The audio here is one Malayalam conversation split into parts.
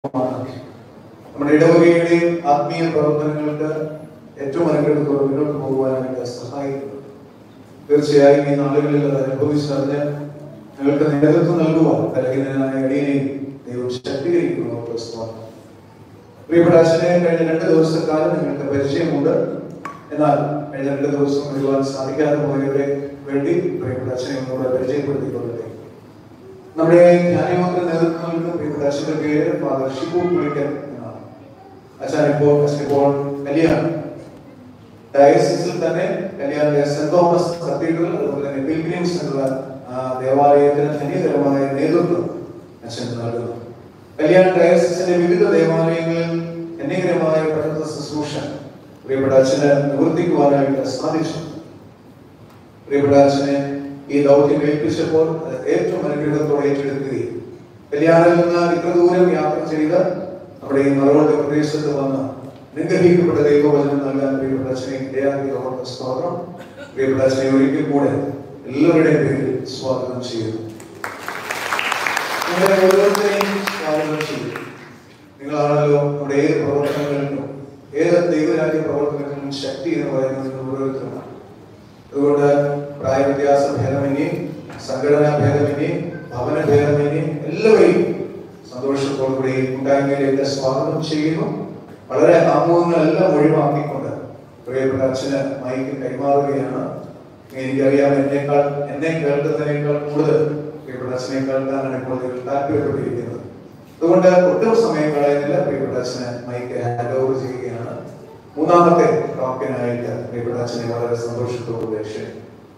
അനുഗ്രഹമാണ് നമ്മുടെ ഇടവകയുടെയും ആത്മീയ പ്രവർത്തനങ്ങൾക്ക് ഏറ്റവും അനുഗ്രഹത്തോടെ മുന്നോട്ട് പോകുവാനായിട്ട് സഹായിക്കുന്നു തീർച്ചയായും ഈ നാളുകളിൽ അത് അനുഭവിച്ചറിഞ്ഞ് നിങ്ങൾക്ക് നേതൃത്വം നൽകുവാൻ കലഹിതനായ അടിയനെയും ദൈവം ശക്തീകരിക്കുന്നു ക്രിസ്തുവാണ് പ്രിയപ്പെട്ട അച്ഛനെ കഴിഞ്ഞ രണ്ട് ദിവസക്കാലം നിങ്ങൾക്ക് പരിചയമുണ്ട് എന്നാൽ കഴിഞ്ഞ രണ്ട് ദിവസം വരുവാൻ സാധിക്കാതെ പോയവരെ വേണ്ടി പ്രിയപ്പെട്ട അച്ഛനെ ഒന്നുകൂടെ പരിചയപ്പെടുത്തിക്കൊള്ളട്ടെ നമ്മുടെ ധ്യാനയോഗത്തിന് നേതൃത്വം നൽകുന്ന പ്രിയപ്പെട്ട അച്ഛന്റെ പേര് ഫാദർ ഷിബു പുളിക്കൻ എന്നാണ് അച്ഛൻ ഇപ്പോൾ അച്ഛൻ ഇപ്പോൾ കല്യാൺ ഡയസിസിൽ തന്നെ കല്യാണിലെ സെന്റ് തോമസ് കത്തീഡ്രൽ അതുപോലെ തന്നെ പിൽഗ്രിംസ് എന്നുള്ള ആ ദേവാലയത്തിന് ധന്യകരമായ നേതൃത്വം അച്ഛൻ നൽകുന്നു കല്യാൺ ഡയസിസിന്റെ വിവിധ ദേവാലയങ്ങളിൽ ധന്യകരമായ പഠന ശുശ്രൂഷ പ്രിയപ്പെട്ട അച്ഛന് നിവർത്തിക്കുവാനായിട്ട് സാധിച്ചു പ്രിയപ്പെട്ട അച്ഛനെ ഈ ദൗത്യം ഏൽപ്പിച്ചപ്പോൾ അത് ഏറ്റവും അനുഗ്രഹത്തോടെ ഏറ്റെടുക്കുകയും കല്യാണിൽ നിന്ന് ഇത്ര ദൂരം യാത്ര ചെയ്ത് നമ്മുടെ ഈ മറുപടി പ്രദേശത്ത് വന്ന് അനുഗ്രഹിക്കപ്പെട്ട ദൈവവചനം നൽകാൻ പ്രിയപ്പെട്ട അച്ഛനെ ഇടയാക്കിയതോടെ സ്വാഗതം പ്രിയപ്പെട്ട അച്ഛനെ ഒരിക്കൽ കൂടെ എല്ലാവരുടെയും പേരിൽ സ്വാഗതം ചെയ്യുന്നു നിങ്ങളെ ഓരോരുത്തരെയും സ്വാഗതം ചെയ്യുന്നു നിങ്ങളാണല്ലോ നമ്മുടെ ഏത് പ്രവർത്തനങ്ങളിലും ഏത് ദൈവരാജ്യ പ്രവർത്തനങ്ങളിലും ശക്തി എന്ന് പറയുന്നത് നിങ്ങൾ ഓരോരുത്തരുമാണ് അതുകൊണ്ട് പ്രായവ്യത്യാസ ഭേദമന്യേ സംഘടനാ ഭേദമന്യേ ഭവന ഭേദമന്യേ എല്ലാവരെയും സന്തോഷത്തോടുകൂടി കൂട്ടായ്മയിലേക്ക് സ്വാഗതം ചെയ്യുന്നു വളരെ ആമുഖങ്ങളെല്ലാം ഒഴിവാക്കിക്കൊണ്ട് പ്രിയപ്പെട്ട അച്ഛന് മൈക്ക് കൈമാറുകയാണ് എനിക്കറിയാം എന്നേക്കാൾ എന്നെ കേൾക്കുന്നതിനേക്കാൾ കൂടുതൽ പ്രിയപ്പെട്ട അച്ഛനെ കേൾക്കാനാണ് ഇപ്പോൾ നിങ്ങൾ താല്പര്യപ്പെട്ടിരിക്കുന്നത് അതുകൊണ്ട് ഒട്ടും സമയം കളയുന്നില്ല പ്രിയപ്പെട്ട അച്ഛന് മൈക്ക് ഹാൻഡ് ഓവർ ചെയ്യുകയാണ് മൂന്നാമത്തെ ടോക്കിനായിട്ട് പ്രിയപ്പെട്ട അച്ഛനെ വളരെ സന്തോഷത്തോടുകൂടി ക്ഷണിക്കുന്നു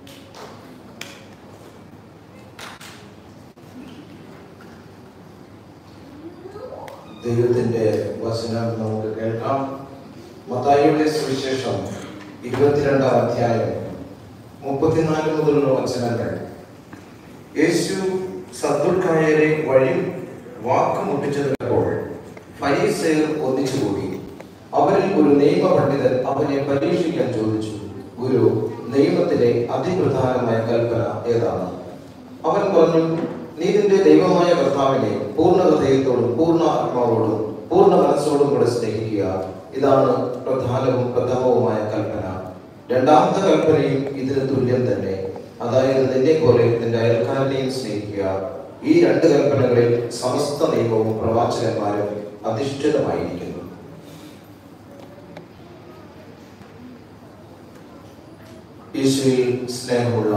ദൈവത്തിന്റെ വചനം നമുക്ക് കേൾക്കാം മത്തായിയുടെ സുവിശേഷം ഇരുപത്തിരണ്ടാം അധ്യായം മുപ്പത്തിനാല് മുതലുള്ള വചനങ്ങൾ യേശു സദ്ദുൽക്കായരെ വഴി വാക്കുമുട്ടിച്ചപ്പോൾ ഫരീസേർ ഒന്നിച്ചുകൂടി അവരിൽ ഒരു നിയമ പണ്ഡിതൻ അവനെ പരീക്ഷിക്കാൻ ചോദിച്ചു ഗുരു നിയമത്തിലെ അതിപ്രധാനമായ കൽപ്പന ഏതാണ് അവൻ പറഞ്ഞു നീ നിന്റെ ദൈവമായ കർത്താവിനെ പൂർണ്ണ ഹൃദയത്തോടും പൂർണ്ണ ആത്മാവോടും പൂർണ്ണ മനസ്സോടും കൂടെ സ്നേഹിക്കുക ഇതാണ് പ്രധാനവും പ്രഥമവുമായ കൽപ്പന രണ്ടാമത്തെ കൽപ്പനയും ഇതിന് തുല്യം തന്നെ അതായത് നിന്നെ പോലെ നിന്റെ അയൽക്കാരനെയും സ്നേഹിക്കുക ഈ രണ്ട് കൽപ്പനകളിൽ സമസ്ത നിയമവും പ്രവാചകന്മാരും അധിഷ്ഠിതമായിരിക്കുന്നു ഈശോയിൽ സ്നേഹമുള്ള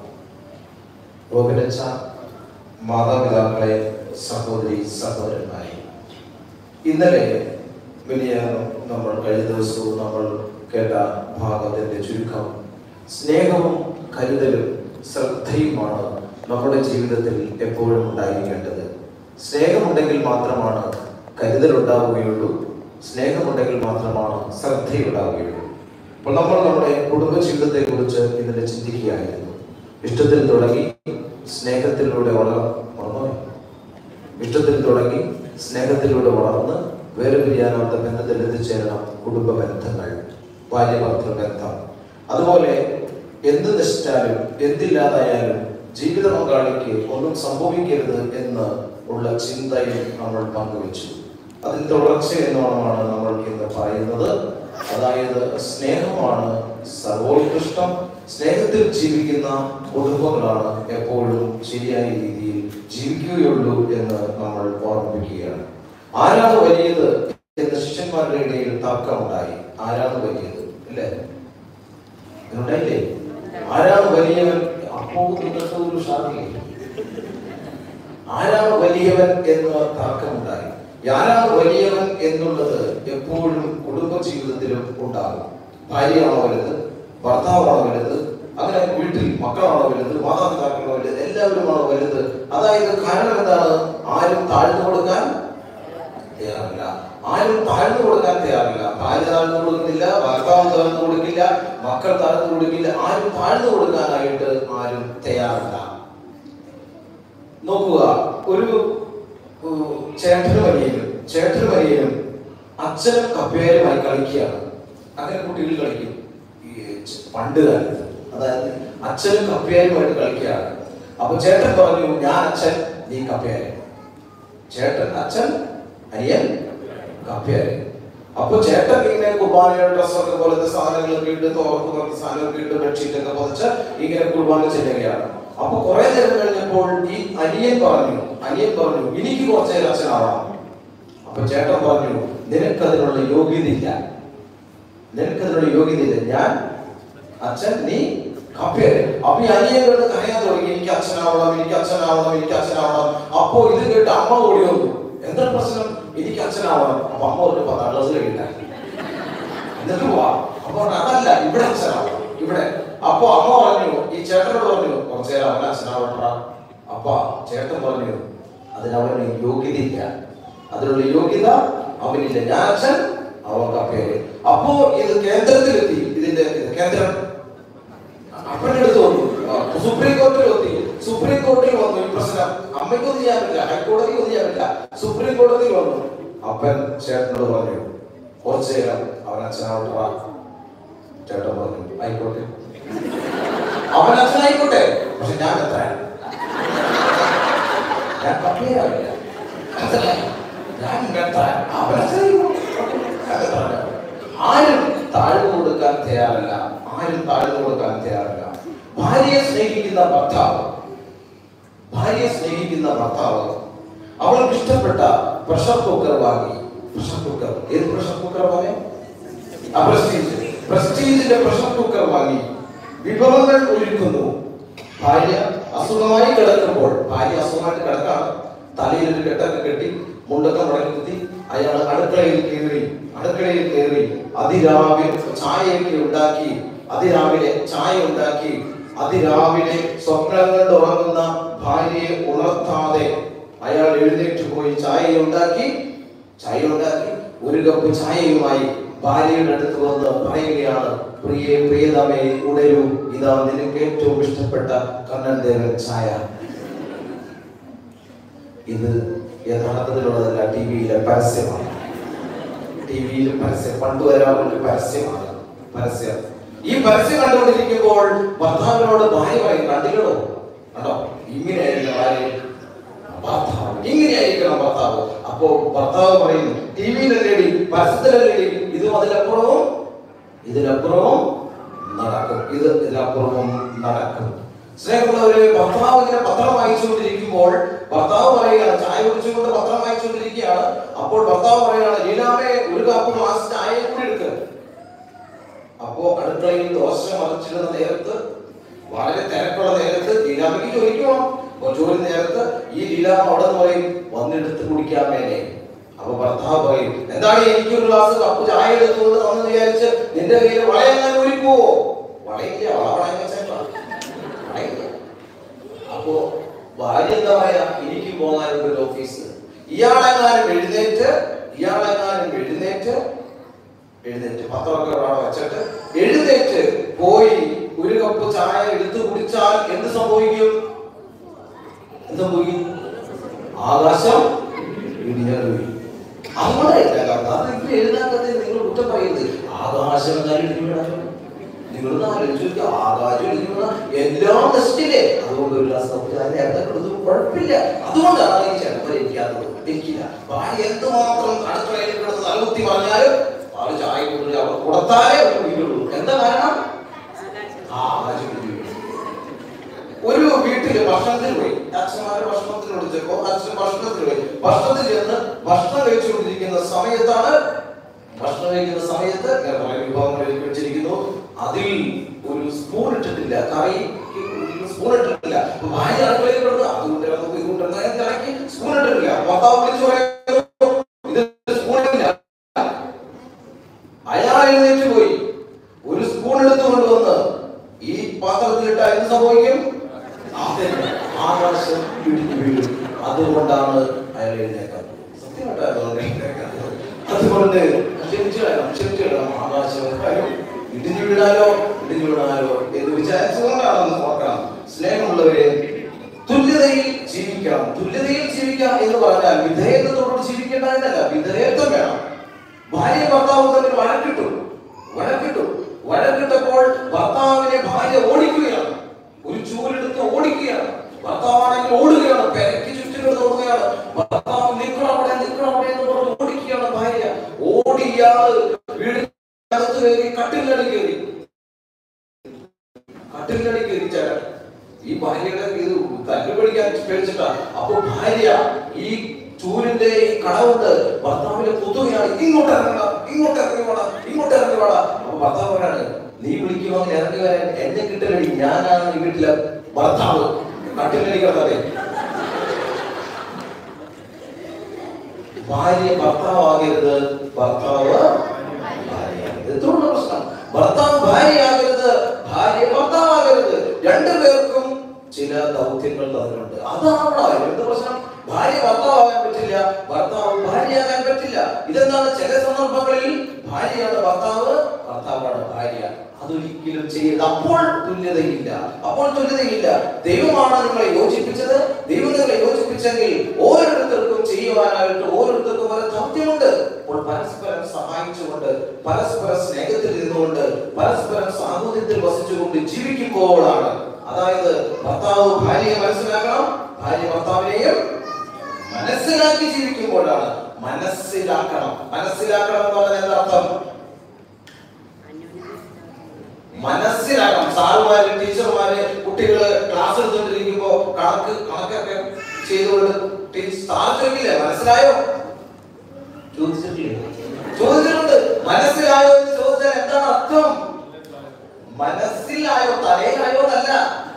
റോബിനച്ച മാതാപിതാക്കളെ സഹോദരി സഹോദരന്മാരെ ഇന്നലെ വലിയ നമ്മൾ കഴിഞ്ഞ ദിവസവും നമ്മൾ കേട്ട ഭാഗത്തിന്റെ ചുരുക്കം സ്നേഹവും കരുതലും ശ്രദ്ധയുമാണ് നമ്മുടെ ജീവിതത്തിൽ എപ്പോഴും ഉണ്ടായിരിക്കേണ്ടത് സ്നേഹമുണ്ടെങ്കിൽ മാത്രമാണ് കരുതൽ ഉണ്ടാവുകയുള്ളൂ സ്നേഹമുണ്ടെങ്കിൽ മാത്രമാണ് ശ്രദ്ധയുണ്ടാവുകയുള്ളൂ അപ്പോൾ നമ്മൾ നമ്മുടെ കുടുംബ ജീവിതത്തെ കുറിച്ച് ഇന്നലെ ചിന്തിക്കുകയായിരുന്നു ഇഷ്ടത്തിൽ തുടങ്ങി സ്നേഹത്തിലൂടെ വളർ വളർന്നു ഇഷ്ടത്തിൽ തുടങ്ങി സ്നേഹത്തിലൂടെ വളർന്ന് വേറെ പിരിയാനാത്ത ബന്ധത്തിൽ എത്തിച്ചേരണം കുടുംബ ബന്ധങ്ങൾ ഭാര്യഭർത്തൃ ബന്ധം അതുപോലെ എന്ത് നശിച്ചാലും എന്തില്ലാതായാലും ജീവിത പങ്കാളിക്ക് ഒന്നും സംഭവിക്കരുത് എന്ന് ഉള്ള ചിന്തയും നമ്മൾ പങ്കുവച്ചു അതിൽ തുടർച്ച എന്നോണമാണ് നമ്മൾ ഇന്ന് പറയുന്നത് അതായത് സ്നേഹമാണ് സർവോത്കൃഷ്ടം സ്നേഹത്തിൽ ജീവിക്കുന്ന കുടുംബങ്ങളാണ് എപ്പോഴും ശരിയായ രീതിയിൽ ജീവിക്കുകയുള്ളൂ എന്ന് നമ്മൾ ഓർമ്മിപ്പിക്കുകയാണ് ആരാണ് വലിയത് എന്ന് ശിഷ്യന്മാരുടെ ഇടയിൽ തർക്കമുണ്ടായി ആരാണ് വലിയത് അല്ലേ ഉണ്ടായില്ലേ ആരാണ് വലിയവൻ അപ്പോ നിങ്ങൾക്ക് ഒരു ഷാക്കില്ലേ ആരാണ് വലിയവൻ എന്ന് തർക്കമുണ്ടായി ആരാണ് വലിയവൻ എന്നുള്ളത് എപ്പോഴും കുടുംബ ജീവിതത്തിലും ഉണ്ടാകും ഭാര്യയാണോ വലുത് ഭർത്താവാണോ വലുത് അങ്ങനെ വീട്ടിൽ മക്കളാണോ വലുത് മാതാപിതാക്കളാണോ വലുത് എല്ലാവരുമാണോ വലുത് അതായത് കാരണം എന്താണ് ആരും താഴ്ന്നു കൊടുക്കാൻ തയ്യാറില്ല ആരും താഴ്ന്നു കൊടുക്കാൻ തയ്യാറില്ല ഭാര്യ താഴ്ന്നു കൊടുക്കുന്നില്ല ഭർത്താവ് താഴ്ന്നു കൊടുക്കില്ല മക്കൾ താഴ്ന്നു കൊടുക്കില്ല ആരും താഴ്ന്നു കൊടുക്കാനായിട്ട് ആരും തയ്യാറില്ല നോക്കുക ഒരു ഉം, ചേട്ടനും വലിയനും ചേട്ടനും വലിയനും അച്ഛനും കപ്പേരുമായി കളിക്കുകയാണ് അങ്ങനെ കുട്ടികൾ കളിക്കും ഈ ച- പണ്ട് കാലത്ത് അതായത് അച്ഛനും കപ്പേരുമായിട്ട് കളിക്കുകയാണ് അപ്പൊ ചേട്ടൻ പറഞ്ഞു ഞാൻ അച്ഛൻ നീ കപ്പേരൻ ചേട്ടൻ അച്ഛൻ അനിയൻ കപ്പയായി അപ്പൊ ചേട്ടൻ ഇങ്ങനെ കുർബാനയുടെ ഡ്രസ്സൊക്കെ പോലത്തെ സാധനങ്ങളൊക്കെ ഇട്ട് തോർക്ക് പോലത്തെ സാധനങ്ങളൊക്കെ ഇട്ട് ബെഡ്ഷീറ്റ് ഒക്കെ പൊതിച്ച് ഇങ്ങനെ കുർബാന ചെല്ലുകയാണ് അപ്പൊ കുറെ നേരം കഴിഞ്ഞപ്പോൾ ഈ അനിയൻ പറഞ്ഞു അനിയൻ പറഞ്ഞു എനിക്ക് കുറച്ച് നേരം അച്ഛനാവാം അപ്പൊ ചേട്ടൻ പറഞ്ഞു നിനക്കതിനുള്ള യോഗ്യതയില്ല നിനക്കതിനുള്ള യോഗ്യതയില്ല ഞാൻ അച്ഛൻ നീ കപ്പേര് അപ്പൊ ഈ അനിയൻ കിടന്ന് കരയാൻ തുടങ്ങി എനിക്ക് അച്ഛനാവണം എനിക്ക് അച്ഛനാവണം എനിക്ക് അച്ഛനാവണം അപ്പോ ഇത് കേട്ട് അമ്മ ഓടി വന്നു എന്താ പ്രശ്നം എനിക്ക് അച്ഛനാവണം അപ്പൊ അമ്മ ഒരു പത്താം ക്ലാസ് കഴിയില്ല എന്നിട്ട് പോവാ അപ്പൊ പറഞ്ഞു, അതല്ല ഇവിടെ അച്ഛനാവണം ഇവിടെ അപ്പൊ അമ്മ പറഞ്ഞു ഈ ചേട്ടനോട് പറഞ്ഞു കുറച്ചു നേരം അവൻ അച്ഛനാവട്ടാ അപ്പ ചേട്ടൻ പറഞ്ഞു അതിനവന് യോഗ്യതയില്ല അതിനുള്ള യോഗ്യത അവനില്ല ഞാൻ അച്ഛൻ അവൻ കപ്പേര് അപ്പോ ഇത് കേന്ദ്രത്തിലെത്തി ഇതിന്റെ ഇത് കേന്ദ്രം അപ്പൻ്റെ അടുത്ത് വന്നു ആ, സുപ്രീം കോടതിയിൽ എത്തി സുപ്രീം കോടതിയിൽ വന്നു ഈ പ്രശ്നം അമ്മയ്ക്കൊന്നും ചെയ്യാൻ പറ്റില്ല ഹൈക്കോടതി ഒന്നും ചെയ്യാൻ പറ്റില്ല സുപ്രീം കോടതിയിൽ വന്നു അപ്പൻ ചേട്ടനോട് പറഞ്ഞു കുറച്ചു നേരം അവൻ അച്ഛനാവട്ടാ ചേട്ടൻ പറഞ്ഞു ആയിക്കോട്ടെ അവൻ അച്ഛനായിക്കോട്ടെ പക്ഷെ ഞാൻ എത്ര ഞാൻ കപ്പിയാവില്ല ഞാൻ എത്ര അവൻ അച്ഛനായിക്കോട്ടെ ഞാൻ എത്ര ആരും താഴ്ന്നു കൊടുക്കാൻ തയ്യാറല്ല ആരും താഴ്ന്നു കൊടുക്കാൻ തയ്യാറല്ല ഭാര്യയെ സ്നേഹിക്കുന്ന ഭർത്താവ് ഭാര്യയെ സ്നേഹിക്കുന്ന ഭർത്താവ് അവൾക്ക് ഇഷ്ടപ്പെട്ട പ്രഷർ കുക്കർ വാങ്ങി പ്രഷർ കുക്കർ ഏത് പ്രഷർ കുക്കർ വാങ്ങി ആ പ്രസ്റ്റീജ് പ്രസ്റ്റീജിന്റെ പ്രഷർ കുക്കർ വാങ്ങി വിഭവങ്ങൾ ഒരുക്കുന്നു ഭാര്യ അസുഖമായി കിടക്കുമ്പോൾ ഭാര്യ അസുഖമായിട്ട് കിടക്കാണ് തലയിൽ ഒരു കെട്ടൊക്കെ കെട്ടി മുണ്ടൊക്കെ മുടക്കി കുത്തി അയാൾ അടുക്കളയിൽ കയറി അടുക്കളയിൽ കയറി അതിരാവിലെ ചായയൊക്കെ ഉണ്ടാക്കി അതിരാവിലെ ചായ ഉണ്ടാക്കി അതിരാവിലെ സ്വപ്നം കണ്ട് ഉറങ്ങുന്ന ഭാര്യയെ ഉണർത്താതെ അയാൾ എഴുന്നേറ്റ് പോയി ചായ ഉണ്ടാക്കി ചായ ഉണ്ടാക്കി ഒരു കപ്പ് ചായയുമായി ഭാര്യയുടെ അടുത്ത് വന്ന് പറയുകയാണ് പ്രിയെ പ്രിയതമേ ഉടരൂ ഇതാ നിനക്ക് ഏറ്റവും ഇഷ്ടപ്പെട്ട കണ്ണൻ ദേവൻ ചായ ഇത് യഥാർത്ഥത്തിലുള്ളതല്ല ടി വിയിലെ പരസ്യമാണ് ടി വിയിൽ പരസ്യം പണ്ട് വരാറുള്ള പരസ്യമാണ് പരസ്യം ഈ പരസ്യം കണ്ടുകൊണ്ടിരിക്കുമ്പോൾ ഭർത്താവിനോട് ഭാര്യ പറയും കണ്ടില്ലടോ കണ്ടോ ഇങ്ങനെയായിരിക്കണം ഭാര്യ ഭർത്താവ് ഇങ്ങനെയായിരിക്കണം ഭർത്താവ് അപ്പോ ഭർത്താവ് പറയുന്നു ടി വിയിലല്ലേടി പരസ്യത്തിലല്ലേടി ഇതും അതിലപ്പുറവും ഇതിലപ്പുറവും നടക്കും ഇത് ഇതിലപ്പുറവും നടക്കും സ്നേഹമുള്ളവര് ഭർത്താവ് ഇങ്ങനെ പത്രം വായിച്ചുകൊണ്ടിരിക്കുമ്പോൾ ഭർത്താവ് പറയുകയാണ് ചായ കുടിച്ചുകൊണ്ട് പത്രം വായിച്ചുകൊണ്ടിരിക്കുകയാണ് അപ്പോൾ ഭർത്താവ് പറയുകയാണ് ലീലാമേ ഒരു കപ്പ് ഗ്ലാസ് ചായ കൂടി എടുക്കുക അപ്പോ അടുക്കളയിൽ ദോശ മറിച്ചിടുന്ന നേരത്ത് വളരെ തിരക്കുള്ള നേരത്ത് ലീലാമയ്ക്ക് ജോലിക്ക് പോകണം അപ്പൊ ജോലി നേരത്ത് ഈ ലീലാമ അവിടെ നിന്ന് പറയും വന്നെടുത്ത് കുടിക്കാൻ മേലെ അപ്പൊ ഭർത്താവ് പറയും എന്താണ് എനിക്ക് ഒരു ഗ്ലാസ് കപ്പ് ചായ എടുത്തുകൊണ്ട് വന്ന് വിചാരിച്ച് നിന്റെ കയ്യിൽ വളയെങ്ങാൻ ഊരിപ്പോവോ വളയില്ല വള വളയം വെച്ചേക്കാം വളയില്ല അപ്പോ ഭാര്യ എന്താ പറയാ എനിക്ക് പോകാനുണ്ട് ഒരു ഓഫീസ് ഇയാളെങ്ങാനും എഴുന്നേറ്റ് ഇയാളെങ്ങാനും എഴുന്നേറ്റ് എഴുന്നേറ്റ് പത്രമൊക്കെ അവിടെ വെച്ചിട്ട് എഴുന്നേറ്റ് പോയി ഒരു കപ്പ് ചായ എടുത്തു കുടിച്ചാൽ എന്ത് സംഭവിക്കും എന്ത് സംഭവിക്കും ആകാശം ഇടിഞ്ഞു അങ്ങനെയല്ല കാരണം അത് ഇപ്പൊ എഴുതാത്തത് നിങ്ങൾ കുറ്റം പറയുന്നത് ആകാശം എന്നാലും ഇടിഞ്ഞു വീഴാൻ നിങ്ങളൊന്ന് ആലോചിച്ച് നോക്കുക ആകാശം ഇടിഞ്ഞു വീണാൽ എല്ലാം നശിച്ചില്ലേ അതുകൊണ്ട് ഒരു ഗ്ലാസ് കപ്പ് ചായ നേരത്തെ കൊടുത്തു കുഴപ്പമില്ല അതുകൊണ്ടാണ് ഈ ചിലപ്പോൾ എനിക്കത് എനിക്കില്ല ഭാര്യ എന്തുമാത്രം അടുക്കളയിൽ കിടന്ന് തലകുത്തി പറഞ്ഞാലും ആള് ചായ കൊടുത്തില്ല അവർ കൊടുത്താലേ അവർ കുടിക്കുള്ളൂ എന്താ കാരണം ആകാശം ഇടിഞ്ഞു വീണു. ഒരു വീട്ടില് ഭക്ഷണത്തിന് പോയി അച്ഛന്മാര് ഭക്ഷണത്തിന് വിളിച്ചപ്പോ അച്ഛൻ ഭക്ഷണത്തിന് പോയി ഭക്ഷണത്തിൽ ചെന്ന് ഭക്ഷണം കഴിച്ചുകൊണ്ടിരിക്കുന്ന സമയത്താണ് ഭക്ഷണം കഴിക്കുന്ന സമയത്ത് ഇങ്ങനെ കുറെ വിഭവങ്ങൾ ഒരുക്കി വെച്ചിരിക്കുന്നു അതിൽ ഒരു സ്പൂൺ ഇട്ടിട്ടില്ല കറി സ്പൂൺ ഇട്ടിട്ടില്ല അപ്പൊ ഭാര്യ അടുക്കളയിൽ കിടന്ന് അതുകൊണ്ടിരുന്നു ഇതുകൊണ്ടിരുന്നു ഇറക്കി സ്പൂൺ ഇട്ടിട്ടില്ല ഭർത്താവ് വിളിച്ചു പറയുന്നു ഇത് സ്പൂൺ ഇല്ല അയാൾ എഴുന്നേറ്റ് പോയി ഒരു സ്പൂൺ എടുത്തു കൊണ്ടുവന്ന് ഈ പാത്രത്തിലിട്ട എന്ത് സംഭവിക്കും അതെ, ആകാശം ഇടിഞ്ഞു വീഴും അതുകൊണ്ടാണ് അയാൾ എഴുന്നേക്കാൻ സത്യമായിട്ടാണ് അതുകൊണ്ട് എഴുന്നേക്കുന്നത്. അതുകൊണ്ട് ക്ഷമിച്ചു വേണം ക്ഷമിച്ചു വേണം ആകാശം കാര്യം ഇടിഞ്ഞു വീണാലോ ഇടിഞ്ഞു വീണാലോ എന്ന് വിചാരിച്ചുകൊണ്ടാണെന്ന് ഓർക്കണം സ്നേഹമുള്ളവരെ തുല്യതയിൽ ജീവിക്കണം തുല്യതയിൽ ജീവിക്കാം എന്ന് പറഞ്ഞാൽ വിധേയത്വത്തോട് ജീവിക്കേണ്ട എന്നല്ല വിധേയത്വം വേണം ഭാര്യ ഭർത്താവ് തമ്മിൽ വഴക്കിട്ടു വഴക്കിട്ടു വഴക്കിട്ടപ്പോൾ ഭർത്താവിനെ ഭാര്യ ഓടിക്കുകയാണ് ഒരു ചൂലെടുത്ത് ഓടിക്കുകയാണ് ഭർത്താവാണെങ്കിൽ ഓടുകയാണ് പെരക്ക് ചുറ്റും കിടന്ന് ഓടുകയാണ് ഭർത്താവ് നിൽക്കണം അവിടെ നിൽക്കണം അവിടെ എന്ന് പറഞ്ഞു ഇയാള് വീടിനകത്ത് കയറി കട്ടിലടി കയറി കട്ടിലടി കയറി ചേട്ടൻ ഈ ഭാര്യയുടെ ഇത് തല്ലുപടിക്കാൻ പേടിച്ചിട്ടാ അപ്പൊ ഭാര്യ ഈ ചൂരിന്റെ ഈ കടവുണ്ട് ഭർത്താവിന്റെ പുതുകയാണ് ഇങ്ങോട്ട് ഇറങ്ങണ ഇങ്ങോട്ട് ഇറങ്ങി വേണം ഇങ്ങോട്ട് ഇറങ്ങി വേണം അപ്പൊ ഭർത്താവ് പറയാണ് നീ വിളിക്കുവാൻ ഇറങ്ങി വരാൻ എന്നെ കിട്ടലടി ഞാനാണ് ഈ വീട്ടിലെ ഭർത്താവ് കട്ടിലടി കിടന്നത് ഭാര്യ ഭർത്താവാകരുത് ഭർത്താവ് ഭാര്യയാകരുത്. ഇത്രയുള്ള പ്രശ്നം ഭർത്താവ് ഭാര്യയാകരുത് ഭാര്യ ഭർത്താവാകരുത് രണ്ടുപേർക്കും ചില ദൗത്യങ്ങൾ അതിനുണ്ട് അതാണ് എന്ത് പ്രശ്നം ഭാര്യ ഭർത്താവാകാൻ പറ്റില്ല ഭർത്താവ് ഭാര്യയാകാൻ പറ്റില്ല ഇതെന്താണ് ചില സന്ദർഭങ്ങളിൽ ഭാര്യയാണ് ഭർത്താവ് ഭർത്താവാണ് ഭാര്യ അതൊരിക്കലും ചെയ്യരുത് അപ്പോൾ തുല്യതയില്ല അപ്പോൾ തുല്യതയില്ല ദൈവമാണ് നിങ്ങളെ യോജിപ്പിച്ചത് ദൈവം നിങ്ങളെ യോജിപ്പിച്ചെങ്കിൽ ഓരോരുത്തർക്കും ചെയ്യുവാനായിട്ട് ഓരോരുത്തർക്കും ഓരോ ദൗത്യമുണ്ട് അപ്പോൾ പരസ്പരം സഹായിച്ചുകൊണ്ട് പരസ്പര സ്നേഹത്തിൽ നിന്നുകൊണ്ട് പരസ്പരം സാഹോദര്യത്തിൽ വസിച്ചുകൊണ്ട് ജീവിക്കുമ്പോഴാണ് അതായത് ഭർത്താവ് ഭാര്യയെ മനസ്സിലാക്കണം ഭാര്യ ഭർത്താവിനെയും മനസ്സിലാക്കി ജീവിക്കുമ്പോഴാണ് മനസ്സിലാക്കണം മനസ്സിലാക്കണം എന്ന് പറഞ്ഞാൽ എന്താ അർത്ഥം മനസ്സിലാക്കണം സാറുമാര് ടീച്ചർമാര് കുട്ടികള് ക്ലാസ് എടുത്തുകൊണ്ടിരിക്കുമ്പോ കണക്ക് കണക്കൊക്കെ ചെയ്തുകൊണ്ട് ടീച്ചർ സാർ ചോദിക്കില്ലേ മനസ്സിലായോ ചോദിച്ചിട്ടില്ലേ ചോദിച്ചിട്ടുണ്ട് മനസ്സിലായോ എന്ന് ചോദിച്ചാൽ എന്താണ് അർത്ഥം മനസ്സിലായോ തലയിലായോ എന്നല്ല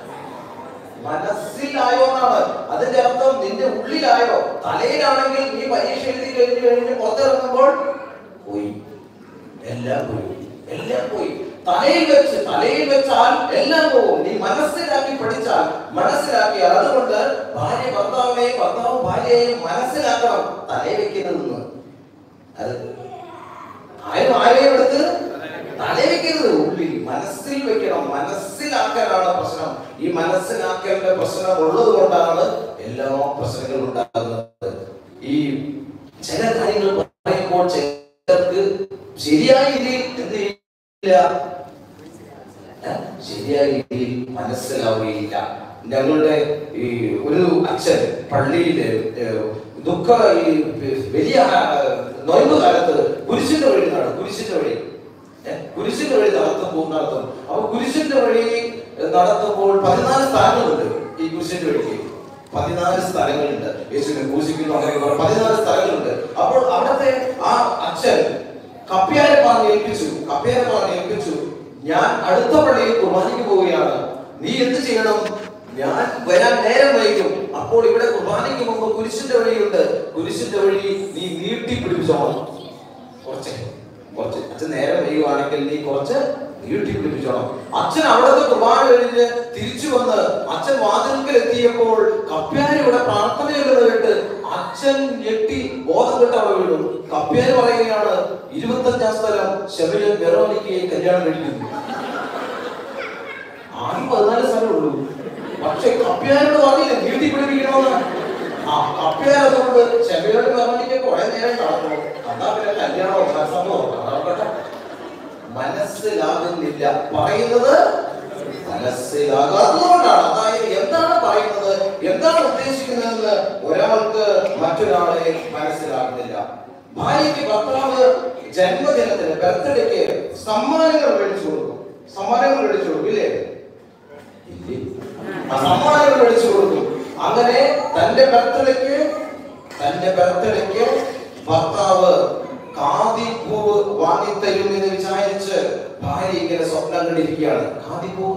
മനസ്സിലായോ എന്നാണ് അതിന്റെ അർത്ഥം നിന്റെ ഉള്ളിലായോ തലയിലാണെങ്കിൽ നീ പരീക്ഷ എഴുതി കഴിഞ്ഞ് കഴിഞ്ഞ് പുറത്തിറങ്ങുമ്പോൾ പോയി എല്ലാം പോയി എല്ലാം പോയി തലയിൽ വെച്ച് തലയിൽ വെച്ചാൽ എല്ലാം പോകും നീ മനസ്സിലാക്കി പഠിച്ചാൽ മനസ്സിലാക്കിയാൽ അതുകൊണ്ട് ഭാര്യ ഭർത്താവിനെയും ഭർത്താവ് ഭാര്യയെയും മനസ്സിലാക്കണം തലയിൽ വെക്കരുതെന്ന് അത് ആരും ആരെയും എടുത്ത് തലയിൽ വെക്കരുത് ഉള്ളിൽ മനസ്സിൽ വെക്കണം മനസ്സിലാക്കലാണ് പ്രശ്നം ഈ മനസ്സിലാക്കലിന്റെ പ്രശ്നം ഉള്ളത് കൊണ്ടാണ് എല്ലാ പ്രശ്നങ്ങളും ഉണ്ടാകുന്നത് ഈ ചില കാര്യങ്ങൾ പറയുമ്പോൾ ചിലർക്ക് ശരിയായ രീതിയിൽ എന്ത് ചെയ്യില്ല ഏ? ശരിയായ രീതിയിൽ മനസ്സിലാവുകയില്ല ഞങ്ങളുടെ ഈ ഒരു അച്ഛൻ പള്ളിയില് ഏ, ദുഃഖ ഈ വലിയ ആ, നൊയമ്പ് കാലത്ത് കുരിശിന്റെ വഴി നടക്കും കുരിശിന്റെ വഴി ഏ? കുരിശിന്റെ വഴി നടത്തുമ്പോൾ നടത്തും അപ്പൊ കുരിശിന്റെ വഴി നടത്തുമ്പോൾ പതിനാല് സ്ഥാനങ്ങളുണ്ട് ഈ കുരിശിന്റെ വഴിക്ക് പതിനാല് സ്ഥലങ്ങളുണ്ട് യേശുവിനെ ക്രൂശിക്കുന്നു അങ്ങനെ കുറെ പതിനാല് സ്ഥലങ്ങളുണ്ട് അപ്പോൾ അവിടുത്തെ ആ അച്ഛൻ കപ്പ്യാരെ പറഞ്ഞ് ഏൽപ്പിച്ചു കപ്പ്യാരെ പറഞ്ഞ് ഏൽപ്പിച്ചു ഞാൻ അടുത്ത പള്ളിയിൽ കുർബാനയ്ക്ക് പോവുകയാണ് നീ എന്ത് ചെയ്യണം ഞാൻ വരാൻ നേരം വൈകും അപ്പോൾ ഇവിടെ കുർബാനയ്ക്ക് മുമ്പ് കുരിശിന്റെ വഴിയുണ്ട് കുരിശിന്റെ വഴി നീ നീട്ടി പിടിപ്പിച്ചോണം കുറച്ച് കുറച്ച് അച്ഛൻ നേരം വൈകുവാണെങ്കിൽ നീ കുറച്ച് നീട്ടി പിടിപ്പിച്ചോണം അച്ഛൻ അവിടുത്തെ കുർബാന കഴിഞ്ഞ് തിരിച്ചു വന്ന് അച്ഛൻ വാതിൽക്കൽ എത്തിയപ്പോൾ കപ്പ്യാരി ഇവിടെ പ്രാർത്ഥനയുള്ളത് കേട്ട് അച്ഛൻ ഞെട്ടി ബോധം കെട്ട് അവിടെ വീണു കപ്പ്യാരി പറയുകയാണ് ഇരുപത്തഞ്ചാം സ്ഥലം ശബരിമല വെറോനിക്കയെ കല്യാണം കഴിക്കുന്നു ആകെ പതിനാല് സ്ഥലമേ ഉള്ളൂ പക്ഷെ കപ്പ്യാരോട് പറഞ്ഞില്ല നീട്ടി പിടിപ്പിക്കണമെന്ന് ആ കപ്പ്യാർ അതുകൊണ്ട് ശബരിമല വെറോനിക്ക കുറെ നേരം കടന്നു എന്നാ പിന്നെ കല്യാണം സംഭവം അതാകട്ടെ മനസ്സിലാകുന്നില്ല പറയുന്നത് മനസ്സിലാകാത്തതുകൊണ്ടാണ് അതായത് എന്താണ് പറയുന്നത് എന്താണ് ഉദ്ദേശിക്കുന്നതെന്ന് ഒരാൾക്ക് മറ്റൊരാളെ മനസ്സിലാകുന്നില്ല ഭാര്യയ്ക്ക് ഭർത്താവ് ജന്മദിനത്തിന് ബർത്ത്ഡേക്ക് സമ്മാനങ്ങൾ മേടിച്ചു കൊടുക്കും സമ്മാനങ്ങൾ മേടിച്ചു കൊടുക്കും ഇല്ലേ ഇല്ലേ? ആ സമ്മാനങ്ങൾ മേടിച്ചു കൊടുക്കും അങ്ങനെ തന്റെ ബർത്ത്ഡേക്ക് തന്റെ ബർത്ത്ഡേക്ക് ഭർത്താവ് കാതിപ്പൂവ് വാങ്ങിത്തരും എന്ന് വിചാരിച്ച് ഭാര്യ ഇങ്ങനെ സ്വപ്നം കണ്ടിരിക്കുകയാണ് കാതിപ്പൂവ്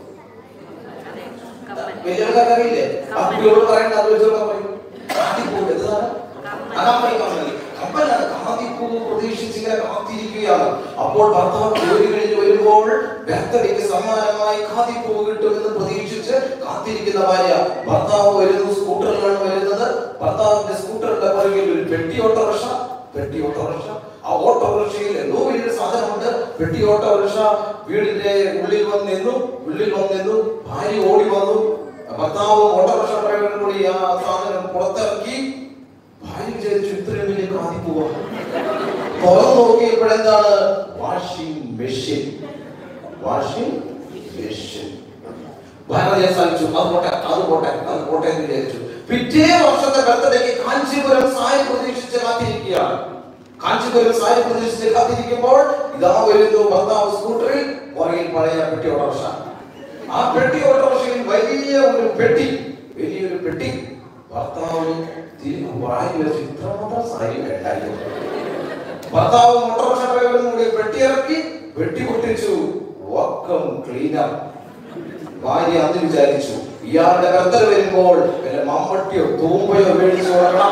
വലിയവർക്ക് അറിയില്ലേ ആ കുട്ടിയോട് പറയണ്ട അത് വെച്ചോളാൻ പറയും കാതിപ്പൂവ് എന്താണ് ആ കമ്മൽ കമ്മൽ കമ്മലാണ് കാതിപ്പൂവ് പ്രതീക്ഷിച്ച് ഇങ്ങനെ കാത്തിരിക്കുകയാണ് അപ്പോൾ ഭർത്താവ് ജോലി കഴിഞ്ഞ് വരുമ്പോൾ ബർത്ത്ഡേക്ക് സമ്മാനമായി കാതിപ്പൂവ് കിട്ടുമെന്ന് പ്രതീക്ഷിച്ച് കാത്തിരിക്കുന്ന ഭാര്യ ഭർത്താവ് വരുന്നു സ്കൂട്ടറിലാണ് വരുന്നത് ഭർത്താവിന്റെ സ്കൂട്ടറിന്റെ പുറകിൽ ഒരു പെട്ടി ഓട്ടോറിക്ഷ പെട്ടി ഓട്ടോറിക്ഷ ആ ഓട്ടോറിക്ഷയിൽ എന്തോ വലിയൊരു സാധനമുണ്ട് പെട്ടി ഓട്ടോറിക്ഷ വീടിന്റെ ഉള്ളിൽ വന്ന് നിന്നു ഉള്ളിൽ വന്ന് നിന്നു ഭാര്യ ഓടി വന്നു ഭർത്താവ് ഓട്ടോറിക്ഷ ഡ്രൈവറും കൂടി ആ സാധനം പുറത്തിറക്കി ഭാര്യ വിചാരിച്ചു ഇത്രയും വലിയ കാതി പോവാ തുറന്നു നോക്കിയപ്പോഴെന്താണ് വാഷിംഗ് മെഷീൻ വാഷിംഗ് മെഷീൻ ഭാരതീയ സാധിച്ചു അത് പോട്ടെ അത് പോട്ടെ അത് പോട്ടെ എന്ന് വിചാരിച്ചു പിറ്റേ വർഷത്തെ ബർത്ത്ഡേക്ക് കാഞ്ചീപുരം സാരി പ്രതീക്ഷിച്ച് കാത്തിരിക്കുകയാണ് കാഞ്ചിപുരം സാരി പ്രദേശത്ത് കാത്തിരിക്കുമ്പോൾ ഇതാ വരുന്നു ഭർത്താവ് സ്കൂട്ടറിൽ പുറകിൽ പഴയ പെട്ടി ഓട്ടോറിക്ഷ ആ പെട്ടി ഓട്ടോറിക്ഷയിൽ വലിയ ഒരു പെട്ടി വലിയൊരു പെട്ടി ഭർത്താവ് തിരിഞ്ഞു വായി വെച്ച് ഇത്രമാത്രം സാരി വേണ്ടായിരുന്നു ഭർത്താവ് ഓട്ടോറിക്ഷ ഡ്രൈവറും കൂടി പെട്ടി ഇറക്കി പെട്ടി പൊട്ടിച്ചു വക്കം ക്ലീനർ ഭാര്യ അന്ന് വിചാരിച്ചു ഇയാളുടെ കർത്തർ വരുമ്പോൾ വല്ല മമ്മട്ടിയോ തൂമ്പയോ മേടിച്ചു കൊടുക്കണം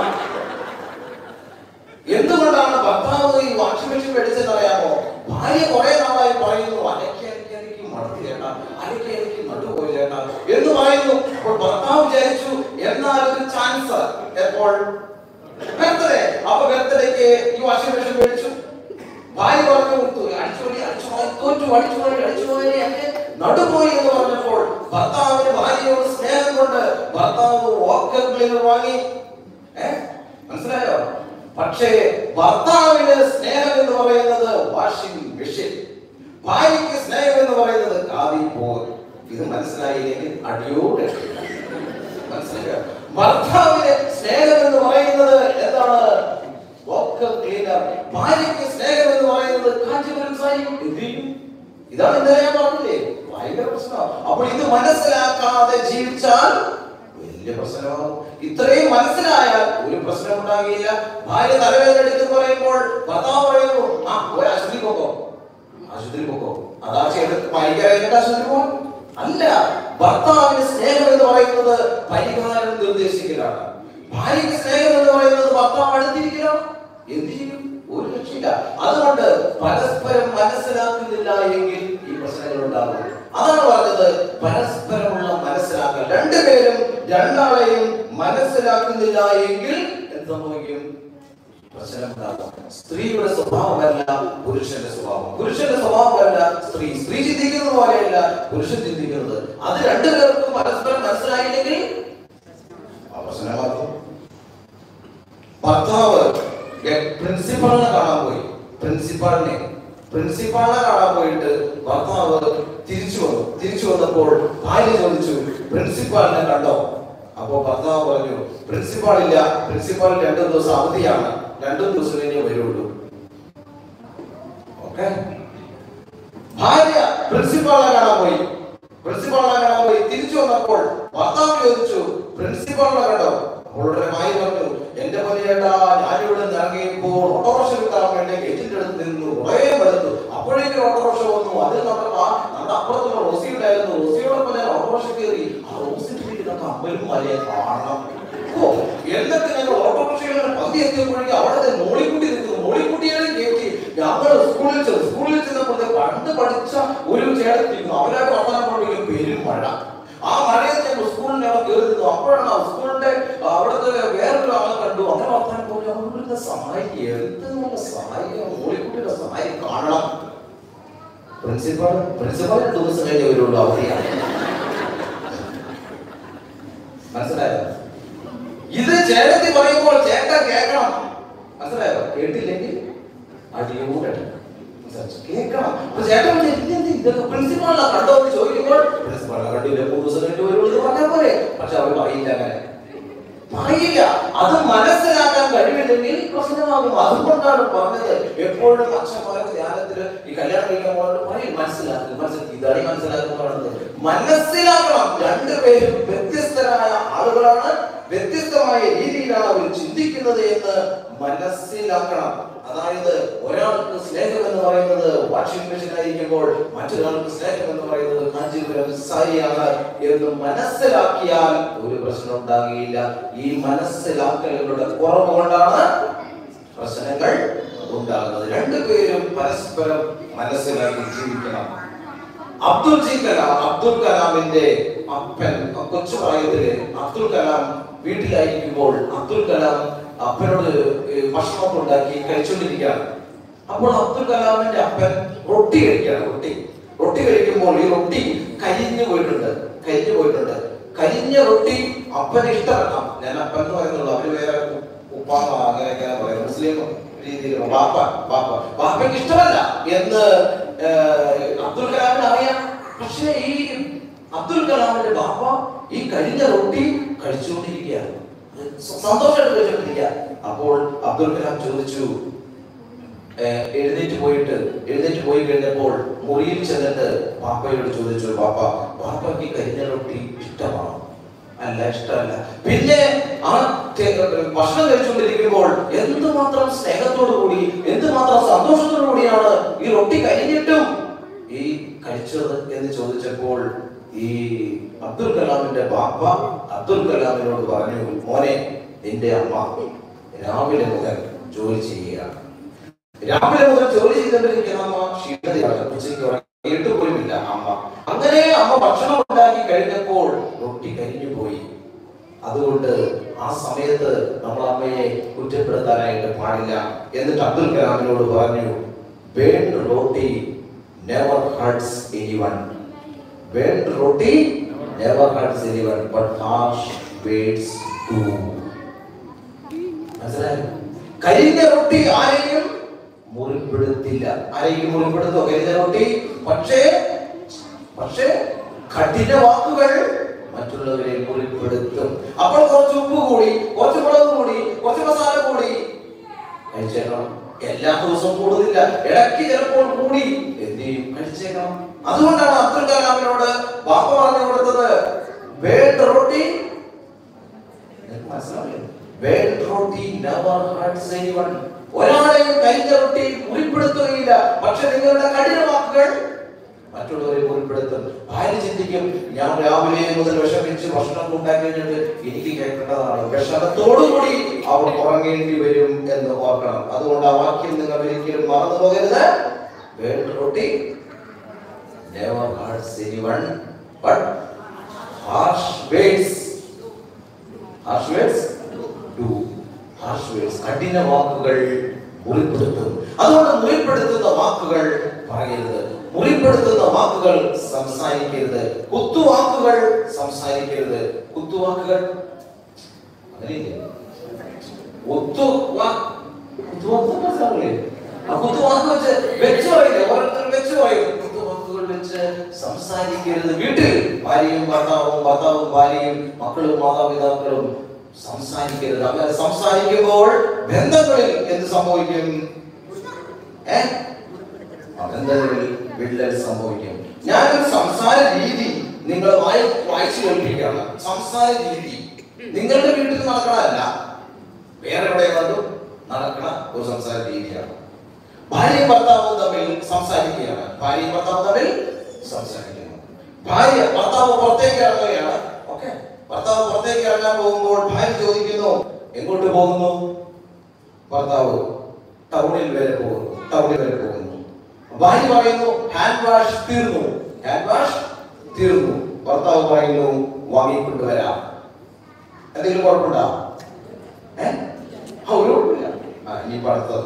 എന്തുകൊണ്ടാണ് ഭർത്താവ് ഈ വാഷിംഗ് മെഷീൻ മേടിച്ചെന്ന് അറിയാമോ ഭാര്യ കുറെ നാളായി പറയുന്നു അലക്കി അലക്കി അലക്കി മടത്തി ചേട്ടാ അലക്കി അലക്കി നടുപോയി ചേട്ടാ എന്ന് പറയുന്നു അപ്പോൾ ഭർത്താവ് വിചാരിച്ചു എന്നാൽ ഒരു ചാൻസ് എപ്പോൾ ബർത്ത്ഡേ അപ്പൊ ബർത്ത്ഡേക്ക് ഈ വാഷിംഗ് മെഷീൻ മേടിച്ചു ഭാര്യ പറഞ്ഞു കൊടുത്തു അടിച്ചുപൊളി അടിച്ചുപൊളി തോറ്റു അടിച്ചുപൊളി അടിച്ചുപൊളി അങ്ങനെ നടുപോയി എന്ന് പറഞ്ഞപ്പോൾ ഭർത്താവിന് ഭാര്യയോട് സ്നേഹം കൊണ്ട് ഭർത്താവ് വോക്കൽ ക്ലീനർ വാങ്ങി ഏ മനസ്സിലായോ പക്ഷേ ഭർത്താവിന് സ്നേഹം എന്ന് പറയുന്നത് വാഷിംഗ് മെഷീൻ ഭാര്യയ്ക്ക് സ്നേഹം എന്ന് പറയുന്നത് കാതി പോകൽ ഇത് മനസ്സിലായില്ലെങ്കിൽ അടിയോടെ മനസ്സിലായോ ഭർത്താവിന് സ്നേഹം എന്ന് പറയുന്നത് എന്താണ് വോക്കൽ ക്ലീനർ ഭാര്യയ്ക്ക് സ്നേഹം എന്ന് പറയുന്നത് കാഞ്ചീപുരം സാരിയും എന്ത് ചെയ്യും ഇതാണ് ഇന്നലെ ഞാൻ പറഞ്ഞില്ലേ ഭയങ്കര പ്രശ്നം അപ്പോൾ ഇത് മനസ്സിലാക്കാതെ ജീവിച്ചാൽ വലിയ പ്രശ്നമാകും ഇത്രയും മനസ്സിലായാൽ ഒരു പ്രശ്നം ഉണ്ടാകില്ല ഭാര്യ തലവേദന എടുത്ത് പറയുമ്പോൾ ഭർത്താവ് പറയുന്നു ആ ഒരു ആശുപത്രി പോക്കോ ആശുപത്രി പോക്കോ അതാ ചെയ്ത് ഭയങ്കര ആശുപത്രി പോകാം അല്ല ഭർത്താവിന് സ്നേഹം എന്ന് പറയുന്നത് പരിഹാരം നിർദ്ദേശിക്കലാണ് ഭാര്യയ്ക്ക് സ്നേഹം എന്ന് പറയുന്നത് ഭർത്താവ് അടുത്തിരിക്കണം എന്ത് ചെയ്യും ഒരു രക്ഷയില്ല അതുകൊണ്ട് പരസ്പരം മനസ്സിലാക്കുന്നില്ല എങ്കിൽ ഈ പ്രശ്നങ്ങൾ ഉണ്ടാകും അതാണ് പറഞ്ഞത് പരസ്പരമുള്ള മനസ്സിലാക്കൽ രണ്ടുപേരും രണ്ടാളെയും മനസ്സിലാക്കുന്നില്ല എങ്കിൽ എന്ത് സംഭവിക്കും പ്രശ്നമുണ്ടാകും സ്ത്രീയുടെ സ്വഭാവമല്ല പുരുഷന്റെ സ്വഭാവം പുരുഷന്റെ സ്വഭാവമല്ല സ്ത്രീ സ്ത്രീ ചിന്തിക്കുന്നത് പോലെയല്ല പുരുഷൻ ചിന്തിക്കുന്നത് അത് രണ്ടുപേർക്കും പരസ്പരം മനസ്സിലായില്ലെങ്കിൽ ആ പ്രശ്നമാകും ഭർത്താവ് പ്രിൻസിപ്പാളിനെ കാണാൻ പോയി പ്രിൻസിപ്പാളിനെ പ്രിൻസിപ്പാളിനെ കാണാൻ പോയിട്ട് ഭർത്താവ് തിരിച്ചു വന്നു തിരിച്ചു വന്നപ്പോൾ ഭാര്യ ചോദിച്ചു പ്രിൻസിപ്പാളിനെ കണ്ടോ അപ്പോ ഭർത്താവ് പറഞ്ഞു പ്രിൻസിപ്പാൾ ഇല്ല പ്രിൻസിപ്പാൾ രണ്ടു ദിവസം അവധിയാണ് രണ്ടു ദിവസം കഴിഞ്ഞേ വരുള്ളൂ ഓക്കെ ഭാര്യ പ്രിൻസിപ്പാളിനെ കാണാൻ പോയി പ്രിൻസിപ്പാളിനെ കാണാൻ പോയി തിരിച്ചു വന്നപ്പോൾ ഭർത്താവ് ചോദിച്ചു പ്രിൻസിപ്പാളിനെ കണ്ടോ അവളുടെ ഭാര്യ പറഞ്ഞു എന്റെ പനിയേട്ടാ ഞാനിവിടെ നിന്ന് ഇറങ്ങിയപ്പോൾ ഓട്ടോറിക്ഷ കിട്ടാൻ വേണ്ടി ഗേറ്റിന്റെ അടുത്ത് നിന്നു കുറേ വലുത്തു അപ്പോഴേക്കും ഓട്ടോറിക്ഷ വന്നു അത് നമ്മുടെ ആ- നമ്മുടെ അപ്പുറത്തുള്ള റോസി ഉണ്ടായിരുന്നു റോസിയോടൊപ്പം ഞാൻ ഓട്ടോറിക്ഷ കയറി ആ റോസിന്റെ വീട്ടിലൊക്കെ അമ്പലും മലയെ കാണണം ഓ എന്നിട്ട് ഞങ്ങൾ ഓട്ടോറിക്ഷയുടെ പന്തി എത്തിയപ്പോഴേക്കും അവിടെ മോളിക്കുട്ടി നിൽക്കുന്നു മോളിക്കുട്ടികളെ കയറ്റി ഞങ്ങൾ സ്കൂളിൽ ചെന്നു സ്കൂളിൽ ചെന്നപ്പോൾ പണ്ട് പഠിച്ച ഒരു ചേട്ടത്തിരുന്നു അവരൊക്കെ വർത്തമാനം പഠിക്കും പെരും മഴ ആ മഴയത്ത് ഞങ്ങൾ സ്കൂളിന്റെ അവിടെ കയറി നിന്നു അപ്പോഴാണ് ആ സ്കൂളിന്റെ അവിടുത്തെ വേറൊരു ആളെ കണ്ടു അങ്ങനെ വർത്തമാനം പോയി അവരുടെ സഹായിക്കും എന്ത് നല്ല സഹായിക്കും മോളിക്കുട്ടിയുടെ സഹായം കാണണം പ്രിൻസിപ്പൾ പ്രിൻസിപ്പൾ രണ്ട് ദിവസം കഴിഞ്ഞ് വരുള്ളൂ അവധിയാണ് മനസ്സിലായോ ഇത് ചേട്ടത്തി പറയുമ്പോൾ ചേട്ടൻ കേൾക്കണം മനസ്സിലായോ കേട്ടില്ലെങ്കിൽ അടിയോടെ കേൾക്കണം അപ്പൊ ചേട്ടൻ പറഞ്ഞു, "ഇതെന്ത് ഇതൊക്കെ പ്രിൻസിപ്പാളിനെ കണ്ടോ എന്ന് ചോദിക്കുമ്പോൾ പ്രിൻസിപ്പാളിനെ കണ്ടില്ല മൂന്ന് ദിവസം കഴിഞ്ഞ് വരുള്ളൂ എന്ന് പറഞ്ഞാൽ പോരെ പക്ഷെ അവർ പറയില്ല അങ്ങനെ പറയില്ല അത് മനസ്സിലാക്കാൻ കഴിവില്ലെങ്കിൽ പ്രശ്നമാകും അതുകൊണ്ടാണ് പറഞ്ഞത് എപ്പോഴും അച്ഛന്മാരുടെ ധ്യാനത്തില് ഈ കല്യാണം കഴിക്കാൻ പോകുന്നത് പറയും മനസ്സിലാക്കുക മനസ്സിലാക്കി ഇതാണ് ഈ മനസ്സിലാക്കുന്നത് മനസ്സിലാക്കണം രണ്ടുപേരും വ്യത്യസ്തരായ ആളുകളാണ് വ്യത്യസ്തമായ രീതിയിലാണ് അവർ ചിന്തിക്കുന്നത് എന്ന് മനസ്സിലാക്കണം അതായത് ഒരാൾക്ക് സ്നേഹം എന്ന് പറയുന്നത് വാഷിംഗ് മെഷീൻ ആയിരിക്കുമ്പോൾ മറ്റൊരാൾക്ക് സ്നേഹം എന്ന് പറയുന്നത് കാഞ്ചീപുരം സാരിയാണ് എന്ന് മനസ്സിലാക്കിയാൽ ഒരു പ്രശ്നം ഉണ്ടാകുകയില്ല ഈ മനസ്സിലാക്കലുകളുടെ കുറവ് കൊണ്ടാണ് പ്രശ്നങ്ങൾ ഉണ്ടാകുന്നത് രണ്ടുപേരും പരസ്പരം മനസ്സിലാക്കി ജീവിക്കണം അബ്ദുൽ ജി കലാം അബ്ദുൽ കലാമിന്റെ അപ്പൻ കൊച്ചു പ്രായത്തില് അബ്ദുൽ കലാം വീട്ടിലായിരിക്കുമ്പോൾ അബ്ദുൽ കലാം അപ്പനോട് ഏ, ഭക്ഷണമൊക്കെ ഉണ്ടാക്കി കഴിച്ചുകൊണ്ടിരിക്കുകയാണ് അപ്പോൾ അബ്ദുൽ കലാമിന്റെ അപ്പൻ റൊട്ടി കഴിക്കുകയാണ് റൊട്ടി റൊട്ടി കഴിക്കുമ്പോൾ ഈ റൊട്ടി കരിഞ്ഞു പോയിട്ടുണ്ട് കരിഞ്ഞു പോയിട്ടുണ്ട് കരിഞ്ഞ റൊട്ടി അപ്പന് ഇഷ്ടമല്ല ഞാൻ അപ്പൻ എന്ന് പറയുന്നുള്ളൂ അവര് വേറെ ഉ- ഉപ്പാമ അങ്ങനെയൊക്കെയാണ് പറയുന്നത് മുസ്ലിം രീതിയിൽ ബാപ്പ ബാപ്പ ബാപ്പയ്ക്ക് ഇഷ്ടമല്ല എന്ന് ഏഹ്, അബ്ദുൽ കലാമിന് അറിയാം പക്ഷേ ഈ അബ്ദുൽ കലാമിന്റെ ബാപ്പ ഈ കഴിഞ്ഞ റൊട്ടി കഴിച്ചുകൊണ്ടിരിക്കുകയാണ് സന്തോഷമായിട്ട് കഴിച്ചുകൊണ്ടിരിക്കുക അപ്പോൾ അബ്ദുൽ കലാം ചോദിച്ചു ഏഹ്, എഴുന്നേറ്റ് പോയിട്ട് എഴുന്നേറ്റ് പോയി കഴിഞ്ഞപ്പോൾ മുറിയിൽ ചെന്നിട്ട് പാപ്പയോട് ചോദിച്ചു പാപ്പ പാപ്പയ്ക്ക് കരിഞ്ഞ റൊട്ടി ഇഷ്ടമാണോ അല്ല ഇഷ്ടമല്ല പിന്നെ ആ തെ- ഭക്ഷണം കഴിച്ചുകൊണ്ടിരിക്കുമ്പോൾ എന്തുമാത്രം സ്നേഹത്തോടു കൂടി എന്തുമാത്രം സന്തോഷത്തോടു കൂടിയാണ് ഈ റൊട്ടി കഴിഞ്ഞിട്ടും ഈ കഴിച്ചത് എന്ന് ചോദിച്ചപ്പോൾ ഈ അബ്ദുൽ കലാമിന്റെ ബാപ്പ അബ്ദുൽ കലാമിനോട് പറഞ്ഞു മോനെ നിന്റെ അമ്മ രാവിലെ മുതൽ ജോലി ചെയ്യുകയാണ് രാവിലെ മുതൽ ജോലി ചെയ്തുകൊണ്ടിരിക്കുന്ന അമ്മ ക്ഷീണതയാണ് ഉച്ചയ്ക്ക് ഉറങ്ങിയിട്ട് പോലുമില്ല അമ്മ അങ്ങനെ അമ്മ ഭക്ഷണം ഉണ്ടാക്കി കഴിഞ്ഞപ്പോൾ റൊട്ടി കരിഞ്ഞു പോയി അതുകൊണ്ട് ആ സമയത്ത് നമ്മൾ അമ്മയെ കുറ്റപ്പെടുത്താനായിട്ട് പാടില്ല എന്നിട്ട് അബ്ദുൽ കലാമിനോട് പറഞ്ഞു വേണ്ട റോട്ടി നെവർ ഹർട്സ് എനിവൺ വേണ്ട roti never hurts anyone but harsh words do മനസ്സിലായോ കരിഞ്ഞ റൊട്ടി ആരെയും മുറിപ്പെടുത്തില്ല ആരെയും മുറിപ്പെടുത്തോ കരിഞ്ഞ റൊട്ടി പക്ഷേ പക്ഷേ കഠിന വാക്കുകൾ മറ്റുള്ളവരെ മുറിപ്പെടുത്തും അപ്പോൾ കുറച്ച് ഉപ്പ് കൂടി കുറച്ച് മുളക് കൂടി കുറച്ച് മസാല കൂടി കഴിച്ചേക്കണം എല്ലാ ദിവസവും കൂടുന്നില്ല ഇടയ്ക്ക് ചിലപ്പോൾ കൂടി എന്ത് ചെയ്യും കഴിച്ചേക്കണം അതുകൊണ്ടാണ് അബ്ദുൽ കലാമിനോട് ബാപ്പ പറഞ്ഞു കൊടുത്തത് വേണ്ട റൊട്ടി നിനക്ക് മനസ്സിലാവില്ലേ? Bad roti never hurts anyone. ഒരാളെയും കരിഞ്ഞ റൊട്ടി മുറിപ്പെടുത്തുകയില്ല പക്ഷെ നിങ്ങളുടെ കഠിന വാക്കുകൾ മറ്റുള്ളവരെ മുറിപ്പെടുത്തും ഭാര്യ ചിന്തിക്കും ഞാൻ രാവിലെ മുതൽ വിഷമിച്ച് ഭക്ഷണം ഉണ്ടാക്കി കഴിഞ്ഞിട്ട് എനിക്ക് കേൾക്കേണ്ടതാണ് വിഷമത്തോടുകൂടി അവർ ഉറങ്ങേണ്ടി വരും എന്ന് ഓർക്കണം അതുകൊണ്ട് ആ വാക്യം നിങ്ങൾ ഒരിക്കലും മറന്നു പോകരുത് വേണ്ട റൊട്ടി never hurts anyone but harsh words harsh words do harsh words കഠിന വാക്കുകൾ മുറിപ്പെടുത്തും അതുകൊണ്ട് മുറിപ്പെടുത്തുന്ന വാക്കുകൾ പറയരുത് മുറിപ്പെടുത്തുന്ന വാക്കുകൾ സംസാരിക്കരുത് കുത്തുവാക്കുകൾ സംസാരിക്കരുത് കുത്തുവാക്കുകൾ അങ്ങനെയില്ലേ ഒത്തു വാ- കുത്തുവാക്ക് മനസ്സിലാവില്ലേ? ആ കുത്തുവാക്ക് വെച്ച് വെച്ച് പറയില്ലേ ഓരോരുത്തർ വെച്ച് പറയും കുത്തുവാക്കുകൾ വെച്ച് സംസാരിക്കരുത് വീട്ടിൽ ഭാര്യയും ഭർത്താവും ഭർത്താവും ഭാര്യയും മക്കളും മാതാപിതാക്കളും സംസാരിക്കരുത് അങ്ങനെ സംസാരിക്കുമ്പോൾ ബന്ധങ്ങളിൽ എന്ത് സംഭവിക്കും ഏ ആ ബന്ധങ്ങളിൽ വിള്ളൽ സംഭവിക്കും ഞാനൊരു സംസാര രീതി നിങ്ങൾ വായി വായിച്ചു കേൾപ്പിക്കുകയാണ് സംസാര രീതി നിങ്ങളുടെ വീട്ടിൽ നടക്കണമല്ല വേറെ എവിടെ കണ്ടും നടക്കണ ഒരു സംസാര രീതിയാണ് ഭാര്യയും ഭർത്താവും തമ്മിൽ സംസാരിക്കുകയാണ് ഭാര്യയും ഭർത്താവും തമ്മിൽ സംസാരിക്കുന്നു ഭാര്യ ഭർത്താവ് പുറത്തേക്ക് ഇറങ്ങുകയാണ് ഓക്കെ ഭർത്താവ് പുറത്തേക്ക് ഇറങ്ങാൻ പോകുമ്പോൾ ഭാര്യ ചോദിക്കുന്നു എങ്ങോട്ട് പോകുന്നു ഭർത്താവ് ടൗണിൽ വരെ പോകുന്നു ടൗണിൽ വരെ പോകുന്നു ഭാര്യ പറയുന്നു ഹാൻഡ് വാഷ് തീർന്നു ഹാൻഡ് വാഷ് തീർന്നു ഭർത്താവ് പറയുന്നു വാങ്ങിക്കൊണ്ടുവരാം എന്തെങ്കിലും കുഴപ്പമുണ്ടോ ഏ ആ, ഒരു കുഴപ്പമില്ല ആ ഇനിയിപ്പോ അടുത്തത്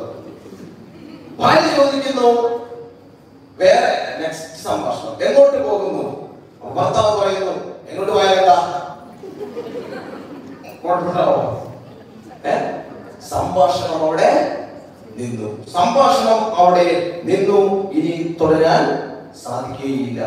ഭാര്യ ചോദിക്കുന്നു വേറെ നെക്സ്റ്റ് സംഭാഷണം എങ്ങോട്ട് പോകുന്നു ഭർത്താവ് പറയുന്നു എങ്ങോട്ട് പോയാലെന്താ കുഴപ്പമുണ്ടാവോ ഏ സംഭാഷണം അവിടെ നിന്നു സംഭാഷണം അവിടെ നിന്നു ഇനി തുടരാൻ സാധിക്കുകയില്ല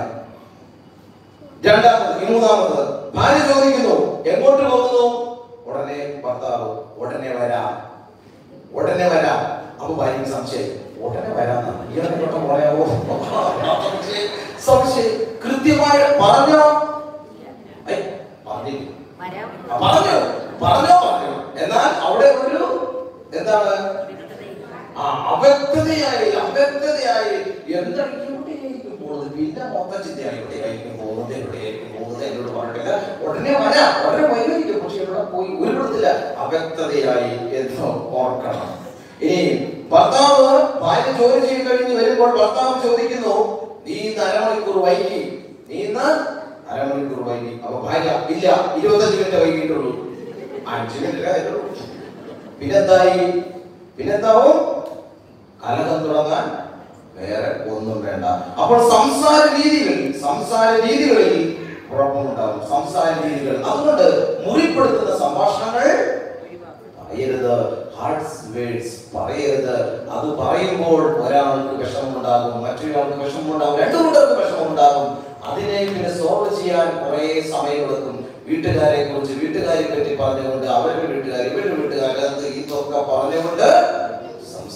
രണ്ടാമത് ഇനി മൂന്നാമത് ഭാര്യ ചോദിക്കുന്നു എങ്ങോട്ട് പോകുന്നു ഉടനെ ഭർത്താവ് ഉടനെ വരാം ഉടനെ വരാം അപ്പൊ ഭാര്യക്ക് സംശയം ഉടനെ വരാന്നാണ് ഇയാളെ പെട്ടെന്ന് പറയാവോ സംശയം, സംശയം കൃത്യമായി പറഞ്ഞോ ഐ, പറഞ്ഞില്ല വരാം ആ, പറഞ്ഞോ പറഞ്ഞോ പറഞ്ഞോ എന്നാൽ അവിടെ ഒരു എന്താണ് ആ അവ്യക്തതയായി അവ്യക്തതയായി എന്താണ് എവിടെയായിരിക്കും പോകുന്നത് പിന്നെ മൊത്തം ചിന്തയാണ് എവിടെയായിരിക്കും പോകുന്നത് എവിടെയായിരിക്കും പോകുന്നത് എന്നോട് പറഞ്ഞിട്ടില്ല ഉടനെ വരാം ഉടനെ വൈകാരിക്കും പക്ഷെ ഇവിടെ പോയി ഉരുപ്പെടുത്തില്ല അവ്യക്തതയായി എന്ന് ഓർക്കണം ഇനി ഭർത്താവ് ഭാര്യ ജോലി ചെയ്ത് കഴിഞ്ഞ് വരുമ്പോൾ ഭർത്താവ് ചോദിക്കുന്നു നീ ഇന്ന് അരമണിക്കൂർ വൈകി നീ ഇന്ന് അരമണിക്കൂർ വൈകി അപ്പൊ ഭാര്യ ഇല്ല ഇരുപത്തഞ്ച് മിനിറ്റ് വൈകിട്ടുള്ളൂ അഞ്ച് മിനിറ്റ് ആയിട്ടുള്ളൂ പിന്നെന്തായി പിന്നെന്താവും കലഹം തുടങ്ങാൻ വേറെ ഒന്നും വേണ്ട അപ്പോൾ സംസാര രീതികൾ സംസാര രീതികളിൽ കുഴപ്പമുണ്ടാകും സംസാര രീതികൾ അതുകൊണ്ട് മുറിപ്പെടുത്തുന്ന സംഭാഷണങ്ങൾ പറയരുത് ഹാർട്സ് വേർഡ്സ് പറയരുത് അത് പറയുമ്പോൾ ഒരാൾക്ക് വിഷമമുണ്ടാകും മറ്റൊരാൾക്ക് വിഷമമുണ്ടാകും രണ്ടു കൂട്ടർക്ക് വിഷമമുണ്ടാകും അതിനെ പിന്നെ സോൾവ് ചെയ്യാൻ കുറെ സമയമെടുക്കും വീട്ടുകാരെ കുറിച്ച് വീട്ടുകാരെ പറ്റി പറഞ്ഞുകൊണ്ട് അവരുടെ വീട്ടുകാർ ഇവരുടെ വീട്ടുകാർ അത് ഇതൊക്കെ പറഞ്ഞുകൊണ്ട്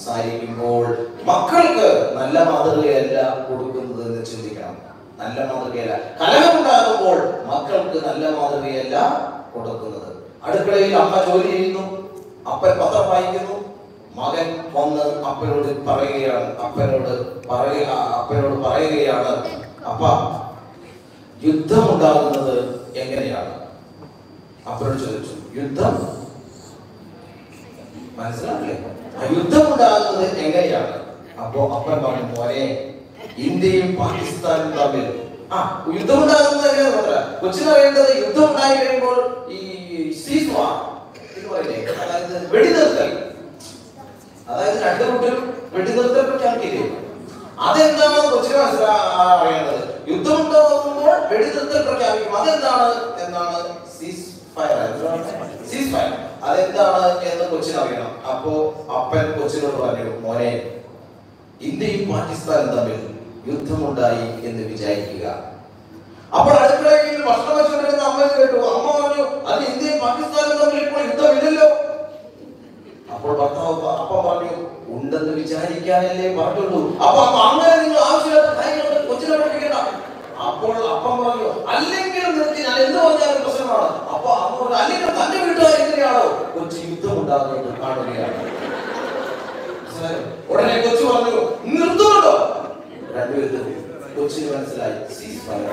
സംസാരിക്കുമ്പോൾ മക്കൾക്ക് നല്ല മാതൃകയല്ല കൊടുക്കുന്നത് എന്ന് ചിന്തിക്കണം നല്ല മാതൃകയല്ല കലഹമുണ്ടാകുമ്പോൾ മക്കൾക്ക് നല്ല മാതൃകയല്ല കൊടുക്കുന്നത് അടുക്കളയിൽ അമ്മ ജോലി ചെയ്യുന്നു അപ്പൻ പത്രം വായിക്കുന്നു മകൻ വന്ന് അപ്പനോട് പറയുകയാണ് അപ്പനോട് പറയുക അപ്പനോട് പറയുകയാണ് അപ്പ യുദ്ധം ഉണ്ടാകുന്നത് എങ്ങനെയാണ് അപ്പനോട് ചോദിച്ചു യുദ്ധം മനസ്സിലാവില്ലേ ആ യുദ്ധം ഉണ്ടാകുന്നത് എങ്ങനെയാണ് അപ്പോ അപ്പൻ പറഞ്ഞു മോനെ ഇന്ത്യയും പാകിസ്ഥാനും തമ്മിൽ ആ യുദ്ധം ഉണ്ടാകുന്നത് എങ്ങനെയാന്ന് പറഞ്ഞ കൊച്ചിന് അറിയേണ്ടത് യുദ്ധം ഉണ്ടായി കഴിയുമ്പോൾ ഈ cease war എന്ന് പറയില്ലേ അതായത് വെടിനിർത്തൽ അതായത് രണ്ടു കൂട്ടരും വെടിനിർത്തൽ പ്രഖ്യാപിക്കില്ലേ അതെന്താണെന്ന് കൊച്ചിന് മനസ്സിലാ അറിയേണ്ടത് യുദ്ധം ഉണ്ടാകുമ്പോൾ വെടിനിർത്തൽ പ്രഖ്യാപിക്കും അതെന്താണ് എന്നാണ് സീസ് ഫയർ സീസ് ഫയർ അതെന്താണ് എന്ന് കൊച്ചിന് അറിയണം അപ്പോ അപ്പൻ കൊച്ചിനോട് പറഞ്ഞു മോനെ ഇന്ത്യയും പാകിസ്ഥാനും തമ്മിൽ യുദ്ധമുണ്ടായി എന്ന് വിചാരിക്കുക അപ്പോൾ അടുക്കളയിൽ ഭക്ഷണം വെച്ചുകൊണ്ടിരുന്ന അമ്മ കേട്ടു അമ്മ പറഞ്ഞു അത് ഇന്ത്യയും പാകിസ്ഥാനും തമ്മിൽ ഇപ്പോൾ യുദ്ധമില്ലല്ലോ അപ്പോൾ ഭർത്താവ് പ- അപ്പം പറഞ്ഞു ഉണ്ടെന്ന് വിചാരിക്കാനല്ലേ പറഞ്ഞുള്ളൂ അപ്പൊ അപ്പൊ അങ്ങനെ നിങ്ങൾ ആവശ്യമില്ലാത്ത കാര്യങ്ങൾ കൊച്ചിനെ പഠിപ്പിക്കണ്ട അപ്പോൾ അപ്പം പറഞ്ഞു അല്ലെങ്കിൽ നിർത്തി ഞാൻ എന്ത് പറഞ്ഞാലും പ്രശ്നമാണ് അപ്പൊ അമ്മ പറഞ്ഞു അല്ലെങ്കിൽ തന്റെ വീട്ടുകാർ എങ്ങനെയാണോ കൊച്ചി യുദ്ധം ഉണ്ടാകുന്നത് കാണുകയാണ് മനസ്സിലായോ? ഉടനെ കൊച്ചു പറഞ്ഞു നിർത്തുന്നുണ്ടോ രണ്ടുപേരും കൊച്ചിന് മനസ്സിലായി "Cease fire."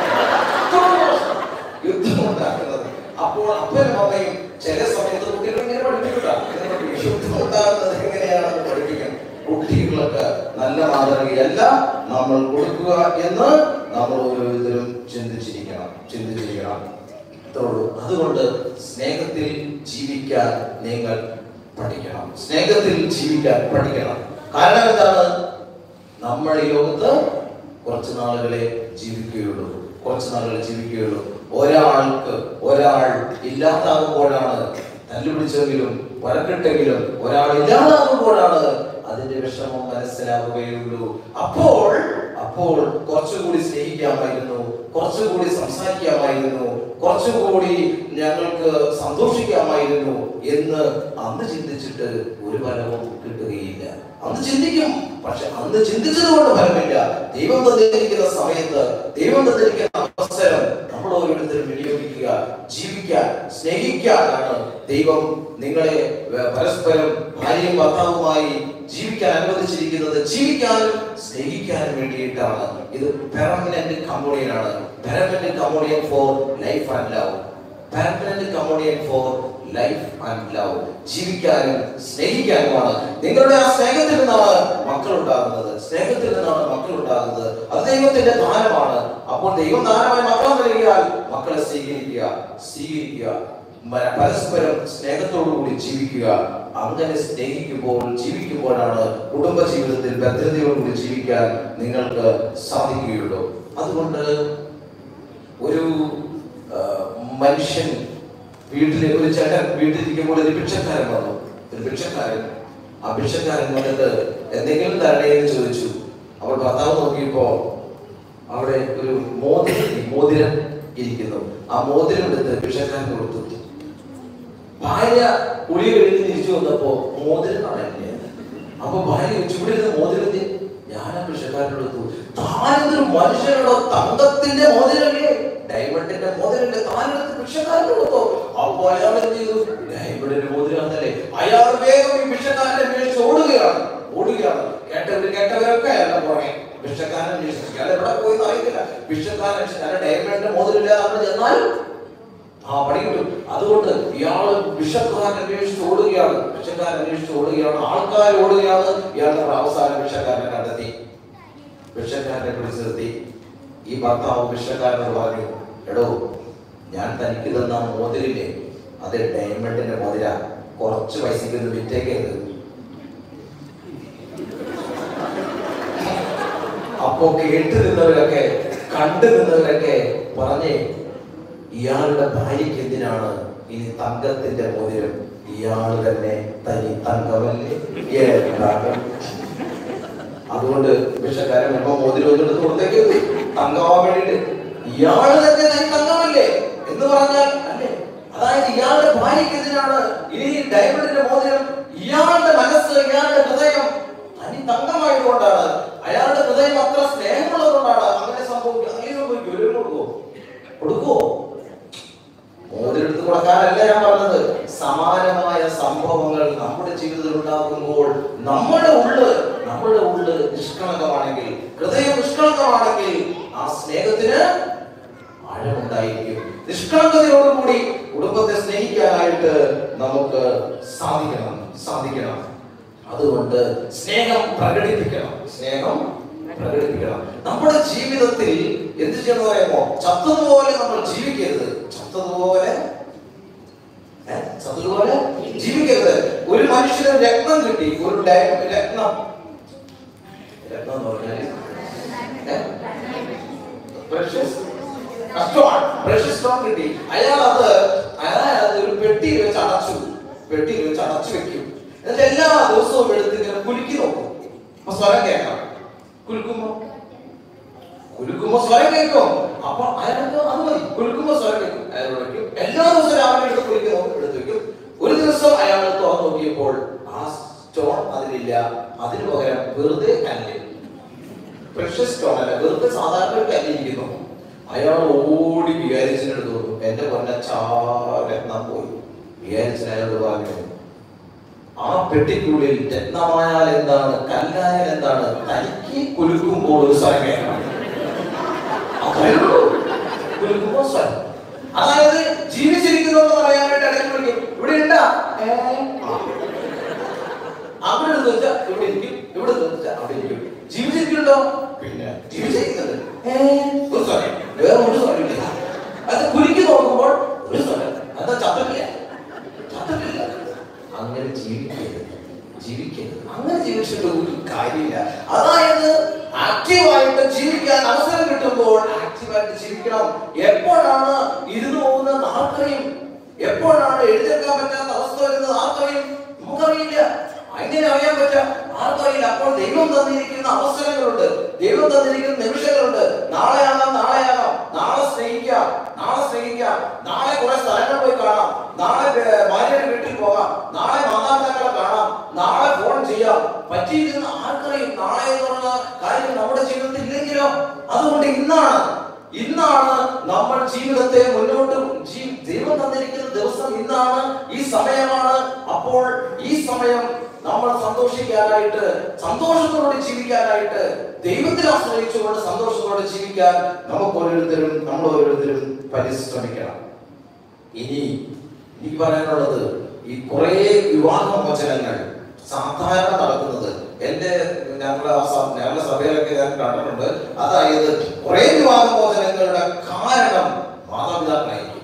യുദ്ധം ഉണ്ടാക്കുന്നത് അപ്പോൾ അപ്പനും അമ്മയും ചില സമയത്ത് കുട്ടികൾ ഇങ്ങനെ പഠിപ്പിക്കുക യുദ്ധം ഉണ്ടാകുന്നത് എങ്ങനെയാണെന്ന് പഠിപ്പിക്കണം കുട്ടികൾക്ക് നല്ല മാതൃകയല്ല നമ്മൾ കൊടുക്കുക എന്ന് നമ്മൾ ഓരോരുത്തരും ചിന്തിച്ചിരിക്കണം ചിന്തിച്ചിരിക്കണം ഇത്രേ ഉള്ളൂ. അതുകൊണ്ട് സ്നേഹത്തിൽ ജീവിക്കാൻ നിങ്ങൾ പഠിക്കണം സ്നേഹത്തിൽ ജീവിക്കാൻ പഠിക്കണം കാരണം എന്താണ് നമ്മൾ ഈ ലോകത്ത് കുറച്ച് നാളുകളെ ജീവിക്കുകയുള്ളൂ കുറച്ച് നാളുകൾ ജീവിക്കുകയുള്ളൂ ഒരാൾക്ക് ഒരാൾ ഇല്ലാതാകുമ്പോഴാണ് തല്ലുപിടിച്ചെങ്കിലും വഴക്കിട്ടെങ്കിലും ഒരാൾ ഇല്ലാതാകുമ്പോഴാണ് അതിന്റെ വിഷമം മനസ്സിലാവുകയുള്ളൂ അപ്പോൾ അപ്പോൾ കുറച്ചുകൂടി സ്നേഹിക്കാമായിരുന്നു കുറച്ചുകൂടി സംസാരിക്കാമായിരുന്നു കുറച്ചുകൂടി ഞങ്ങൾക്ക് സന്തോഷിക്കാമായിരുന്നു എന്ന് അന്ന് ചിന്തിച്ചിട്ട് ഒരു ഫലവും കിട്ടുകയില്ല അന്ന് ചിന്തിക്കും പക്ഷെ അന്ന് ചിന്തിച്ചത് കൊണ്ട് ഫലമില്ല ദൈവം തന്നിരിക്കുന്ന സമയത്ത് ദൈവം തന്നിരിക്കുന്ന അവസരം നമ്മൾ ഓരോരുത്തരും വിനിയോഗിക്കുക ജീവിക്കാൻ സ്നേഹിക്കാനാണ് ദൈവം നിങ്ങളെ വ- പരസ്പരം ഭാര്യയും ഭർത്താവുമായി ജീവിക്കാൻ അനുവദിച്ചിരിക്കുന്നത് ജീവിക്കാനും സ്നേഹിക്കാനും വേണ്ടിയിട്ടാണ് ഇത് പെർമനന്റ് കമ്മോണിയൻ ആണ് permanent communion for life and love permanent communion for life and love ജീവിക്കാനും സ്നേഹിക്കാനുമാണ് നിങ്ങളുടെ ആ സ്നേഹത്തിൽ നിന്നാണ് മക്കൾ ഉണ്ടാകുന്നത് സ്നേഹത്തിൽ നിന്നാണ് മക്കൾ ഉണ്ടാകുന്നത് അത് ദൈവത്തിന്റെ ദാനമാണ് അപ്പോൾ ദൈവം ദാനമായി മക്കളെ നൽകിയാൽ മക്കളെ സ്വീകരിക്കുക സ്വീകരിക്കുക മ- പരസ്പരം സ്നേഹത്തോടുകൂടി ജീവിക്കുക അങ്ങനെ സ്നേഹിക്കുമ്പോൾ ജീവിക്കുമ്പോഴാണ് കുടുംബ ജീവിതത്തിൽ ഭദ്രതയോടുകൂടി ജീവിക്കാൻ നിങ്ങൾക്ക് സാധിക്കുകയുള്ളൂ അതുകൊണ്ട് ഒരു ആ, മനുഷ്യൻ വീട്ടിലെ ഒരു ചേട്ടൻ വീട്ടിലിരിക്കുമ്പോൾ ഒരു ഭിക്ഷക്കാരൻ വന്നു ഒരു ഭിക്ഷക്കാരൻ ആ ഭിക്ഷക്കാരൻ വന്നിട്ട് എന്തെങ്കിലും തരണേ എന്ന് ചോദിച്ചു അപ്പോൾ ഭർത്താവ് നോക്കിയപ്പോ അവിടെ ഒരു മോതിരം മോതിരം ഇരിക്കുന്നു ആ മോതിരം എടുത്ത് ഭിക്ഷക്കാരൻ കൊടുത്തു ഭാര്യ കുളി കഴിഞ്ഞ് തിരിച്ചു വന്നപ്പോ മോതിരം കാണാനില്ല അപ്പൊ ഭാര്യ ചോദിച്ചു, ഇവിടെ ഇരുന്ന മോതിരം എന്ത്?" ഞാൻ ആ ഭിക്ഷക്കാരനോട് എടുത്തു താനെന്തൊരു മനുഷ്യനോടോ തങ്കത്തിന്റെ മോതിരല്ലേ ഡയമണ്ടിന്റെ മോതിരല്ലേ താനെടുത്ത് ഭിക്ഷക്കാരന് കൊടുത്തോ അപ്പൊ അയാൾ എന്ത് ചെയ്തു ഡയമണ്ടിന്റെ മോതിരാന്നല്ലേ അയാൾ വേഗം ഈ ഭിക്ഷക്കാരനെ അന്വേഷിച്ച് ഓടുകയാണ് ഓടുകയാണ് കേട്ടവര് കേട്ടവരൊക്കെ അയാളുടെ പുറമെ ഭിക്ഷക്കാരൻ അന്വേഷിച്ചു അയാൾ എവിടെ പോയി അറിയത്തില്ല ഭിക്ഷക്കാരൻ അന്വേഷിച്ചു അയാൾ ഡയമണ്ടിന്റെ മോതിരില്ലാതെ ചെന്നാൽ ആ പണി കിട്ടും അതുകൊണ്ട് ഇയാള് വിഷക്കാരൻ അന്വേഷിച്ച് ഓടുകയാണ് വിഷക്കാരൻ അന്വേഷിച്ച് ഓടുകയാണ് ആൾക്കാർ ഓടുകയാണ് ഇയാളുടെ അവസാനം വിഷക്കാരനെ കണ്ടെത്തി വിഷക്കാരനെ പിടിച്ചു നിർത്തി ഈ ഭർത്താവ് വിഷക്കാരനോട് പറഞ്ഞു എടോ ഞാൻ തനിക്ക് തന്ന മോതിരില്ലേ അത് ഡയമണ്ടിന്റെ മോതിര കുറച്ച് പൈസക്ക് ഇത് വിറ്റേക്കരുത് അപ്പോ കേട്ട് നിന്നവരൊക്കെ കണ്ടു നിന്നവരൊക്കെ പറഞ്ഞേ ഇയാളുടെ ഭാര്യയ്ക്ക് എന്തിനാണ് ഇനി തങ്കത്തിന്റെ മോതിരം ഇയാൾ തന്നെ തനി തങ്കമല്ലേ ഏതാകും അതുകൊണ്ട് വിഷക്കാരൻ വരുമ്പോ മോതിരം ഒന്നെടുത്ത് കൊടുത്തേക്ക് തങ്കമാവാൻ വേണ്ടിട്ട് ഇയാള് തന്നെ തനി തങ്കമല്ലേ എന്ന് പറഞ്ഞാൽ അല്ലേ അതായത് ഇയാളുടെ ഭാര്യയ്ക്ക് എന്തിനാണ് ഇനി ഈ ഡയമണ്ടിന്റെ മോതിരം ഇയാളുടെ മനസ്സ് ഇയാളുടെ ഹൃദയം തനി തങ്കമായതുകൊണ്ടാണ് അയാളുടെ ഹൃദയം അത്ര സ്നേഹമുള്ളതുകൊണ്ടാണ് അങ്ങനെ സംഭവിക്കുക അങ്ങനെ സംഭവിക്കും ഒരു കൊടുക്കുവോ കൊടുക്കുവോ മോതിരെടുത്ത് കൊടുക്കാനല്ല ഞാൻ പറഞ്ഞത് സമാനമായ സംഭവങ്ങൾ നമ്മുടെ ജീവിതത്തിൽ ഉണ്ടാകുമ്പോൾ നമ്മുടെ ഉള്ള് നമ്മുടെ ഉള്ള് നിഷ്കളങ്കമാണെങ്കിൽ ഹൃദയം നിഷ്കളങ്കമാണെങ്കിൽ ആ സ്നേഹത്തിന് ആഴമുണ്ടായിരിക്കും നിഷ്കളങ്കതയോടുകൂടി കുടുംബത്തെ സ്നേഹിക്കാനായിട്ട് നമുക്ക് സാധിക്കണം സാധിക്കണം അതുകൊണ്ട് സ്നേഹം പ്രകടിപ്പിക്കണം സ്നേഹം പ്രകടിപ്പിക്കണം നമ്മുടെ ജീവിതത്തിൽ എന്ത് ചെയ്യണമെന്ന് പറയുമ്പോ ചത്തതുപോലെ നമ്മൾ ജീവിക്കരുത് ചത്തതുപോലെ ഏ? ചത്തതുപോലെ ജീവിക്കരുത് ഒരു മനുഷ്യന് രത്നം കിട്ടി ഒരു ഡയ- രത്നം രത്നം എന്ന് പറഞ്ഞാല് ഏ? precious കഷ്ടമാണ് പ്രഷ്യസ് സ്റ്റോൺ കിട്ടി അയാൾ അത് അയാൾ അത് ഒരു പെട്ടിയിൽ വെച്ച് അടച്ചു പെട്ടിയിൽ വെച്ച് അടച്ചു വെക്കും എന്നിട്ട് എല്ലാ ദിവസവും എടുത്ത് ഇങ്ങനെ കുലുക്കി നോക്കും അപ്പൊ സ്വരം കേൾക്കാം കുലുക്കുമ്പോ കുലുക്കുമ്പോ സ്വരം കേൾക്കും അപ്പൊ അയാൾക്ക് അത് മതി കുലുക്കുമ്പോ സ്വരം കേൾക്കും അയാൾ വിളിക്കും എല്ലാ ദിവസവും രാവിലെ എടുത്ത് കുലുക്കി നോക്കും എടുത്ത് വെക്കും ഒരു ദിവസം അയാൾ തുറന്നു നോക്കിയപ്പോൾ ആ സ്റ്റോൺ അതിലില്ല അതിന് പകരം വെറുതെ കല്ല് പ്രഷ്യസ് സ്റ്റോൺ അല്ല വെറുതെ സാധാരണ ഒരു കല്ലിരിക്കുന്നു അയാൾ ഓടി വികാരിച്ചിന്റെ അടുത്ത് കൊടുത്തു എന്റെ പൊന്നച്ചാ രത്നം പോയി വികാരിച്ചൻ അയാളോട് പറഞ്ഞു ആ പെട്ടിക്കുള്ളിൽ രത്നമായാൽ എന്താണ് കല്ലായാൽ എന്താണ് തനിക്ക് കുലുക്കുമ്പോൾ ഒരു സ്വരം കേൾക്കണം അത്രേ ഉള്ളൂ. കുലുക്കുമ്പോൾ സ്വരം അതായത് ജീവിച്ചിരിക്കുന്നോന്ന് പറയാനായിട്ട് ഇടയ്ക്ക് വിളിക്കും ഇവിടെ ഉണ്ടാ ഏ? ആ. അവിടെ എടുത്ത് വെച്ചാ ഇവിടെ ഇരിക്കും ഇവിടെ എടുത്ത് വെച്ചാ അവിടെ ഇരിക്കും ജീവിച്ചിരിക്കുന്നുണ്ടോ പിന്നെ ജീവിച്ചിരിക്കുന്നുണ്ട് ഏ, ഒരു സ്വരം വേറെ ഒരു സ്വരമില്ല അത് കുലുക്കി നോക്കുമ്പോൾ ഒരു സ്വരം എന്താ ചത്തിട്ടില്ല ചത്തിട്ടില്ല അങ്ങനെ ജീവിക്കരുത് ജീവിക്കരുത് അങ്ങനെ ജീവിച്ചിട്ട് ഒരു കാര്യമില്ല അതായത് ആക്റ്റീവായിട്ട് ജീവിക്കാൻ അവസരം കിട്ടുമ്പോൾ ആക്റ്റീവായിട്ട് ജീവിക്കണം എപ്പോഴാണ് ഇരുന്ന് പോകുന്നത് ആർക്കറിയും എപ്പോഴാണ് എഴുന്നേൽക്കാൻ പറ്റാത്ത അവസ്ഥ വരുന്നത് ആർക്കറിയും നമുക്കറിയില്ല അങ്ങനെ അറിയാൻ പറ്റാം ആർക്കറിയില്ല അപ്പോൾ ദൈവം തന്നിരിക്കുന്ന അവസരങ്ങളുണ്ട് ദൈവം തന്നിരിക്കുന്ന നിമിഷങ്ങളുണ്ട് നാളെയാകാം നാളെയാകാം നാളെ സ്നേഹിക്കാം നാളെ സ്നേഹിക്കാം നാളെ കുറെ സ്ഥലങ്ങൾ പോയി കാണാം നാളെ ഏർ, ഭാര്യയുടെ വീട്ടിൽ പോകാം നാളെ മാതാപിതാക്കളെ കാണാം നാളെ ഫോൺ ചെയ്യാം പറ്റിയിരുന്ന ആർക്കറിയും നാളെ എന്നുള്ള കാര്യം നമ്മുടെ ജീവിതത്തിൽ ഇല്ലെങ്കിലോ അതുകൊണ്ട് ഇന്നാണ് ഇന്നാണ് നമ്മൾ ജീവിതത്തെ മുന്നോട്ട് ജീ- ദൈവം തന്നിരിക്കുന്ന ദിവസം ഇന്നാണ് ഈ സമയമാണ് അപ്പോൾ ഈ സമയം നമ്മൾ സന്തോഷിക്കാനായിട്ട് സന്തോഷത്തോടെ ജീവിക്കാനായിട്ട് ദൈവത്തിൽ ആശ്രയിച്ചുകൊണ്ട് സന്തോഷത്തോടെ ജീവിക്കാൻ നമുക്ക് ഓരോരുത്തരും നമ്മൾ ഓരോരുത്തരും പരിശ്രമിക്കണം ഇനി എനിക്ക് പറയാനുള്ളത് ഈ കുറെ വിവാഹമോചനങ്ങൾ സാധാരണ നടക്കുന്നത് എന്റെ ഞങ്ങളുടെ ആ സഭ- ഞങ്ങളുടെ സഭയിലൊക്കെ ഞാൻ കണ്ടിട്ടുണ്ട് അതായത് കുറെ വിവാഹമോചനങ്ങളുടെ കാരണം മാതാപിതാക്കളായിരിക്കും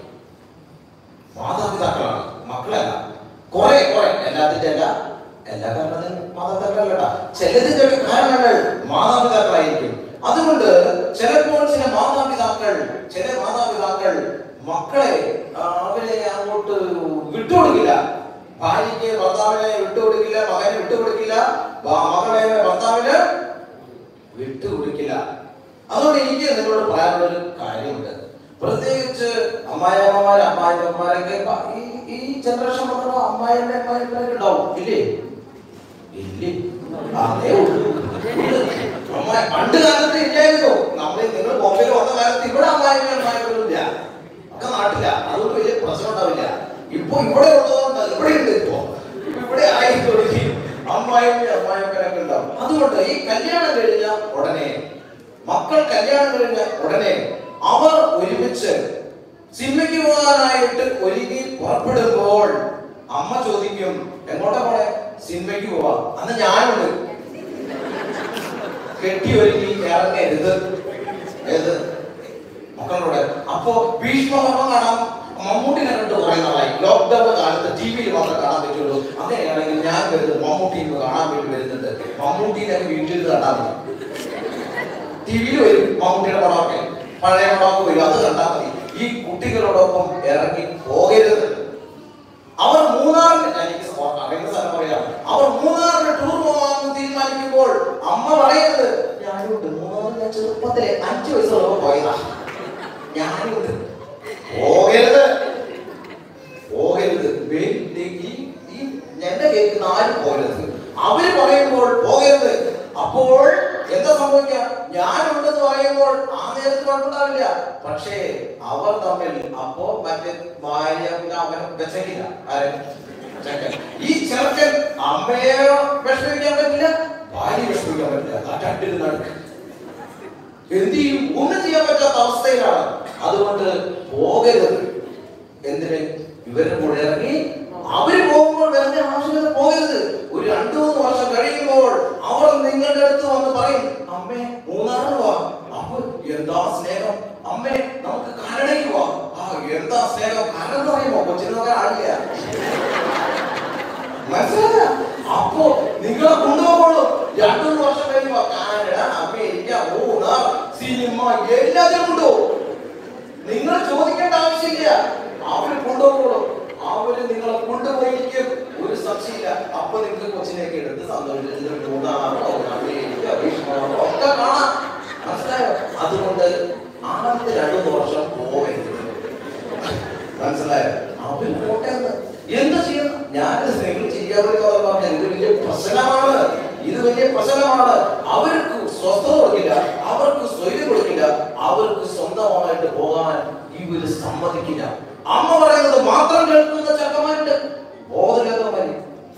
മാതാപിതാക്കളാണ് മക്കളല്ല കുറെ കുറെ എല്ലാത്തിന്റെ അല്ല എല്ലാ കാരണത്തിനും മാതാപിതാക്കളല്ല ചിലതിന്റെ കാരണങ്ങൾ മാതാപിതാക്കളായിരിക്കും അതുകൊണ്ട് ചിലപ്പോൾ ചില മാതാപിതാക്കൾ ചില മാതാപിതാക്കൾ മക്കളെ ആ, അവരെ അങ്ങോട്ട് വിട്ടുകൊടുക്കില്ല ഭാര്യയ്ക്ക് ഭർത്താവിനെ വിട്ടുകൊടുക്കില്ല മകനെ വിട്ടുകൊടുക്കില്ല ഭ- മകളെ ഭർത്താവിന് വിട്ടുകൊടുക്കില്ല അതുകൊണ്ട് എനിക്ക് നിങ്ങളോട് പറയാനുള്ള ഒരു കാര്യമുണ്ട് പ്രത്യേകിച്ച് അമ്മായിയമ്മമാര് അമ്മായിയമ്മമാരൊക്കെ പ- ഈ ഈ ജനറേഷൻ വന്നപ്പോ അമ്മായിയമ്മ അമ്മായിയമ്മയൊക്കെ ഉണ്ടാവും ഇല്ലേ ഇല്ലേ അതേ ഉള്ളൂ അമ്മായി പണ്ട് കാലത്ത് ഇല്ലായിരുന്നു നമ്മൾ നിങ്ങൾ ബോംബെയിൽ വന്ന കാലത്ത് ഇവിടെ അമ്മായിയമ്മ അമ്മായിയമ്മ ഇല്ല ഒക്കെ നാട്ടില്ല അതുകൊണ്ട് വലിയ പ്രശ്നം ഉണ്ടാവില്ല ഇപ്പൊ ഇവിടെ ഉള്ളതുകൊണ്ട് ഇവിടെ ഉണ്ട് ഇപ്പൊ ഇപ്പൊ ഇവിടെ ആയി തുടങ്ങി അമ്മായിയമ്മ അമ്മായിയമ്മനൊക്കെ ഉണ്ടാവും അതുകൊണ്ട് ഈ കല്യാണം കഴിഞ്ഞ ഉടനെ മക്കൾ കല്യാണം കഴിഞ്ഞ ഉടനെ അവർ ഒരുമിച്ച് സിനിമയ്ക്ക് പോകാനായിട്ട് ഒരുങ്ങി പുറപ്പെടുമ്പോൾ അമ്മ ചോദിക്കും എങ്ങോട്ടാ പോണേ സിനിമയ്ക്ക് പോവാ അന്ന് ഞാനുണ്ട് കെട്ടി ഒരുങ്ങി ഇറങ്ങരുത് ഏത് മക്കളോട് അപ്പോ ഭീഷ്മകർമ്മം കാണാം മമ്മൂട്ടിനെ കണ്ട് കുറെ നാളായി ലോക്ക്ഡൌൺ കാലത്ത് ടി വിയിൽ മാത്രമേ കാണാൻ പറ്റുള്ളൂ അങ്ങനെയാണെങ്കിൽ ഞാൻ വരുന്നത് മമ്മൂട്ടിനെ കാണാൻ വേണ്ടി വരുന്നുണ്ട് മമ്മൂട്ടിനെ വീട്ടിൽ നിന്ന് കണ്ടാൽ മതി ടി വിയിൽ വരും മമ്മൂട്ടിയുടെ പടമൊക്കെ പഴയ പടമൊക്കെ വരും അത് കണ്ടാൽ മതി ഈ കുട്ടികളോടൊപ്പം ഇറങ്ങി പോകരുത് അവർ മൂന്നാറിന് എനിക്ക് സ- അറിയുന്ന സ്ഥലം പറയാം അവർ മൂന്നാറിന് ടൂർ പോകാമെന്ന് തീരുമാനിക്കുമ്പോൾ അമ്മ പറയുന്നത് ഞാനുണ്ട് മൂന്നാറിന് ഞാൻ ചെറുപ്പത്തിലെ അഞ്ചു വയസ്സുള്ളപ്പോൾ പോയതാ ഞാനുണ്ട് പോകരുത് പോകരുത് വേ- ഈ ഈ എന്നെ കേൾക്കുന്ന ആരും പോകരുത് അവര് പറയുമ്പോൾ പോകരുത് അപ്പോൾ എന്താ സംഭവിക്കുക ഞാനുണ്ടെന്ന് പറയുമ്പോൾ ആ നേരത്ത് കുഴപ്പമുണ്ടാവില്ല പക്ഷേ അവർ തമ്മിൽ അപ്പോ മറ്റേ ഭാര്യ പിന്നെ അവൻ വെച്ചേക്കില്ല ആരെ ചെക്കൻ. ഈ ചെറുക്കൻ അമ്മയെ വിഷമിക്കാൻ പറ്റില്ല ഭാര്യ വിഷമിക്കാൻ പറ്റില്ല ആ രണ്ടിന് നടുക്ക് എന്ത് ചെയ്യും ഒന്നും ചെയ്യാൻ പറ്റാത്ത അവസ്ഥയിലാണ് അതുകൊണ്ട് പോകരുത് എന്തിന് ഇവരുടെ കൂടെ ഇറങ്ങി അവര് പോകുമ്പോൾ വെറുതെ ആവശ്യമില്ല പോകരുത് ഒരു രണ്ടു മൂന്ന് വർഷം കഴിയുമ്പോൾ അവർ നിങ്ങളുടെ അടുത്ത് വന്ന് പറയും അമ്മേ മൂന്നാറിന് പോവാ അപ്പൊ എന്താ സ്നേഹം അമ്മേ നമുക്ക് കാനഡയ്ക്ക് പോവാം ആ എന്താ സ്നേഹം കാരണം എന്ന് പറയുമ്പോ കൊച്ചിനൊക്കെ ആളില്ല മനസ്സിലായ അപ്പോ നിങ്ങളെ കൊണ്ടുപോകുള്ളൂ രണ്ടു മൂന്ന് വർഷം കഴിയുമ്പോ കാനഡ അമേരിക്ക മൂന്നാർ സിനിമ എല്ലാത്തിനും കൊണ്ടുപോകും നിങ്ങൾ ചോദിക്കേണ്ട ആവശ്യമില്ല അവര് കൊണ്ടുപോകുള്ളൂ അവര് നിങ്ങളെ കൊണ്ടുപോയിരിക്കും ഒരു സംശയമില്ല അപ്പൊ നിങ്ങൾക്ക് കൊച്ചിനെയൊക്കെ എടുത്ത് സന്തോഷിച്ച് മൂന്നാറോ അമേരിക്ക വിഷ്ണു ഒക്കെ കാണാം മനസ്സിലായോ അതുകൊണ്ട് ആദ്യത്തെ രണ്ടു മൂന്ന് വർഷം പോകരുത് മനസ്സിലായോ അവര് പോട്ടെ എന്ന്. എന്ത് ചെയ്യണം ഞാൻ നിങ്ങൾ ചെയ്യാതെ പറഞ്ഞാൽ ഇത് വലിയ പ്രശ്നമാണ് ഇത് വലിയ പ്രശ്നമാണ് അവർക്ക് സ്വസ്ഥത കൊടുക്കില്ല അവർക്ക് സ്വൈര്യം കൊടുക്കില്ല അവർക്ക് സ്വന്തമായിട്ട് പോകാൻ ഇവര് സമ്മതിക്കില്ല അമ്മ പറയുന്നത് മാത്രം കേൾക്കുന്ന ചെറുക്കന്മാരുണ്ട് ബോധമില്ലാത്തവന്മാര്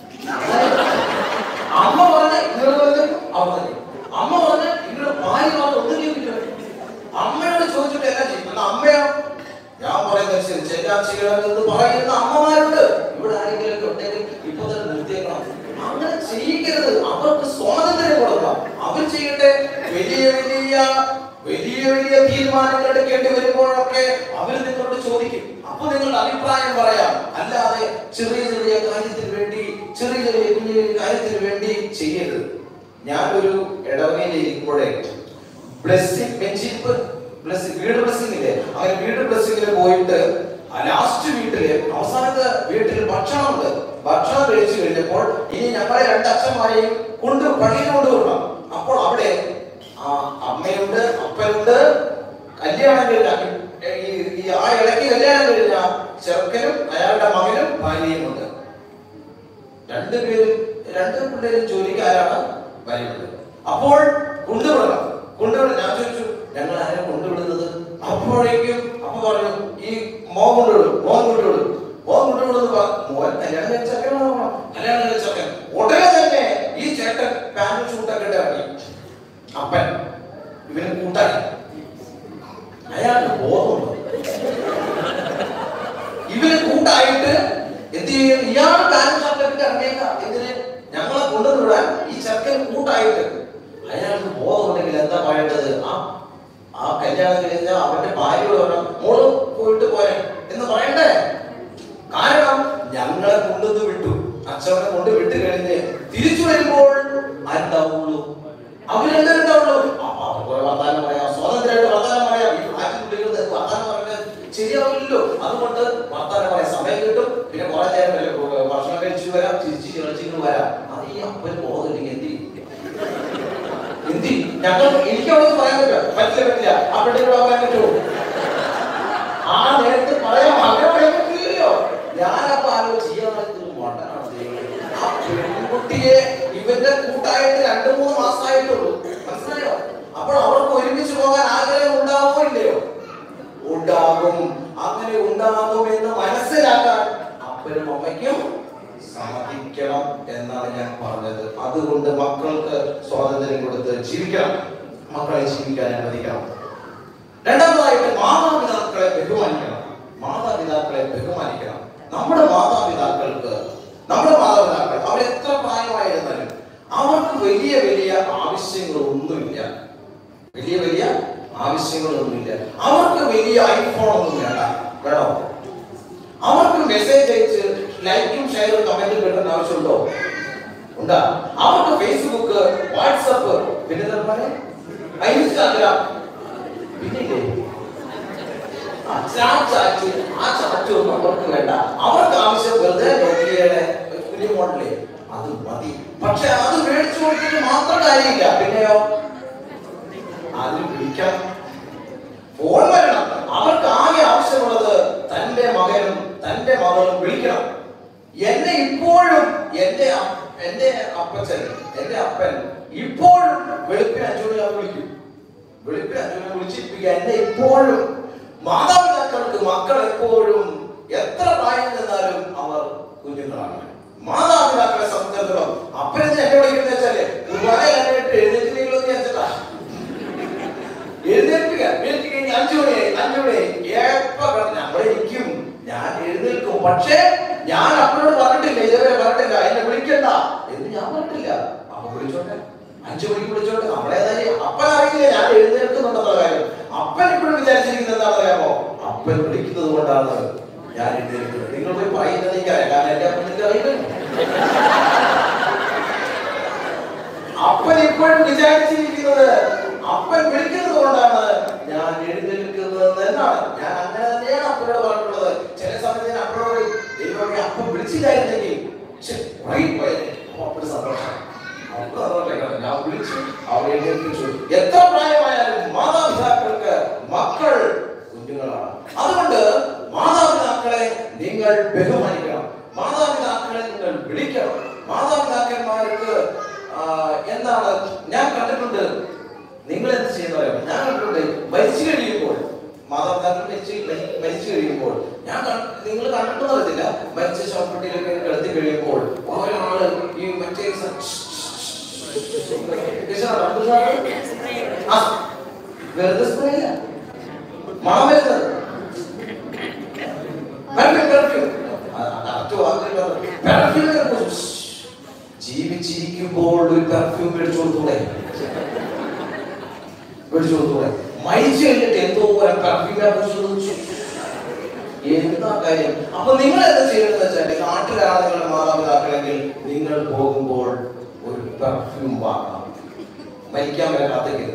അമ്മ പറഞ്ഞ ഇങ്ങനെ പറഞ്ഞ അവർ തന്നെ അമ്മ പറഞ്ഞ ഇങ്ങനെ ഭാര്യ മാത്രം ഒന്നും ചെയ്തില്ല അമ്മയോട് ചോദിച്ചിട്ട് എന്നാ ചെയ്യും എന്നാ അമ്മയോ ഞാൻ പറയുന്നതനുസരിച്ച് എല്ലാം ചെയ്യണമെന്ന് പറയുന്ന അമ്മമാരുണ്ട് ഇവിടെ ആരെങ്കിലും ഉണ്ടെങ്കിൽ ഇപ്പൊ തന്നെ നിർത്തിയേക്കണം അങ്ങനെ ചെയ്യിക്കരുത് അവർക്ക് സ്വാതന്ത്ര്യം കൊടുക്കണം അവർ ചെയ്യട്ടെ വലിയ വലിയ വലിയ വലിയ തീരുമാനങ്ങൾ എടുക്കേണ്ടി വരുമ്പോഴൊക്കെ അവർ നിങ്ങളോട് ചോദിക്കും അപ്പൊ നിങ്ങളുടെ അഭിപ്രായം പറയാം അല്ലാതെ ചെറിയ ചെറിയ കാര്യത്തിന് വേണ്ടി ചെറിയ ചെറിയ കുഞ്ഞു കുഞ്ഞു കാര്യത്തിന് വേണ്ടി ചെയ്യരുത് ഞാനൊരു ഇടവകയിൽ ഇരിക്കുമ്പോഴേ ബ്ലെസ്സിങ് മെഞ്ചിപ്പ് ബ്ലെസ്സിങ് വീട് ബ്ലെസ്സിങ് ഇല്ലേ അങ്ങനെ വീട് ബ്ലെസ്സിങ്ങിന് പോയിട്ട് ലാസ്റ്റ് വീട്ടില് അവസാനത്തെ വീട്ടിൽ ഭക്ഷണമുണ്ട് ഭക്ഷണം കഴിച്ചു കഴിഞ്ഞപ്പോൾ ഇനി ഞങ്ങളെ രണ്ട് അച്ഛന്മാരെയും കൊണ്ട് പള്ളിയിൽ കൊണ്ടുവരണം അപ്പോൾ അവിടെ ആ അമ്മയുണ്ട് അപ്പനുണ്ട് കല്യാണം കഴിഞ്ഞ ഈ ഈ ആ ഇടയ്ക്ക് കല്യാണം കഴിഞ്ഞ ചെറുക്കനും അയാളുടെ മകനും ഭാര്യയും ഉണ്ട് രണ്ടുപേരും രണ്ട് പിള്ളേരും ജോലിക്കാരാണ് വരുന്നത് അപ്പോൾ കൊണ്ടുവിടണം കൊണ്ടുവിടണം ഞാൻ ചോദിച്ചു ഞങ്ങൾ ആരെ കൊണ്ടുവിടുന്നത് അപ്പോഴേക്കും അപ്പൊ പറഞ്ഞു ഈ മോൻ കൊണ്ടുവിടും മോൻ കൊണ്ടുവിടും മോൻ കൊണ്ടുവിടുന്നത് പറ- മോൻ കല്യാണം കഴിച്ച ചെക്കനാണോ കല്യാണം കഴിച്ച ചെക്കൻ ഉടനെ തന്നെ ഈ ചേട്ടൻ പാന്റും ഷൂട്ടൊക്കെ ഇട്ട് ഇറങ്ങി അപ്പൻ ഇവന് കൂട്ടായി അയാൾക്ക് ബോധമുണ്ട് ഇവര് കൂട്ടായിട്ട് എന്ത് ചെയ്യും ഇയാൾ പാന്റ് ഷർട്ടൊക്കെ ഇറങ്ങിയേക്കാം എന്തിന് ഞങ്ങളെ കൊണ്ടുവിടാൻ ഈ ചെറുക്കൻ കൂട്ടായിട്ട് അയാൾക്ക് ബോധമുണ്ടെങ്കിൽ എന്താ പറയേണ്ടത് ആ ആ കല്യാണം കഴിഞ്ഞാൽ അവന്റെ ഭാര്യയോട് പറഞ്ഞു മോള് പോയിട്ട് പോരെ എന്ന് പറയണ്ടേ കാരണം ഞങ്ങളെ കൊണ്ടുവന്ന് വിട്ടു അച്ഛനെ കൊണ്ട് വിട്ട് കഴിഞ്ഞ് തിരിച്ചു വരുമ്പോൾ ആരുണ്ടാവുള്ളൂ അവരെല്ലാവരും ഉണ്ടാവുള്ളൂ അപ്പൊ അവർക്ക് കുറെ വർത്താനം പറയാം സ്വാതന്ത്ര്യമായിട്ട് വർത്താനം പറയാം ഈ ഫ്ലാറ്റിനുള്ളിൽ ഇരുന്ന് വർത്താനം പറയുന്നത് ശരിയാവില്ലല്ലോ അതുകൊണ്ട് വർത്താനം പറയാൻ സമയം കിട്ടും പിന്നെ കുറെ നേരം വല്ല ഭക്ഷണം കഴിച്ചു വരാം തിരിച്ച് കളിച്ചിട്ട് വരാം അത് ഈ അപ്പന് ബോധമില്ലെങ്കിൽ എന്ത് ചെയ്യും എന്ത് ചെയ്യും? ഞങ്ങൾ എനിക്ക് അവിടെ പറയാൻ പറ്റില്ല പറ്റില്ല പറ്റില്ല ആ പെണ്ണിനോട് പറയാൻ പറ്റുമോ ആ നേരത്തെ പറയാം അങ്ങനെ പറയാൻ പറ്റില്ലല്ലോ ഞാനപ്പോ ആലോചിച്ച് ഈ ആളെന്തൊരു മണ്ടനാണ് ദൈവമേ. ആ പെൺകുട്ടിയെ ഇവന്റെ കൂട്ടായിട്ട് രണ്ടു മൂന്ന് മാസമായിട്ടുള്ളൂ മനസ്സിലായോ അപ്പോൾ അവർക്ക് ഒരുമിച്ച് പോകാൻ ആഗ്രഹം ഉണ്ടാവോ ഇല്ലയോ ഉണ്ടാകും അങ്ങനെ ഉണ്ടാകും എന്ന് മനസ്സിലാക്കാൻ അപ്പനും അമ്മയ്ക്കും സമ്മതിക്കണം എന്നാണ് ഞാൻ പറഞ്ഞത് അതുകൊണ്ട് മക്കൾക്ക് സ്വാതന്ത്ര്യം കൊടുത്ത് ജീവിക്കണം മക്കളെ ജീവിക്കാൻ അനുവദിക്കണം രണ്ടാമതായിട്ട് മാതാപിതാക്കളെ ബഹുമാനിക്കണം മാതാപിതാക്കളെ ബഹുമാനിക്കണം നമ്മുടെ മാതാപിതാക്കൾക്ക് നമ്മുടെ മാതാപിതാക്കൾ അവർ എത്ര പ്രായമായിരുന്നാലും അവർക്ക് വലിയ വലിയ ആവശ്യങ്ങളൊന്നുമില്ല വലിയ വലിയ ആവശ്യങ്ങളൊന്നുമില്ല അവർക്ക് വലിയ ഐഫോൺ ഒന്നും വേണ്ട വേണോ അവർക്ക് മെസ്സേജ് അയച്ച് ലൈക്കും ഷെയറും കമന്റും കിട്ടേണ്ട ആവശ്യമുണ്ടോ ഉണ്ടാ അവർക്ക് ഫേസ്ബുക്ക് വാട്സപ്പ് പിന്നെ എന്താ പറയാ ഇൻസ്റ്റാഗ്രാം പിന്നില്ലേ ആ ചാറ്റ് ആ ചാറ്റ് ഒന്നും അവർക്ക് വേണ്ട അവർക്ക് ആവശ്യം വെറുതെ നോക്കിയയുടെ കുഞ്ഞു മോഡലേ അത് മതി പക്ഷെ അത് മേടിച്ചു കൊടുത്തിട്ട് മാത്രം കാര്യമില്ല പിന്നെയോ അതിന് വിളിക്കണം ഫോൺ വരണം അവർക്ക് ആകെ ആവശ്യമുള്ളത് തന്റെ മകനും തന്റെ അച്ഛന്റെ മകളും വിളിക്കണം എന്നെ ഇപ്പോഴും എന്റെ അ- എന്റെ അപ്പച്ചൻ എന്റെ അപ്പൻ ഇപ്പോഴും വെളുപ്പിന് അഞ്ചു മണി ആവുമ്പോൾ വിളിക്കും വെളുപ്പിന് അഞ്ചു മണി വിളിച്ചിരിപ്പിക്കുക എന്നെ ഇപ്പോഴും മാതാപിതാക്കൾക്ക് മക്കൾ എപ്പോഴും എത്ര പ്രായം ചെന്നാലും അവർ കുഞ്ഞുങ്ങളാണ് മാതാപിതാക്കളെ സംബന്ധിച്ചിടത്തോളം അപ്പനെന്ന് എന്നെ വിളിക്കുന്നത് വെച്ചാല് കുർബാന കഴിഞ്ഞിട്ട് എഴുന്നേറ്റില്ലെങ്കിലും എന്ന് വിചാരിച്ചിട്ടാ എഴുന്നേൽക്കുക എഴുന്നേറ്റ് കഴിഞ്ഞ് അഞ്ചു മണിയായി അഞ്ചു മണിയായി എപ്പോ കിടന്ന് നമ്മൾ ഇരിക്കും ഞാൻ എഴുന്നേൽക്കും പക്ഷേ ഞാൻ അപ്പനോട് പറഞ്ഞിട്ടില്ല ഇതുവരെ പറഞ്ഞിട്ടില്ല എന്നെ വിളിക്കണ്ട എന്ന് ഞാൻ പറഞ്ഞിട്ടില്ല അപ്പൊ വിളിച്ചോട്ടെ അഞ്ചു മണിക്ക് വിളിച്ചോട്ടെ നമ്മളേതായാലും അപ്പൻ അറിയില്ല ഞാൻ എഴുന്നേൽക്കുന്നുണ്ടെന്നുള്ള കാര്യം അപ്പൻ ഇപ്പോഴും വിചാരിച്ചിരിക്കുന്നത് എന്താണെന്ന് അറിയാമോ അപ്പൻ വിളിക്കുന്നത് കൊണ്ടാണ് ഞാൻ എഴുന്നേൽക്കുന്നത് നിങ്ങൾ പോയി പറയുന്നത് എനിക്കറിയാം കാരണം എന്റെ അപ്പൻ നിങ്ങൾക്ക് അറിയില്ല അപ്പൻ ഇപ്പോഴും വിചാരിച്ചിരിക്കുന്നത് അപ്പൻ വിളിക്കുന്നത് കൊണ്ടാണ് ഞാൻ എഴുന്നേൽക്കുന്നത് എന്നാണ് ഞാൻ അങ്ങനെ തന്നെയാണ് അപ്പനോട് പറഞ്ഞിട്ടുള്ളത് ചില സമയത്ത് ഞാൻ അപ്പനോട് പറയും, ദൈവമേ അപ്പൻ വിളിച്ചില്ലായിരുന്നെങ്കിൽ ശ്ശെ, ഉറങ്ങിപ്പോയേനെ." അപ്പൊ അപ്പന് സന്തോഷം അപ്പന് സന്തോഷം. ഞാൻ വിളിച്ചു അവർ എഴുന്നേൽപ്പിച്ചു എത്ര പ്രായമായാലും മാതാപിതാക്കൾക്ക് മക്കൾ കുഞ്ഞുങ്ങളാണ് അതുകൊണ്ട് മാതാപിതാക്കളെ നിങ്ങൾ ബഹുമാനിക്കണം മാതാപിതാക്കളെ നിങ്ങൾ വിളിക്കണം മാതാപിതാക്കന്മാർക്ക് ആ, എന്താണ് ഞാൻ കണ്ടിട്ടുണ്ട് നിങ്ങൾ എന്ത് ചെയ്യുന്നവരോ ഞാൻ കണ്ടിട്ടുണ്ട് മരിച്ചു കഴിയുമ്പോൾ മാതാപിതാക്കൾ മരിച്ചു മരിച്ചു കഴിയുമ്പോൾ ഞാൻ നിങ്ങൾ കണ്ടിട്ടുണ്ടോ അറിയത്തില്ല മരിച്ച ശവപ്പെട്ടിയിലൊക്കെ കിടത്തി കഴിയുമ്പോൾ ഒരാള് ഈ മറ്റേ സ- കേശവ, കണ്ടു സാറേ? ആ, വെറുതെ സ്പ്രേ ഇല്ല മണം വരുന്നത് പെർഫ്യൂം പെർഫ്യൂം കറക്റ്റ് വാക്കില്ല പെർഫ്യൂം ജീവിച്ചിരിക്കുമ്പോൾ ഒരു പെർഫ്യൂം മേടിച്ചു കൊടുത്തൂടെ മേടിച്ചു കൊടുത്തൂടെ മരിച്ചു കഴിഞ്ഞിട്ട് എന്തോ ഒരു പെർഫ്യൂം എന്താ കാര്യം അപ്പൊ നിങ്ങൾ എന്താ ചെയ്യണമെന്ന് വെച്ചാൽ നാട്ടിലാണ് നിങ്ങളുടെ മാതാപിതാക്കളെങ്കിൽ നിങ്ങൾ പോകുമ്പോൾ ഒരു പെർഫ്യൂം വാങ്ങണം മരിക്കാൻ വരെ കാത്തിക്കരുത്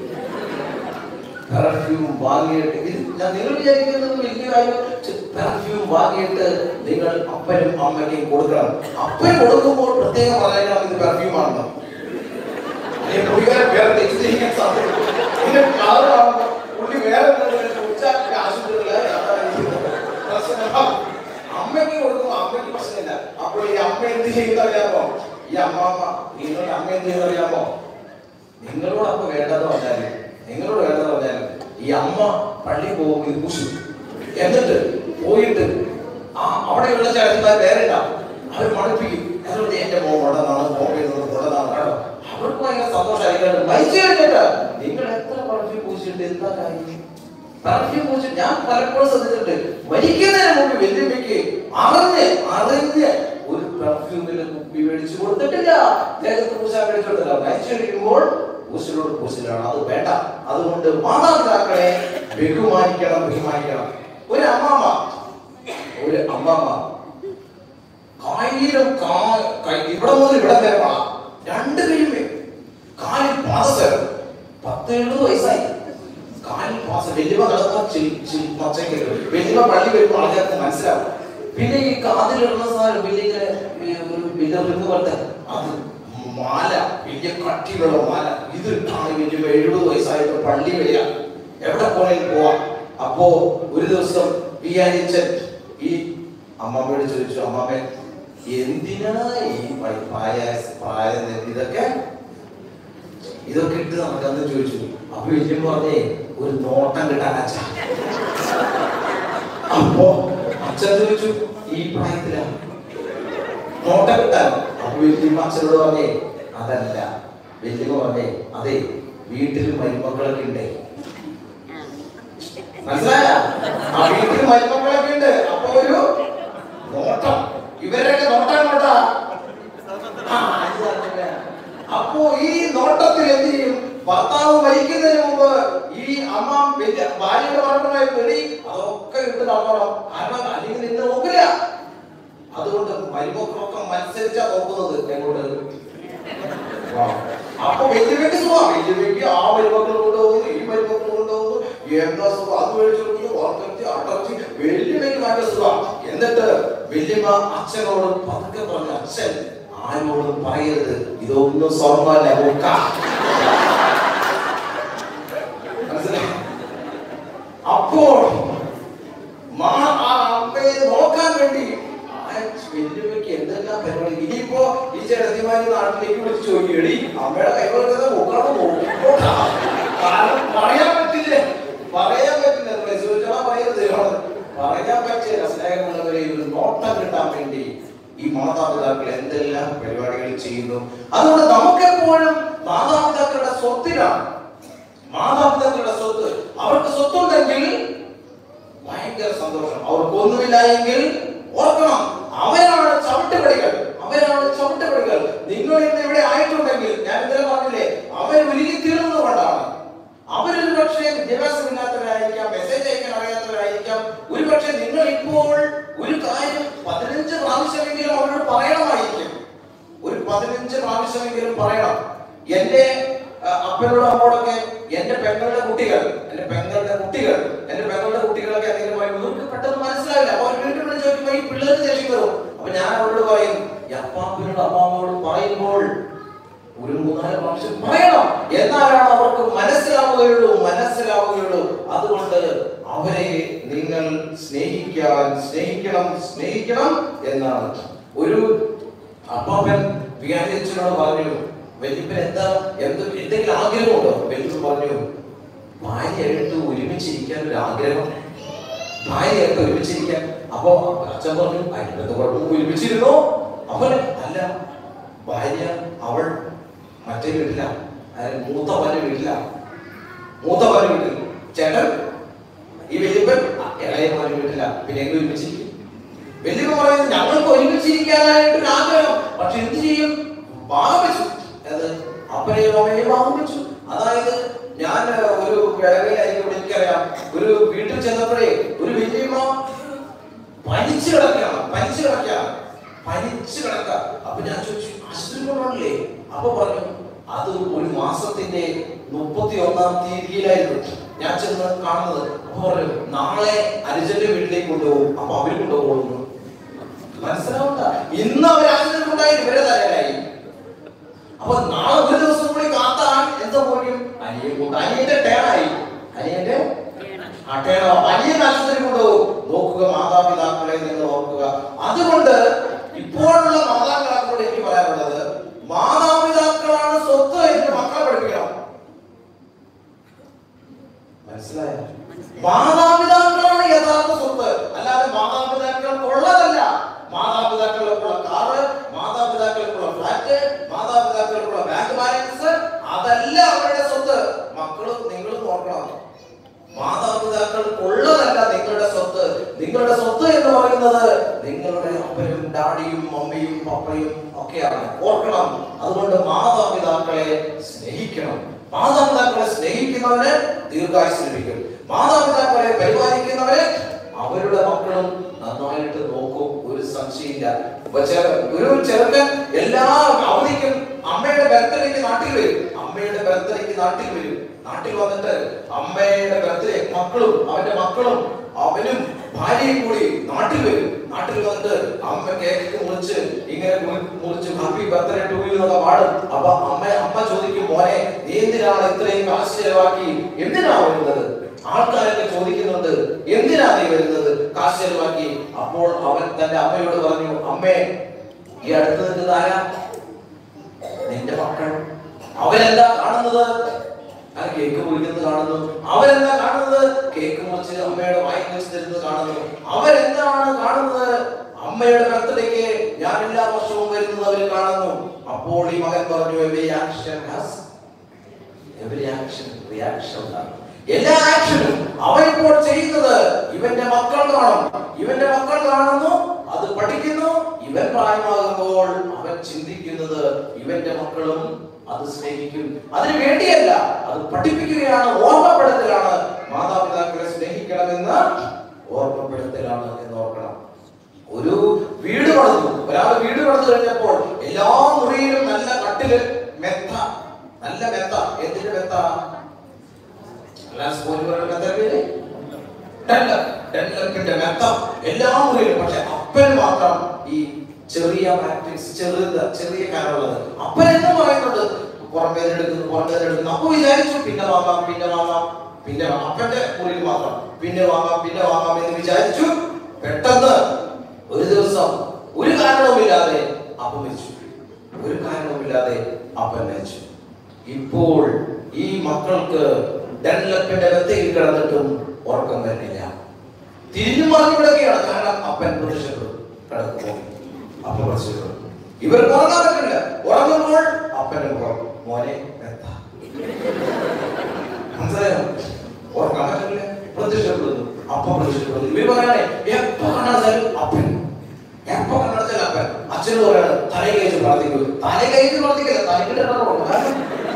പെർഫ്യൂം വാങ്ങിയിട്ട് ഇത് ഞാൻ നിങ്ങൾ വിചാരിക്കുന്നത് വലിയ കാര്യം പെർഫ്യൂം വാങ്ങിയിട്ട് നിങ്ങൾ അപ്പനും അമ്മയ്ക്കും കൊടുക്കണം അപ്പൻ കൊടുക്കുമ്പോൾ പ്രത്യേകം പറയണം ഇത് പെർഫ്യൂം ആണെന്ന് അല്ലെങ്കിൽ പുള്ളിക്കാരൻ വേറെ തെറ്റിദ്ധരിക്കാൻ സാധ്യത നിങ്ങൾ കളർ കാണുമ്പോൾ പുള്ളി വേറെ എന്തെങ്കിലും കുടിച്ചാൽ ആശുപത്രിയില് പ്രശ്നമാകും. അമ്മയ്ക്ക് കൊടുക്കുമ്പോൾ അമ്മയ്ക്ക് പ്രശ്നമില്ല അപ്പോൾ ഈ അമ്മ എന്ത് ചെയ്യുന്നത് അറിയാമോ ഈ അമ്മാമ്മ നിങ്ങളുടെ അമ്മ എന്ത് ചെയ്യുന്നത് അറിയാമോ നിങ്ങളോട് അപ്പൊ വേണ്ടത് പറഞ്ഞാല് നിങ്ങളോട് വേണ്ടത് പറഞ്ഞാല് ഈ അമ്മ പള്ളി പോകും ഇത് പൂശു എന്നിട്ട് പോയിട്ട് ആ അവിടെയുള്ള ചേട്ടന്മാർ വേറെ ഉണ്ടാവും അവർ മടുപ്പിക്കും അതുകൊണ്ട് എന്റെ മോൻ ഉടനാണ് മോൻ വരുന്നത് ഉടനാണ് കേട്ടോ അവർക്ക് ഭയങ്കര സന്തോഷമായിരിക്കും മരിച്ചു കഴിഞ്ഞിട്ട് നിങ്ങൾ എത്ര പെർഫ്യൂം പൂശിട്ട് എന്താ കാര്യം പെർഫ്യൂം പൂശിട്ട് ഞാൻ പലപ്പോഴും ശ്രദ്ധിച്ചിട്ടുണ്ട് മരിക്കുന്നതിന് മുമ്പ് വെല്ലുവിളിക്ക് അറിഞ്ഞ് അറിഞ്ഞ് ഒരു പെർഫ്യൂമിന്റെ കുപ്പി മേടിച്ചു കൊടുത്തിട്ടില്ല ദേഹത്ത് പൂശാൻ മേടിച്ചു കൊടുത്തില്ല മരിച്ചു കഴിയുമ്പോൾ പൂശലോട് പൂശലാണ് അത് വേണ്ട അതുകൊണ്ട് മാതാപിതാക്കളെ ബഹുമാനിക്കണം ബഹുമാനിക്കണം ഒരു അമ്മാമ്മ ഒരു അമ്മാമ്മ കായിരം കാ കൈ- ഇവിടെ മുതൽ ഇവിടെ വരെ വള രണ്ട് കഴിയുമേ കാലിൽ പാദസരം പത്ത് എഴുപത് വയസ്സായി കാലിൽ പാസ വലിയമ്മ നടന്ന മച്ചയ്ക്ക് വലിയമ്മ പള്ളി വരുമ്പോൾ ആൾക്കാർക്ക് മനസ്സിലാവും പിന്നെ ഈ കാതിലിടുന്ന സാധനം വലിയ ഇങ്ങനെ ഈ ഒരു വലിയ റിങ് പോലത്തെ അത് മാല വലിയ കട്ടിയുള്ള മാല ഇത് ഇട്ടാണ് വലിയ എഴുപത് വയസ്സായിട്ട് പള്ളി വരിക എവിടെ പോണേലും പോവാം അപ്പോ ഒരു ദിവസം വിചാരിച്ചൻ ഈ അമ്മമ്മയോട് ചോദിച്ചു അമ്മമ്മ എന്തിനാ ഈ പ- പായാസ പ്രായം ഇതൊക്കെ ഇതൊക്കെ ഇട്ട് നടക്കാന്ന് ചോദിച്ചു അപ്പൊ വിജയം പറഞ്ഞേ ഒരു നോട്ടം കിട്ടാൻ അച്ഛ അപ്പോ അച്ഛൻ ചോദിച്ചു ഈ പ്രായത്തിലാ നോട്ടം കിട്ടാൻ അപ്പൊ വല്യമ്മ അച്ഛനോട് പറഞ്ഞേ അതല്ല വല്യമ്മ പറഞ്ഞേ അതെ വീട്ടിൽ മരുമക്കളൊക്കെ ഉണ്ടേ മനസ്സിലായ ആ വീട്ടിൽ മരുമക്കളൊക്കെ ഉണ്ട് അപ്പൊ ഒരു നോട്ടം ഇവരൊക്കെ നോട്ടം നോട്ടാ ആ, ഇത് പറഞ്ഞില്ല. അപ്പോ ഈ നോട്ടത്തിൽ എന്ത് ചെയ്യും ഭർത്താവ് മരിക്കുന്നതിന് മുമ്പ് ഈ അമ്മ വലിയ ഭാര്യയുടെ പറഞ്ഞ പെടി അതൊക്കെ ഇട്ട് നടന്നോണം കാരണം അല്ലെങ്കിൽ നിന്ന് നോക്കില്ല അതുകൊണ്ട് മരുമക്കളൊക്കെ മത്സരിച്ചാ നോക്കുന്നത് എങ്ങോട്ട് ആ. അപ്പൊ വെല്ലുവിളിക്ക് സുഖം വെല്ലുവിളിക്ക് ആ മരുമക്കൾ കൊണ്ടുപോകുന്നു ഈ മരുമക്കൾ കൊണ്ടുപോകുന്നു എന്താ സുഖം അത് മേടിച്ചു കൊടുക്കുന്നു വളർത്തി അടർത്തി വെല്ലുവിളിക്ക് ഭയങ്കര സുഖം എന്നിട്ട് വല്യമ്മ അച്ഛനോട് പതുക്കെ പറഞ്ഞു അച്ഛൻ ആരോടും പറയരുത് ഇതൊന്നും സ്വർണ്ണമല്ല മുക്ക മനസ്സിലായോ? അപ്പോൾ മാ- ആ അമ്മയെ നോക്കാൻ വേണ്ടി കാരണം പറയാൻ പറ്റില്ല പറയാൻ പറ്റില്ല നമ്മളെ ചോദിച്ചാൽ പറയരുത് ഇവള്. പറയാൻ പറ്റില്ല സ്നേഹമുള്ളവരെ ഒരു നോട്ടം കിട്ടാൻ വേണ്ടി ഈ മാതാപിതാക്കൾ എന്തെല്ലാം പരിപാടികൾ ചെയ്യുന്നു അതുകൊണ്ട് നമുക്കെപ്പോഴും മാതാപിതാക്കളുടെ സ്വത്തിലാണ് മാതാപിതാക്കളുടെ സ്വത്ത് അവർക്ക് സ്വത്തുണ്ടെങ്കിൽ ഭയങ്കര സന്തോഷം അവർക്കൊന്നുമില്ല എങ്കിൽ ഓർക്കണം അവരാണ് ചവിട്ടുപടികൾ അവരാണ് ചവിട്ടുപടികൾ നിങ്ങൾ ഇന്ന് ഇവിടെ ആയിട്ടുണ്ടെങ്കിൽ ഞാൻ ഇന്നലെ പറഞ്ഞില്ലേ അവർ ഉരുകി തീർന്നുകൊണ്ടാണ് അവരൊരു പക്ഷേ വിദ്യാഭ്യാസമില്ലാത്തവരായിരിക്കാം മെസ്സേജ് അയക്കാൻ അറിയാത്തവരായിരിക്കാം ഒരു പക്ഷേ നിങ്ങൾ ഇപ്പോൾ ഒരു കാര്യം പതിനഞ്ച് പ്രാവശ്യമെങ്കിലും അവരോട് പറയണമായിരിക്കും ഒരു പതിനഞ്ച് പ്രാവശ്യമെങ്കിലും പറയണം എന്റെ ആ, അപ്പനോടും അമ്മോടൊക്കെ എന്റെ പെങ്ങളുടെ കുട്ടികൾ എന്റെ പെങ്ങളുടെ കുട്ടികൾ എന്റെ പെങ്ങളുടെ കുട്ടികളൊക്കെ എന്തെങ്കിലും പറയുമ്പോൾ ഇവർക്ക് പെട്ടെന്ന് മനസ്സിലാവില്ല അപ്പൊ അവർ വീണ്ടും വിളിച്ച് ചോദിക്കുമ്പോൾ ഈ പിള്ളേർക്ക് ദേഷ്യം കയറും അപ്പൊ ഞാൻ അവരോട് പറയും ഈ അപ്പാപ്പനോട് അമ്മാമ്മയോട് പറയുമ്പോൾ ഒരു മൂന്നാല് പ്രാവശ്യം പറയണം എന്നാലാണ് അവർക്ക് മനസ്സിലാവുകയുള്ളൂ മനസ്സിലാവുകയുള്ളൂ അതുകൊണ്ട് അവരെ നിങ്ങൾ സ്നേഹിക്കാൻ സ്നേഹിക്കണം സ്നേഹിക്കണം എന്നാണ് ഒരു അപ്പാപ്പൻ വികാരിച്ചനോട് പറഞ്ഞു വല്യപ്പൻ എന്താ എന്ത് എന്തെങ്കിലും ആഗ്രഹമുണ്ടോ വല്യപ്പൻ പറഞ്ഞു ഭാര്യയായിട്ട് ഒരുമിച്ചിരിക്കാൻ ഒരു ആഗ്രഹം ഭാര്യയായിട്ട് ഒരുമിച്ചിരിക്കാൻ അപ്പൊ അച്ഛൻ പറഞ്ഞു അതിനകത്ത് കുഴപ്പം ഒരുമിച്ചിരുന്നോ അവൻ അല്ല ഭാര്യ അവൾ മറ്റേ വീട്ടില മൂത്ത പല വീട്ടില മൂത്ത പല വീട്ടിൽ ചേട്ടൻ ഈ വലിയപ്പൻ ഇളയ പല വീട്ടില പിന്നെ എങ്ങനെ ഒരുമിച്ചിരിക്കും വലിയപ്പൻ പറയുന്നത് ഞങ്ങൾക്ക് ഒരുമിച്ചിരിക്കാനായിട്ട് ഒരു ആഗ്രഹം പക്ഷെ എന്ത് ചെയ്യും ഭാഗം വെച്ചു അത് അപ്പനെയും അമ്മയെയും ഭാഗം വെച്ചു അതായത് ഞാൻ ഒരു ഇടവേലായിരിക്കും ഇവിടെ എനിക്കറിയാം ഒരു വീട്ടിൽ ചെന്നപ്പോഴേ ഒരു വലിയമ്മ പനിച്ചു കിടക്കുകയാണ് പനിച്ചു കിടക്കുകയാണ് പനിച്ചു കിടക്കുക അപ്പൊ ഞാൻ ചോദിച്ചു ആശുപത്രി കൊണ്ടാണല്ലേ അപ്പൊ പറഞ്ഞു അത് ഒരു മാസത്തിന്റെ മുപ്പത്തി ഒന്നാം തീയതിയിലായിരുന്നു ഞാൻ ചെന്ന് കാണുന്നത് അപ്പൊ പറഞ്ഞു നാളെ അനുജന്റെ വീട്ടിലേക്ക് കൊണ്ടുപോകും അപ്പൊ അവര് കൊണ്ടുപോകുന്നു മനസ്സിലാവണ്ട ഇന്ന് അവർ ആശുപത്രി കൊണ്ടായി ഇവരെ തലയിലായി അപ്പൊ നാളെ ഒരു ദിവസം കൂടി കാത്താൻ എന്താ പോലും അനിയൻ കൊണ്ട് അനിയന്റെ ടേണായി അനിയന്റെ അട്ടേണോ അപ്പൊ അനിയൻ ആശുപത്രി കൊണ്ടുപോകും നോക്കുക മാതാപിതാക്കളെ നിങ്ങൾ ഓർക്കുക അതുകൊണ്ട് ഇപ്പോഴുള്ള മാതാപിതാക്കളോട് എനിക്ക് പറയാനുള്ളത് മാതാപിതാക്കളാണ് സ്വത്ത് എന്ന് മക്കളെ പഠിപ്പിക്കണം മനസ്സിലായോ മാതാപിതാക്കളാണ് യഥാർത്ഥ സ്വത്ത് അല്ലാതെ മാതാപിതാക്കൾക്കുള്ളതല്ല മാതാപിതാക്കൾക്കുള്ള കാറ് മാതാപിതാക്കൾക്കുള്ള ഫ്ലാറ്റ് മാതാപിതാക്കൾക്കുള്ള ബാങ്ക് ബാലൻസ് അതല്ല അവരുടെ സ്വത്ത് മക്കളും നിങ്ങളും നോക്കണം മാതാപിതാക്കൾക്കുള്ളതല്ല നിങ്ങളുടെ സ്വത്ത് നിങ്ങളുടെ സ്വത്ത് എന്ന് പറയുന്നത് നിങ്ങളുടെ അപ്പനും ഡാഡിയും മമ്മിയും പപ്പയും ഒക്കെയാണ് ഓർക്കണം അതുകൊണ്ട് മാതാപിതാക്കളെ സ്നേഹിക്കണം മാതാപിതാക്കളെ സ്നേഹിക്കുന്നവന് ദീർഘായുസ് ലഭിക്കും മാതാപിതാക്കളെ പരിപാലിക്കുന്നവരെ അവരുടെ മക്കളും നന്നായിട്ട് നോക്കും ഒരു സംശയമില്ല ഇപ്പൊ ചെറു- ഒരു ചെറുക്കൻ എല്ലാ അവധിക്കും അമ്മയുടെ ബർത്ത്ഡേക്ക് നാട്ടിൽ വരും അമ്മയുടെ ബർത്ത്ഡേക്ക് നാട്ടിൽ വരും നാട്ടിൽ വന്നിട്ട് അമ്മയുടെ ബർത്ത്ഡേ മക്കളും അവന്റെ മക്കളും അവനും ഭാര്യയും കൂടി നാട്ടിൽ വരും നാട്ടിൽ വന്നിട്ട് അമ്മ കേക്ക് മുറിച്ച് ഇങ്ങനെ മുറി- മുറിച്ച് ഹാപ്പി ബർത്ത്ഡേ ടു യു എന്നൊക്കെ പാടും അപ്പൊ അമ്മ അമ്മ ചോദിക്കും മോനെ നീ എന്തിനാണ് ഇത്രയും കാശ് ചെലവാക്കി എന്തിനാ വരുന്നത് ആൾക്കാരൊക്കെ ചോദിക്കുന്നുണ്ട് എന്തിനാ നീ വരുന്നത് കാശ് ചെലവാക്കി അപ്പോൾ അവൻ തന്റെ അമ്മയോട് പറഞ്ഞു അമ്മേ ഈ അടുത്ത് നിൽക്കുന്നത് ആരാ നിന്റെ മക്കൾ അവരെന്താ കാണുന്നത് ആ കേക്ക് മുറിക്കുന്നത് കാണുന്നു അവരെന്താ കാണുന്നത് കേക്ക് മുറിച്ച് അമ്മയുടെ വായി വെച്ച് തരുന്നത് കാണുന്നു അവരെന്താണ് കാണുന്നത് അമ്മയുടെ ബർത്ത്ഡേക്ക് ഞാൻ എല്ലാ വർഷവും വരുന്നത് അവർ കാണുന്നു അപ്പോൾ ഈ മകൻ പറഞ്ഞു every action has every action reaction ഉണ്ടാകും എല്ലാ ആക്ഷനും അവൻ ഇപ്പോൾ ചെയ്യുന്നത് ഇവന്റെ മക്കൾ കാണും ഇവന്റെ മക്കൾ കാണുന്നു അത് പഠിക്കുന്നു ഇവൻ പ്രായമാകുമ്പോൾ അവൻ ചിന്തിക്കുന്നത് ഇവന്റെ മക്കളും അത് സ്നേഹിക്കും അതിനു വേണ്ടിയല്ല അത് പഠിപ്പിക്കുകയാണ് ഓർമ്മപ്പെടുത്തലാണ് മാതാപിതാക്കളെ സ്നേഹിക്കണമെന്ന് ഓർമ്മപ്പെടുത്തലാണ് എന്ന് ഓർക്കണം ഒരു വീട് പണിതു ഒരാൾ വീട് പണിതു കഴിഞ്ഞപ്പോൾ എല്ലാ മുറിയിലും നല്ല കട്ടില് മെത്ത നല്ല മെത്ത എന്തിന്റെ മെത്ത അല്ല സ്കൂളിൽ പറയുന്ന മെത്ത പേര് ഡെൻലർ ഡെൻലറിന്റെ മെത്ത എല്ലാ മുറിയിലും പക്ഷെ അപ്പന് മാത്രം ഈ ചെറിയ മാട്രിക്സ് ചെറുത് ചെറിയ കാനുള്ളത് അപ്പൻ എന്ന് പറയുന്നത് പുറമേ എടുക്കുന്നു പുറമേ എടുക്കുന്നു അപ്പൊ വിചാരിച്ചു പിന്നെ വാങ്ങാം പിന്നെ വാങ്ങാം പിന്നെ വാങ്ങാം. അപ്പന്റെ മുറിയിൽ മാത്രം പിന്നെ വാങ്ങാം പിന്നെ വാങ്ങാം എന്ന് വിചാരിച്ചു പെട്ടെന്ന് ഒരു ദിവസം ഒരു കാരണവുമില്ലാതെ അപ്പൻ മരിച്ചു ഒരു കാരണവുമില്ലാതെ അപ്പൻ മരിച്ചു ഇപ്പോൾ ഈ മക്കൾക്ക് ഡെൻലപ്പിന്റെ വെത്തയിൽ കിടന്നിട്ടും ഉറക്കം വരുന്നില്ല തിരിഞ്ഞു മറിഞ്ഞു കിടക്കുകയാണ് കാരണം അപ്പൻ പ്രത്യക്ഷപ്പെടും കിടക്കുമ്പോൾ അപ്പൻ പ്രത്യക്ഷപ്പെടും ഇവർക്ക് ഉറങ്ങാൻ പറ്റില്ല ഉറങ്ങുമ്പോൾ അപ്പന്റെ പുറം മോനെ മെത്ത മനസ്സിലായോ ഉറങ്ങാൻ പറ്റില്ല പ്രത്യക്ഷപ്പെടുന്നു അപ്പൻ പ്രത്യക്ഷപ്പെടുന്നു ഇവർ പറയണേ എപ്പോ കണ്ടാലും അപ്പൻ എപ്പോ കണ്ടാലും അപ്പൻ അച്ഛന് പറയാണ് തല കഴിച്ച് പ്രാർത്ഥിക്കൂ തല കഴിച്ച് പ്രാർത്ഥിക്കില്ല തലക്കിട്ട് കാരണം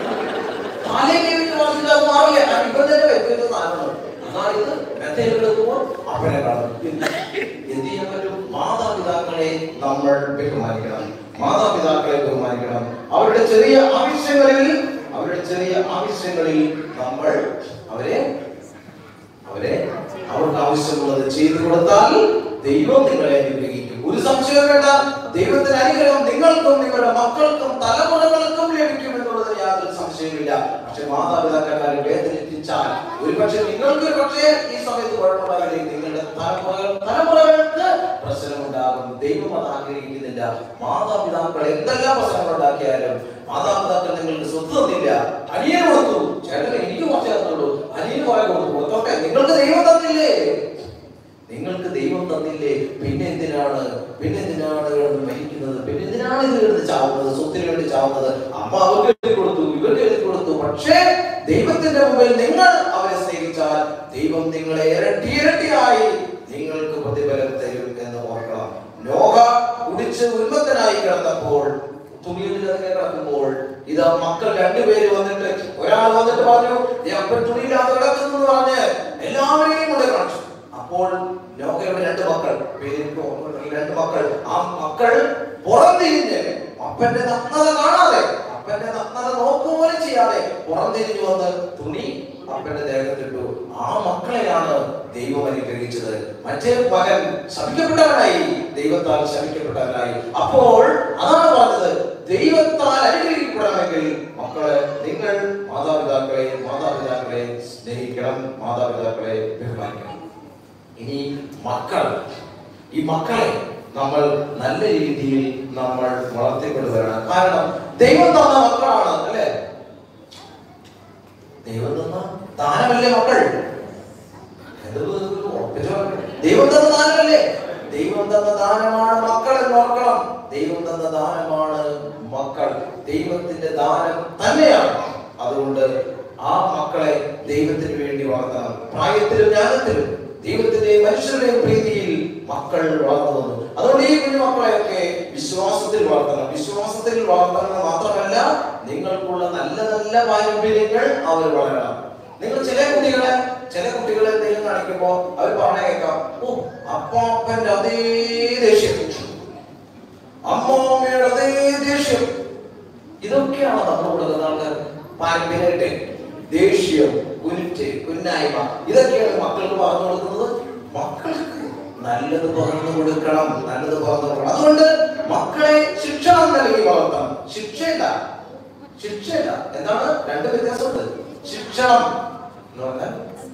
തലേ കൈവിട്ട് പ്രാർത്ഥിച്ചാൽ അത് മാറില്ല കാരണം ഇവൻ തന്നെ വ്യക്തിഗത സാധനമാണ് എന്നാൽ ഇത് മെത്തയിൽ കിടക്കുമ്പോൾ അപ്പനെ കാണും എന്ത് ചെയ്യാൻ പറ്റും മാതാപിതാക്കളെ നമ്മൾ ബഹുമാനിക്കണം മാതാപിതാക്കളെ ബഹുമാനിക്കണം അവരുടെ ചെറിയ ആവശ്യങ്ങളിൽ അവരുടെ ചെറിയ ആവശ്യങ്ങളിൽ നമ്മൾ അവരെ അവരെ അവർക്ക് ആവശ്യമുള്ളത് ചെയ്തു കൊടുത്താൽ ദൈവം നിങ്ങളെ അനുഗ്രഹിക്കും ഒരു സംശയം വേണ്ട ദൈവത്തിന്റെ അനുഗ്രഹം നിങ്ങൾക്കും നിങ്ങളുടെ മക്കൾക്കും തലമുറകൾക്കും ലഭിക്കും എന്നുള്ളത് യാതൊരു സംശയമില്ല പക്ഷെ മാതാപിതാക്കന്മാരെ വേദനിപ്പിച്ചാൽ ഒരു പക്ഷെ നിങ്ങൾക്ക് ഒരു പക്ഷേ ഈ സമയത്ത് കുഴപ്പമുണ്ടാകില്ലെങ്കിൽ നിങ്ങളുടെ തലമുറകൾ തലമുറകൾക്ക് പ്രശ്നമുണ്ടാകും ദൈവം അത് ആഗ്രഹിക്കുന്നില്ല മാതാപിതാക്കൾ എന്തെല്ലാം പ്രശ്നങ്ങൾ ഉണ്ടാക്കിയാലും മാതാപിതാക്കൾ നിങ്ങൾക്ക് സ്വത്ത് തന്നില്ല അനിയന് കൊടുത്തു ചേട്ടൻ എനിക്ക് കുറച്ച് തന്നുള്ളൂ അനിയന് കുറെ കൊടുത്തു കൊടുത്തോട്ടെ നിങ്ങൾക്ക് ദൈവം തന്നില്ലേ നിങ്ങൾക്ക് ദൈവം തന്നില്ലേ പിന്നെ എന്തിനാണ് പിന്നെ എന്തിനാണ് കിടന്ന് മരിക്കുന്നത് പിന്നെ എന്തിനാണ് ഇത് കിടന്ന് ചാവുന്നത് സ്വത്തിന് വേണ്ടി ചാവുന്നത് അമ്മ അവർക്ക് എഴുതി കൊടുത്തു ഇവർക്ക് എഴുതി കൊടുത്തു പക്ഷേ ദൈവത്തിന്റെ മുമ്പിൽ നിങ്ങൾ അവരെ സ്നേഹിച്ചാൽ ദൈവം നിങ്ങളെ ഇരട്ടി ഇരട്ടിയായി നിങ്ങൾക്ക് പ്രതിഫലം തരും എന്ന് ഓർക്കണം നോഹ കുടിച്ച് ഉന്മത്തനായി കിടന്നപ്പോൾ തുണിയില്ലാതെ കിടക്കുമ്പോൾ ഇതാ മക്കൾ രണ്ടുപേര് വന്നിട്ട് ഒരാൾ വന്നിട്ട് പറഞ്ഞു "ദേ അപ്പൻ തുണിയില്ലാതെ കിടക്കുന്നു എന്ന് പറഞ്ഞ് എല്ലാവരെയും കൂടെ കാണിച്ചു അപ്പോൾ നോഹയുടെ രണ്ട് മക്കൾ പേര് എനിക്ക് ഓർമ്മയില്ല, രണ്ട് മക്കൾ ആ മക്കൾ പുറംതിരിഞ്ഞ് അപ്പന്റെ നഗ്നത കാണാതെ അപ്പന്റെ നഗ്നത നോക്കുപോലെ ചെയ്യാതെ പുറംതിരിഞ്ഞു വന്ന് തുണി അപ്പന്റെ ദേഹത്തിട്ടു ആ മക്കളെയാണ് ദൈവം അനുഗ്രഹിച്ചത് മറ്റേ മകൻ ശപിക്കപ്പെട്ടവനായി ദൈവത്താൽ ശപിക്കപ്പെട്ടവനായി അപ്പോൾ അതാണ് പറഞ്ഞത് ദൈവത്താൽ അനുഗ്രഹിക്കപ്പെടണമെങ്കിൽ മക്കളെ നിങ്ങൾ മാതാപിതാക്കളെ മാതാപിതാക്കളെ സ്നേഹിക്കണം മാതാപിതാക്കളെ ബഹുമാനിക്കണം ഇനി മക്കൾ ഈ മക്കളെ നമ്മൾ നല്ല രീതിയിൽ നമ്മൾ വളർത്തിക്കൊണ്ടുവരണം കാരണം ദൈവം തന്ന മക്കളാണ് അല്ലേ ദൈവം തന്ന ദാനമല്ലേ മക്കൾ എന്ത് ഇത് ഉറപ്പിച്ച് പറയണം. ദൈവം തന്ന ദാനമല്ലേ ദൈവം തന്ന ദാനമാണ് മക്കൾ എന്ന് ഓർക്കണം ദൈവം തന്ന ദാനമാണ് മക്കൾ ദൈവത്തിന്റെ ദാനം തന്നെയാണ് അതുകൊണ്ട് ആ മക്കളെ ദൈവത്തിന് വേണ്ടി വളർത്തണം പ്രായത്തിലും ജ്ഞാനത്തിലും ദൈവത്തിന്റെയും മനുഷ്യരുടെയും പ്രീതിയിൽ മക്കൾ വളർന്നു വന്നു അതുകൊണ്ട് ഈ കുഞ്ഞു മക്കളെയൊക്കെ വിശ്വാസത്തിൽ വളർത്തണം വിശ്വാസത്തിൽ വളർത്തണം മാത്രമല്ല നിങ്ങൾക്കുള്ള നല്ല നല്ല പാരമ്പര്യങ്ങൾ അവർ വളരണം നിങ്ങൾ ചില കുട്ടികളെ ചില കുട്ടികളെ എന്തെങ്കിലും കാണിക്കുമ്പോ അവർ പറഞ്ഞ കേൾക്കാം ഓ അപ്പാപ്പന്റെ അതേ ദേഷ്യം അമ്മമ്മയുടെ അതേ ദേഷ്യം ഇതൊക്കെയാണ് നമ്മൾ കൊടുക്കുന്ന ആൾക്കാർ പാരമ്പര്യമായിട്ട് ദേഷ്യം കുരുറ്റ് കുന്നായ്മ ഇതൊക്കെയാണ് മക്കൾക്ക് പറഞ്ഞു കൊടുക്കുന്നത് മക്കൾക്ക് നല്ലത് പറഞ്ഞു കൊടുക്കണം നല്ലത് പറഞ്ഞു കൊടുക്കണം അതുകൊണ്ട് മക്കളെ ശിക്ഷണം നൽകി വളർത്തണം ശിക്ഷയില്ല ശിക്ഷയില്ല എന്താണ് രണ്ട് വ്യത്യാസമുണ്ട് ശിക്ഷണം എന്ന് പറഞ്ഞാൽ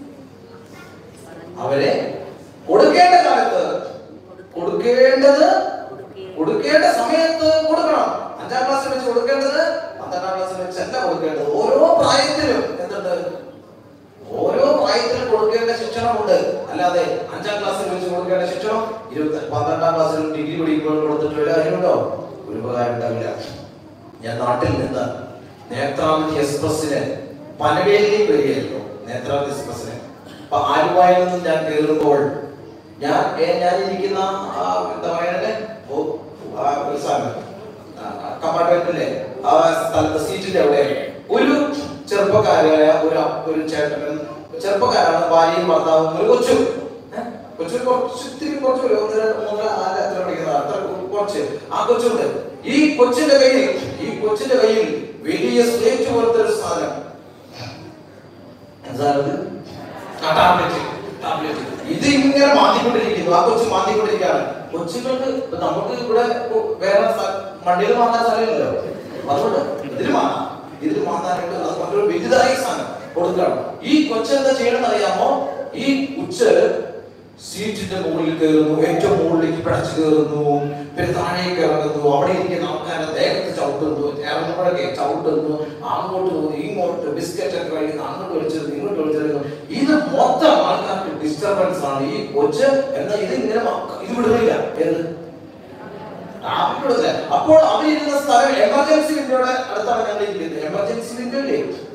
അവരെ കൊടുക്കേണ്ട കാലത്ത് കൊടുക്കേണ്ടത് കൊടുക്കേണ്ട സമയത്ത് കൊടുക്കണം അഞ്ചാം ക്ലാസ്സിൽ വെച്ച് കൊടുക്കേണ്ടത് പന്ത്രണ്ടാം ക്ലാസ്സിൽ വെച്ചല്ല കൊടുക്കേണ്ടത് ഓരോ പ്രായത്തിലും എന്തുണ്ട് ഓരോ പ്രായത്തിലും കൊടുക്കേണ്ട ശിക്ഷണമുണ്ട് അല്ലാതെ അഞ്ചാം ക്ലാസ്സിൽ വെച്ച് കൊടുക്കേണ്ട ശിക്ഷണം ഇരുപത്തി പന്ത്രണ്ടാം ക്ലാസ്സിൽ ഡിഗ്രി പഠിക്കുമ്പോൾ കൊടുത്തിട്ട് വല്ല കാര്യമുണ്ടോ ഒരു ഉപകാരം ഉണ്ടാവില്ല ഞാൻ നാട്ടിൽ നിന്ന് നേത്രാവതി എക്സ്പ്രസിന് പനവേലിലേക്ക് വരികയായിരുന്നു നേത്രാവതി എക്സ്പ്രസിന് അപ്പൊ ആലുവായിൽ നിന്നും ഞാൻ കയറുമ്പോൾ ഞാൻ ഏ- ഞാൻ ഇരിക്കുന്ന ആ, എന്താ പറയണേ ഓ ആ ഒരു സാധനം കമ്പാർട്ട്മെന്റിലെ ആ സ്ഥലത്ത് സീറ്റിന്റെ അവിടെ ഒരു ചെറുപ്പക്കാരായ ഒരു അപ്പ- ഒരു ചേട്ടനും ചെറുപ്പക്കാരാണ് ഭാര്യയും ഭർത്താവും ഒരു കൊച്ചു ഏ? കൊച്ചു കുറച്ച് ഇത്തിരി കുറച്ച് ഒരു ഒന്നര മൂന്നര നാല് എത്ര പഠിക്കുന്ന അത്ര കുറച്ച് ആ കൊച്ചുണ്ട് ഈ കൊച്ചിന്റെ കയ്യിൽ ഈ കൊച്ചിന്റെ കയ്യിൽ വലിയ സ്ലേറ്റ് പോലത്തെ ഒരു സാധനം എന്താണത് ആ ടാബ്ലറ്റ് ടാബ്ലറ്റ് ഇത് ഇങ്ങനെ മാന്തിക്കൊണ്ടിരിക്കുന്നു ആ കൊച്ചു മാന്തിക്കൊണ്ടിരിക്കുകയാണ് കൊച്ചുങ്ങൾക്ക് ഇപ്പൊ നമുക്ക് ഇവിടെ ഇപ്പൊ വേറെ മണ്ണിൽ മാന്താൻ സ്ഥലമില്ലല്ലോ അതുകൊണ്ട് ഇതിന് മാന്താം ഇതിന് മാന്താനായിട്ട് അത് മറ്റൊരു വലുതായ സാധനം കൊടുക്കണം ഈ കൊച്ചെന്താ ചെയ്യണമെന്ന് അറിയാമോ ഈ ഉച്ച സീറ്റിന്റെ മുകളിൽ കയറുന്നു ഏറ്റവും മുകളിലേക്ക് പിടച്ചു കയറുന്നു പിന്നെ താഴേക്ക് ഇറങ്ങുന്നു അവിടെ ഇരിക്കുന്ന ആൾക്കാരെ ദേഹത്ത് ചവിട്ടുന്നു ഇറങ്ങുമ്പോഴൊക്കെ ചവിട്ടുന്നു അങ്ങോട്ട് പോകുന്നു ഇങ്ങോട്ട് ബിസ്ക്കറ്റ് ഒക്കെ കഴിക്കുന്നു അങ്ങോട്ട് വലിച്ചെടുക്കുന്നു ഇങ്ങോട്ട് വലിച്ചെടുക്കുന്നു ഇത് മൊത്തം ആൾക്കാർക്ക് ഡിസ്റ്റർബൻസ് ആണ് ഈ കൊച്ച് എന്നാൽ ഇത് ഇങ്ങനെ മക്ക- ഇത് വിടുന്നില്ല ഏത് ആ, വിടുന്നില്ല. അപ്പോൾ അവരിരുന്ന സ്ഥലം എമർജൻസി വിൻഡോയുടെ അടുത്താണ് ഞങ്ങൾ ഇരിക്കുന്നത് എമർജൻസി വിൻഡോ ഇല്ലേ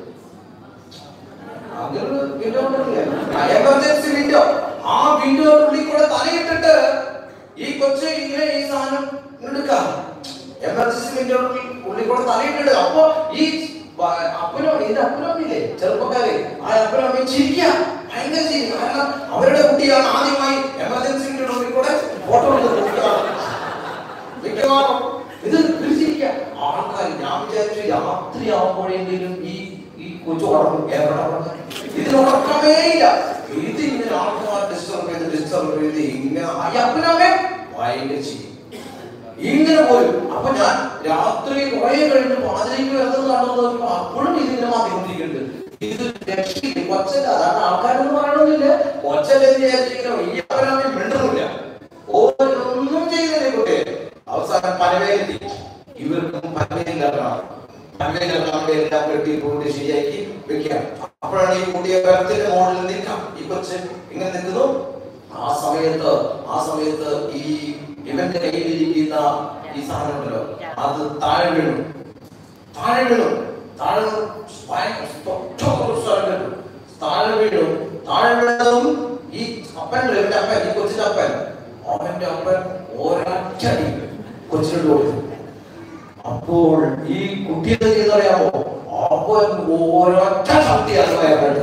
അങ്ങനെ ഒരു വിൻഡോ ഉണ്ടല്ലേ എമർജൻസി വിൻഡോ ആ വിൻഡോയുടെ ഉള്ളിൽ കൂടെ തലയിട്ടിട്ട് ഈ കൊച്ച് ഇങ്ങനെ ഈ സാധനം എടുക്കാം എമർജൻസി വിൻഡോ ഉള്ളിൽ കൂടെ തലയിട്ടിട്ട് അപ്പൊ ഈ വ- അപ്പനോ ഇതിന്റെ അപ്പനോ ഇല്ലേ ചെറുപ്പക്കാരെ ആ അപ്പനോ അമ്മയും ചിരിക്കുക ഭയങ്കര ചിരി കാരണം അവരുടെ കുട്ടിയാണ് ആദ്യമായി എമർജൻസി വിൻഡോ ഉള്ളിൽ കൂടെ ഫോട്ടോ എടുത്ത് നോക്കുകയാണ് മിക്കവാറും ഇത് പിടിച്ചിരിക്കുക ആൾക്കാർ ഞാൻ വിചാരിച്ചു രാത്രി ആവുമ്പോഴെങ്കിലും ഈ ഈ കൊച്ചു ഉറങ്ങും എവിടെ ഉറങ്ങും? ഇതിന് ഉറക്കമേ ഇല്ല ഇത് ഇങ്ങനെ ആൾക്കാർ ഡിസ്റ്റർബ് ചെയ്ത് ഡിസ്റ്റർബ് ചെയ്ത് ഇങ്ങനെ അയ്യപ്പനമ്മേ ഭയങ്കര ചിരി ഇങ്ങനെ പോലും അപ്പൊ ഞാൻ രാത്രി കുറെ കഴിഞ്ഞ് പാതിരയ്ക്ക് വരുന്നത് കണ്ടു നോക്കുമ്പോ അപ്പോഴും ഇതിങ്ങനെ മാറ്റിക്കൊണ്ടിരിക്കുന്നുണ്ട് ഇത് രക്ഷയില്ല കൊച്ചല്ല അതാണ് ആൾക്കാരൊന്നും പറയണമെന്നില്ല കൊച്ചല്ലേ വിചാരിച്ചിരിക്കണം ഈ അവരമ്മ മിണ്ടുന്നില്ല ഓരോന്നും ചെയ്യുന്നില്ല കുട്ടിയെ അവസാനം പനവേലെത്തി ഇവർക്കും പനവേലില്ലാത്തതാണ് പനവേലില്ലാത്തവരുടെ എല്ലാം കെട്ടി പോയിട്ട് ശരിയാക്കി വെക്കാം അപ്പോഴാണ് ഈ കുട്ടിയെ കരത്തിന്റെ മുകളിൽ നിൽക്കാം ഈ കൊച്ച് ഇങ്ങനെ നിൽക്കുന്നു ആ സമയത്ത് ആ സമയത്ത് ഈ ഇവന്റെ കയ്യിലിരിക്കുന്ന ഈ സാധനം ഉണ്ടല്ലോ അത് താഴെ വീണു താഴെ വീണു താഴെ വീണു. ഭയങ്കര തൊട്ട ഒരു സ്ഥലം കേട്ടു. താഴെ വീണു താഴെ വീണതും ഈ അപ്പൻ ഇവന്റെ അപ്പൻ ഈ കൊച്ചിന്റെ അപ്പൻ അവന്റെ അപ്പൻ ഒരച്ചടി കൊച്ചിനോട് കൊടുത്തു അപ്പോൾ ഈ കുട്ടി എന്താ ചെയ്തറിയാമോ അവൻ ഒരൊറ്റ ശക്തിയാണ് വയറുണ്ട്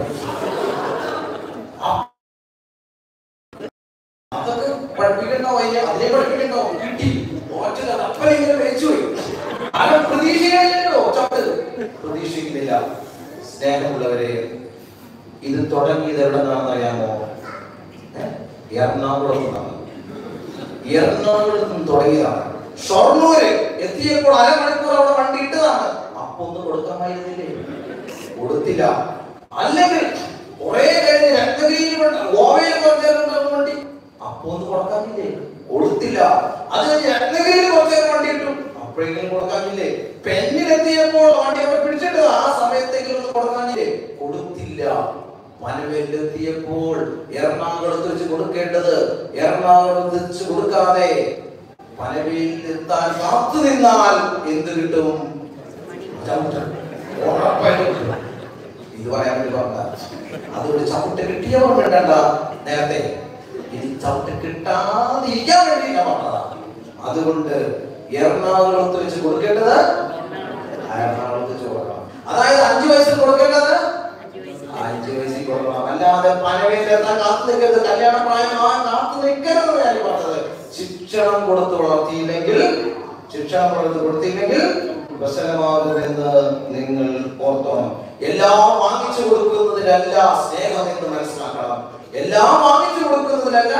അതൊക്കെ പഠിപ്പിക്കണ്ടോ വയ്യ അതിനെ പഠിപ്പിക്കണ്ടോ കിട്ടി ഒറ്റ അപ്പനെ ഇങ്ങനെ വെച്ചു പോയി അത് പ്രതീക്ഷിക്കണല്ലോ ചപ്പത് പ്രതീക്ഷിക്കുന്നില്ല സ്നേഹമുള്ളവരെ ഇത് തുടങ്ങിയത് എവിടെ നിന്നാണെന്നറിയാമോ ഏ? എറണാകുളത്ത് നിന്നാണ് എറണാകുളത്ത് നിന്ന് തുടങ്ങിയതാണ് ഷൊർണൂര് എത്തിയപ്പോൾ അരമണിക്കൂർ അവിടെ വണ്ടി ഇട്ടതാണ് അപ്പൊ ഒന്ന് കൊടുക്കാമായിരുന്നില്ലേ കൊടുത്തില്ല അല്ലെങ്കിൽ കുറെ കഴിഞ്ഞ് രക്തഗിരിയിൽ ഗോവയിൽ കുറച്ചേരം വണ്ടി അപ്പൊ ഒന്ന് കൊടുക്കാമില്ലേ കൊടുത്തില്ല അത് കഴിഞ്ഞ് രത്നഗിരിയിൽ കുറച്ചേരം വണ്ടി ഇട്ടു അപ്പോഴെങ്കിലും കൊടുക്കാമില്ലേ പെണ്ണിലെത്തിയപ്പോൾ വണ്ടി അവിടെ പിടിച്ചിട്ട് ആ സമയത്തെങ്കിലും ഒന്ന് കൊടുക്കാമില്ലേ കൊടുത്തില്ല പനവേലിലെത്തിയപ്പോൾ എറണാകുളത്ത് വെച്ച് കൊടുക്കേണ്ടത് എറണാകുളത്ത് വെച്ച് കൊടുക്കാതെ പനവേലിലെത്താൻ കാത്തു നിന്നാൽ എന്ത് കിട്ടും ചവിട്ട്. ഉറപ്പായിട്ടും കിട്ടും. ഇത് പറയാൻ വേണ്ടി പറഞ്ഞ അതുകൊണ്ട് ചവിട്ട് കിട്ടിയവർ വേണ്ടണ്ട നേരത്തെ ഇനി ചവിട്ട് കിട്ടാതിരിക്കാൻ വേണ്ടി ഞാൻ പറഞ്ഞതാ അതുകൊണ്ട് എറണാകുളത്ത് വെച്ച് കൊടുക്കേണ്ടത് എറണാകുളത്ത് വെച്ച് കൊടുക്കണം അതായത് അഞ്ചു വയസ്സിൽ കൊടുക്കേണ്ടത് അഞ്ചു വയസ്സിൽ കൊടുക്കണം അല്ലാതെ പനവേലെത്താൻ കാത്തു നിൽക്കരുത് കല്യാണ പ്രായമാവാൻ കാത്തു നിൽക്കരുത് ഞാൻ പറഞ്ഞത് ശിക്ഷണം കൊടുത്ത് വളർത്തിയില്ലെങ്കിൽ ശിക്ഷണം കൊടുത്ത് കൊടുത്തില്ലെങ്കിൽ പ്രശ്നമാകുമെന്ന് നിങ്ങൾ ഓർത്തോണം എല്ലാം വാങ്ങിച്ചു കൊടുക്കുന്നതിലല്ല സ്നേഹം എന്ന് മനസ്സിലാക്കണം എല്ലാം വാങ്ങിച്ചു കൊടുക്കുന്നതിലല്ല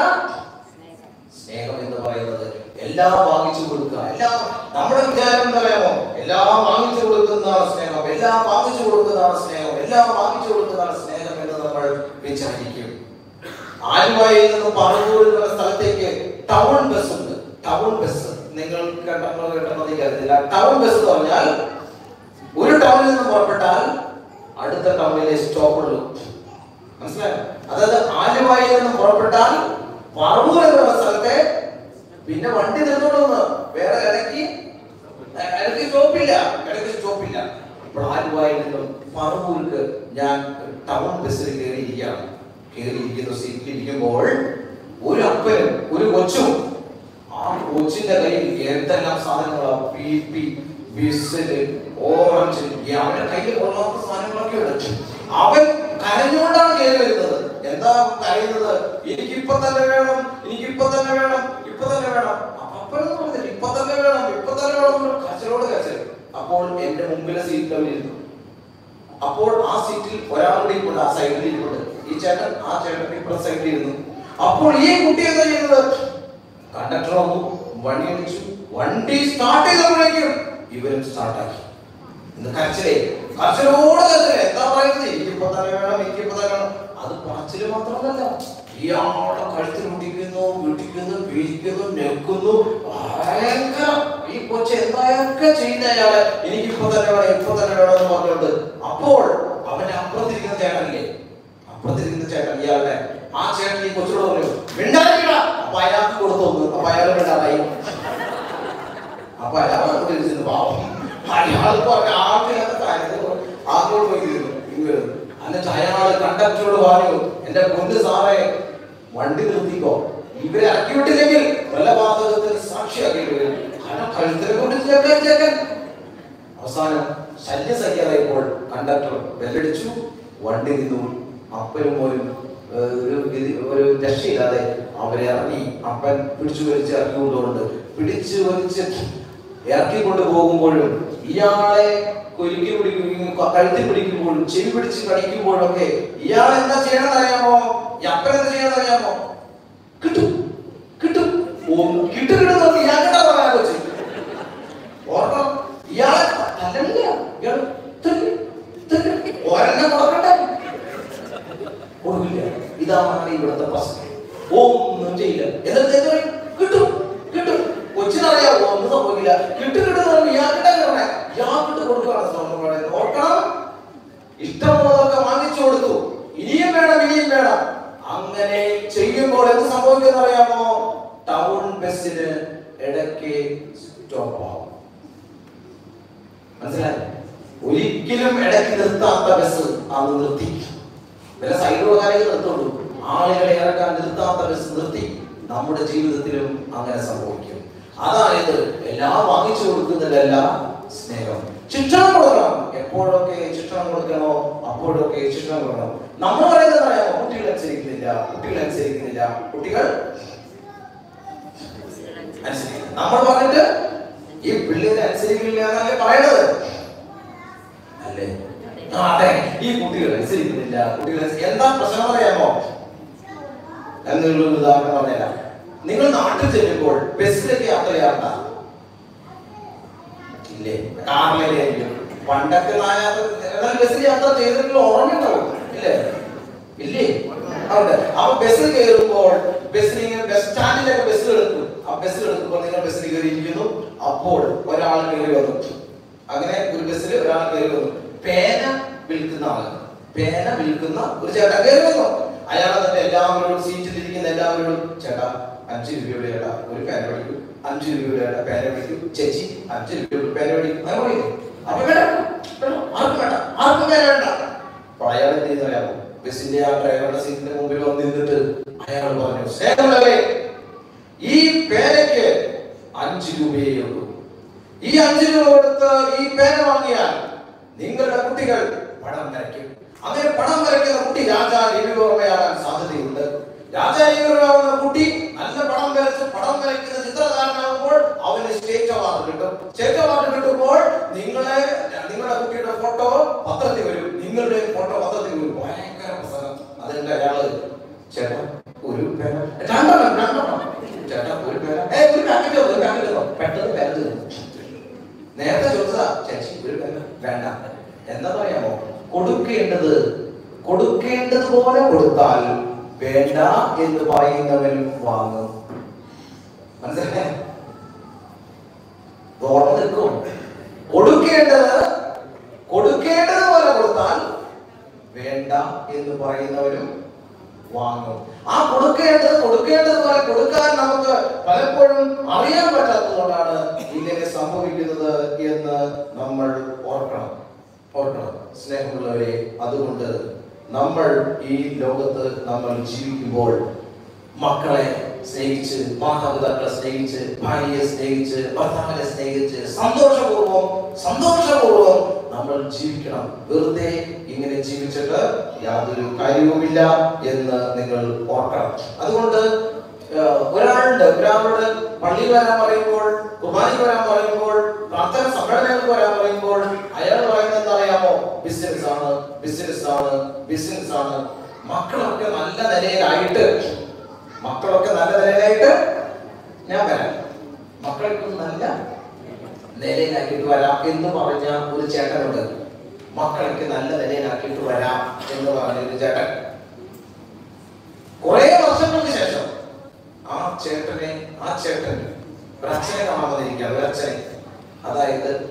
സ്നേഹം എന്ന് പറയുന്നത് എല്ലാം വാങ്ങിച്ചു കൊടുക്കുക എല്ലാം നമ്മുടെ വിചാരം എന്താ പറയാമോ എല്ലാം വാങ്ങിച്ചു കൊടുക്കുന്നതാണ് സ്നേഹം എല്ലാം വാങ്ങിച്ചു കൊടുക്കുന്നതാണ് സ്നേഹം എല്ലാം വാങ്ങിച്ചു കൊടുക്കുന്നതാണ് സ്നേഹം എന്ന് നമ്മൾ വിചാരിക്കും ആലുവായിൽ നിന്ന് പറവൂർ എന്ന സ്ഥലത്തേക്ക് ടൗൺ ബസ് ഉണ്ട് ടൗൺ ബസ് നിങ്ങൾ കേട്ടോ കേട്ടോ എനിക്കറിയില്ല ടൗൺ ബസ് എന്ന് പറഞ്ഞാൽ ഒരു ടൗണിൽ നിന്ന് പുറപ്പെട്ടാൽ അടുത്ത ടൗണിലെ സ്റ്റോപ്പുള്ളൂ മനസ്സിലായോ അതായത് ആലുവായിൽ നിന്ന് പുറപ്പെട്ടാൽ പറവൂർ എന്നുള്ള സ്ഥലത്തെ പിന്നെ വണ്ടി നിർത്തോളൂന്ന് വേറെ ഇടയ്ക്ക് ഇടയ്ക്ക് സ്റ്റോപ്പില്ല ഇടയ്ക്ക് സ്റ്റോപ്പില്ല അപ്പോൾ ആലുവായിൽ നിന്നും പറവൂർക്ക് ഞാൻ ടൗൺ ബസ്സിൽ കയറിയിരിക്കുകയാണ് കയറിയിരിക്കുന്ന സീറ്റിൽ ഇരിക്കുമ്പോൾ ഒരു അപ്പനും ഒരു കൊച്ചും ആ കൊച്ചിന്റെ കയ്യിൽ എന്തെല്ലാം സാധനങ്ങളാ പി പി വിസില് ഓറഞ്ച് ഈ അവന്റെ കയ്യിൽ കൊള്ളാത്ത സാധനങ്ങളൊക്കെ ഉണ്ട് അവൻ കരഞ്ഞുകൊണ്ടാണ് കയറി വരുന്നത് എന്താ കരയുന്നത് എനിക്ക് ഇപ്പൊ തന്നെ വേണം എനിക്ക് ഇപ്പൊ തന്നെ വേണം ഇപ്പൊ തന്നെ വേണം അപ്പൊ അപ്പനൊന്നും പറഞ്ഞില്ല ഇപ്പൊ തന്നെ വേണം ഇപ്പൊ തന്നെ വേണം എന്ന് കച്ചറോട് കച്ചറ അപ്പോൾ എന്റെ മുമ്പിലെ സീറ്റിൽ അവരിരുന്നു അപ്പോൾ ആ സീറ്റിൽ ഒരാൾ കൂടി ഇരിപ്പുണ്ട് ആ സൈഡിൽ ഇരിപ്പുണ്ട് ഈ ചേട്ടൻ ആ ചേട്ടൻ ഇപ്പുറത്തെ സൈഡിൽ ഇരുന്നു അപ്പോൾ ഈ കുട്ടി എന്താ ചെയ്യുന്നത് കണ്ടക്ടർ വന്നു വണ്ടി അടിച്ചു വണ്ടി സ്റ്റാർട്ട് ചെയ്തപ്പോഴേക്കും ഇവരും സ്റ്റാർട്ടാക്കി ഇന്ന് കരച്ചിലേ കരച്ചിലോട് കരച്ചിലേ എന്താ പറയുന്നത് എനിക്കിപ്പോ തന്നെ വേണം എനിക്കിപ്പോ തന്നെ വേണം അത് പറച്ചില് മാത്രമല്ല ഇയാളുടെ കഴുത്തിൽ മുട്ടിക്കുന്നു വീട്ടിക്കുന്നു വീഴിക്കുന്നു നെക്കുന്നു ഭയങ്കര ഇതൊക്കെ ചെയ്യുന്ന അയാള് എനിക്ക് ഇപ്പൊ തന്നെ വേണം ഇപ്പൊ തന്നെ വേണം എന്ന് പറഞ്ഞുകൊണ്ട് അപ്പോൾ അവന്റെ അപ്പുറത്തിരിക്കുന്ന ചേട്ടനില്ലേ അപ്പുറത്തിരിക്കുന്ന ചേട്ടൻ ഇയാളുടെ ആ ചേട്ടൻ ഈ കൊച്ചിനോട് പറഞ്ഞു മിണ്ടാതിരിക്കടാ അപ്പൊ അയാൾക്ക് കൊടുത്തു ഒന്ന് അപ്പൊ അയാൾ മിണ്ടാതായി അപ്പൊ അയാൾ അങ്ങോട്ട് തിരിച്ചിരുന്നു പാവം അയാൾ പറഞ്ഞ ആദ്യത്തെ കാര്യത്തിൽ ആദ്യോട് പോയി ഇരുന്നു. ഇങ്ങ് വരുന്നു. എന്നിട്ട് അയാൾ കണ്ടക്ടറോട് പറഞ്ഞു എന്റെ പൊന്ന് സാറേ വണ്ടി നിർത്തിക്കോ ഇവരെ ഇറക്കി വിട്ടില്ലെങ്കിൽ കൊലപാതകത്തിന് സാക്ഷിയാക്കേണ്ടി വരും കാരണം കഴുത്തിനെ കൊണ്ട് ചേക്കാൻ ചേക്കാൻ അവസാനം ശല്യം സഹിക്കാതായപ്പോൾ കണ്ടക്ടർ ബെല്ലടിച്ചു വണ്ടി നിന്നു അപ്പനും മോനും ഏഹ്, ഒരു ഗതി- ഒരു രക്ഷയില്ലാതെ അവരെ ഇറങ്ങി അപ്പൻ പിടിച്ചു വലിച്ച് ഇറക്കി കൊണ്ടുകൊണ്ട് പിടിച്ചു വലിച്ച് ഇറക്കി കൊണ്ട് പോകുമ്പോഴും ഇയാളെ കുലുക്കി പിടിക്കുകയും കഴുത്തിൽ പിടിക്കുമ്പോഴും ചെവി പിടിച്ച് കടിക്കുമ്പോഴും ഒക്കെ ഇയാൾ എന്താ ചെയ്യണമെന്ന് അറിയാമോ ഈ അപ്പൻ എന്താ ചെയ്യണമെന്ന് അറിയാമോ കിട്ടും കിട്ടും ഓ, കിട്ടും കിട്ടും നോക്കി ഇയാൾക്കെന്താ പറയാൻ വെച്ചു ഓർക്കണം ഇയാളെ അല്ലല്ല ഇയാൾ തല്ലി, തല്ലി. ഒരെണ്ണം കൊടുക്കട്ടെ കൊടുക്കില്ല ഇതാണ് ഇവിടുത്തെ പ്രശ്നം ഒന്നും ചെയ്യില്ല എന്നിട്ട് എന്ത് പറയും? കിട്ടും കിട്ടും കൊച്ചിനറിയാവോ ഒന്നും സംഭവിക്കില്ല കിട്ടും കിട്ടും എന്ന് പറയുമ്പോൾ ഇയാൾക്കിட்ட കയറണേ ഇയാൾക്കിട്ട് കൊടുക്കുകയാണ് സ്വർണ്ണം പറയുന്നത് ഓർക്കണം ഇഷ്ടമുള്ളതൊക്കെ വാങ്ങിച്ചു കൊടുത്തു ഇനിയും വേണം ഇനിയും വേണം അങ്ങനെ ചെയ്യുമ്പോൾ എന്ത് സംഭവിക്കുമെന്ന് അറിയാമോ ടൗൺ ബസ്സിന് ഇടയ്ക്ക് സ്റ്റോപ്പ് ആവും മനസ്സിലായി ഒരിക്കലും ഇടയ്ക്ക് നിർത്താത്ത ബസ് അന്ന് നിർത്തി വല്ല സൈഡ് കാര്യങ്ങൾ നിർത്തുള്ളൂ ആളുകളെ ഇറക്കാൻ നിർത്താത്ത ബസ് നിർത്തി നമ്മുടെ ജീവിതത്തിലും അങ്ങനെ സംഭവിക്കും അതായത് എല്ലാം വാങ്ങിച്ചു കൊടുക്കുന്നതല്ല സ്നേഹം ശിക്ഷണം കൊടുക്കണം എപ്പോഴൊക്കെ ശിക്ഷണം കൊടുക്കണോ അപ്പോഴൊക്കെ ശിക്ഷണം കൊടുക്കണം നമ്മൾ പറയുന്നത് അറിയാമോ കുട്ടികൾ അനുസരിക്കുന്നില്ല കുട്ടികൾ അനുസരിക്കുന്നില്ല കുട്ടികൾ അനുസരിക്കും നമ്മൾ പറഞ്ഞിട്ട് ഈ പിള്ളേരെ അനുസരിക്കില്ല എന്നല്ലേ പറയണത് അല്ലേ ആ, അതെ ഈ കുട്ടികൾ അനുസരിക്കുന്നില്ല കുട്ടികൾ അനുസരി- എന്താ പ്രശ്നം അറിയാമോ എന്നുള്ള ഒരു ഉദാഹരണം പറഞ്ഞുതരാം നിങ്ങൾ നാട്ടിൽ ചെല്ലുമ്പോൾ ബസ്സിലേക്ക് യാത്ര ചെയ്യാറുണ്ട ഇല്ലേ കാറിലായിരിക്കും പണ്ടൊക്കെ നാ യാത്ര എന്നാൽ ബസ്സിൽ യാത്ര ചെയ്തിട്ടുള്ള ഓർമ്മയുണ്ടാവും ഇല്ലേ ഇല്ലേ ഉണ്ട് അപ്പൊ ബസ്സിൽ കയറുമ്പോൾ ബസ്സിൽ ഇങ്ങനെ ബസ് സ്റ്റാൻഡിലൊക്കെ ബസ്സിൽ എടുക്കും ആ ബസ്സിൽ എടുക്കുമ്പോൾ നിങ്ങൾ ബസ്സിൽ കയറിയിരിക്കുന്നു അപ്പോൾ ഒരാൾ കയറി വന്നു അങ്ങനെ ഒരു ബസ്സിൽ ഒരാൾ കയറി വന്നു പേന വിൽക്കുന്ന ആള് പേന വിൽക്കുന്ന ഒരു ചേട്ടൻ കയറി വന്നു അയാൾ എന്നിട്ട് എല്ലാവരോടും സീറ്റിൽ ഇരിക്കുന്ന എല്ലാവരോടും ചേട്ടാ അഞ്ച് രൂപയുടെ ചേട്ടാ ഒരു പേന മേടിക്കും അഞ്ച് രൂപയുടെ ചേട്ടാ പേന മേടിക്കും ചേച്ചി അഞ്ച് രൂപയുടെ പേന മേടിക്കും അങ്ങനെ പറയും അപ്പൊ വേണ്ട വേണ്ട, ആർക്കും വേണ്ട ആർക്കും പേന വേണ്ട അപ്പൊ അയാൾ എന്ത് ചെയ്തറിയാമോ ബസ്സിന്റെ ആ ഡ്രൈവറുടെ സീറ്റിന്റെ മുമ്പിൽ വന്ന് നിന്നിട്ട് അയാൾ പറഞ്ഞു സ്നേഹമുള്ളവരെ ഈ പേനയ്ക്ക് അഞ്ച് രൂപയേ ഉള്ളൂ ഈ അഞ്ച് രൂപ കൊടുത്ത് ഈ പേന വാങ്ങിയാൽ നിങ്ങളുടെ കുട്ടികൾ പടം വരയ്ക്കും അങ്ങനെ പടം വരയ്ക്കുന്ന കുട്ടി രാജാ രവിവർമ്മയാകാൻ സാധ്യതയുണ്ട് രാജാ രവിവർമ്മയാവുന്ന കുട്ടി നല്ല പടം വരച്ച് പടം വരയ്ക്കുന്ന ചിത്രകാരനാകുമ്പോൾ അവന് സ്റ്റേറ്റ് അവാർഡ് കിട്ടും സ്റ്റേറ്റ് അവാർഡ് കിട്ടുമ്പോൾ നിങ്ങളെ നിങ്ങളുടെ കുട്ടിയുടെ ഫോട്ടോ പത്രത്തിൽ വരും നിങ്ങളുടെ ഫോട്ടോ പത്രത്തിൽ വരും ഭയങ്കര പ്രസംഗം അതിന്റെ അയാള് ചേട്ടാ ഒരു പേന രണ്ടെണ്ണം രണ്ടെണ്ണം ചേട്ടാ ഒരു പേന ഏ ഒരു പാക്കറ്റ് ഒരു പാക്കറ്റ് പെട്ടെന്ന് പേന തീർന്നു നേരത്തെ ചോദിച്ചതാ ചേച്ചി ഒരു പേന വേണ്ട എന്താ പറയാമോ കൊടുക്കേണ്ടത് കൊടുക്കേണ്ടതുപോലെ കൊടുത്താൽ വേണ്ട എന്ന് പറയുന്നവൻ വാങ്ങും മനസ്സിലായേ ഓർമ്മ നിൽക്കും കൊടുക്കേണ്ടത് കൊടുക്കേണ്ടത് പോലെ കൊടുത്താൽ വേണ്ട എന്ന് പറയുന്നവരും വാങ്ങും ആ കൊടുക്കേണ്ടത് കൊടുക്കേണ്ടത് പോലെ കൊടുക്കാൻ നമുക്ക് പലപ്പോഴും അറിയാൻ പറ്റാത്തതുകൊണ്ടാണ് ഇങ്ങനെ സംഭവിക്കുന്നത് എന്ന് നമ്മൾ ഓർക്കണം ഓർക്കണം സ്നേഹമുള്ളവരെ അതുകൊണ്ട് നമ്മൾ ഈ ലോകത്ത് നമ്മൾ ജീവിക്കുമ്പോൾ മക്കളെ സ്നേഹിച്ച് മാതാപിതാക്കളെ സ്നേഹിച്ച് ഭാര്യയെ സ്നേഹിച്ച് ഭർത്താവിനെ സ്നേഹിച്ച് സന്തോഷപൂർവം സന്തോഷപൂർവം നമ്മൾ ജീവിക്കണം വെറുതെ ഇങ്ങനെ ജീവിച്ചിട്ട് യാതൊരു കാര്യവുമില്ല എന്ന് നിങ്ങൾ ഓർക്കണം അതുകൊണ്ട് ഏഹ്, ഒരാളുണ്ട് ഒരാളോട് പള്ളിയിൽ വരാൻ പറയുമ്പോൾ കുർബാനയ്ക്ക് വരാൻ പറയുമ്പോൾ പ്രാർത്ഥന സമ്മേളനങ്ങൾക്ക് വരാൻ പറയുമ്പോൾ അയാൾ പറയുന്നത് എന്താ അറിയാമോ ബിസിനസ് ആണ് ബിസിനസ് ആണ് ബിസിനസ് ആണ് മക്കളൊക്കെ നല്ല നിലയിലായിട്ട് മക്കളൊക്കെ നല്ല നിലയിലായിട്ട് ഞാൻ വരാം മക്കൾക്ക് നല്ല നിലയിലാക്കിയിട്ട് വരാം എന്ന് പറഞ്ഞ ഒരു ചേട്ടനുണ്ട് മക്കളൊക്കെ നല്ല നിലയിലാക്കിയിട്ട് വരാം എന്ന് പറഞ്ഞ ഒരു ചേട്ടൻ കുറെ വർഷങ്ങൾക്ക് ശേഷം ആ ചേട്ടനെ ആ ചേട്ടൻ ഒരു അച്ഛനെ കാണാൻ വന്നിരിക്കുകയാണ് ഒരു അച്ഛനെ അതായത്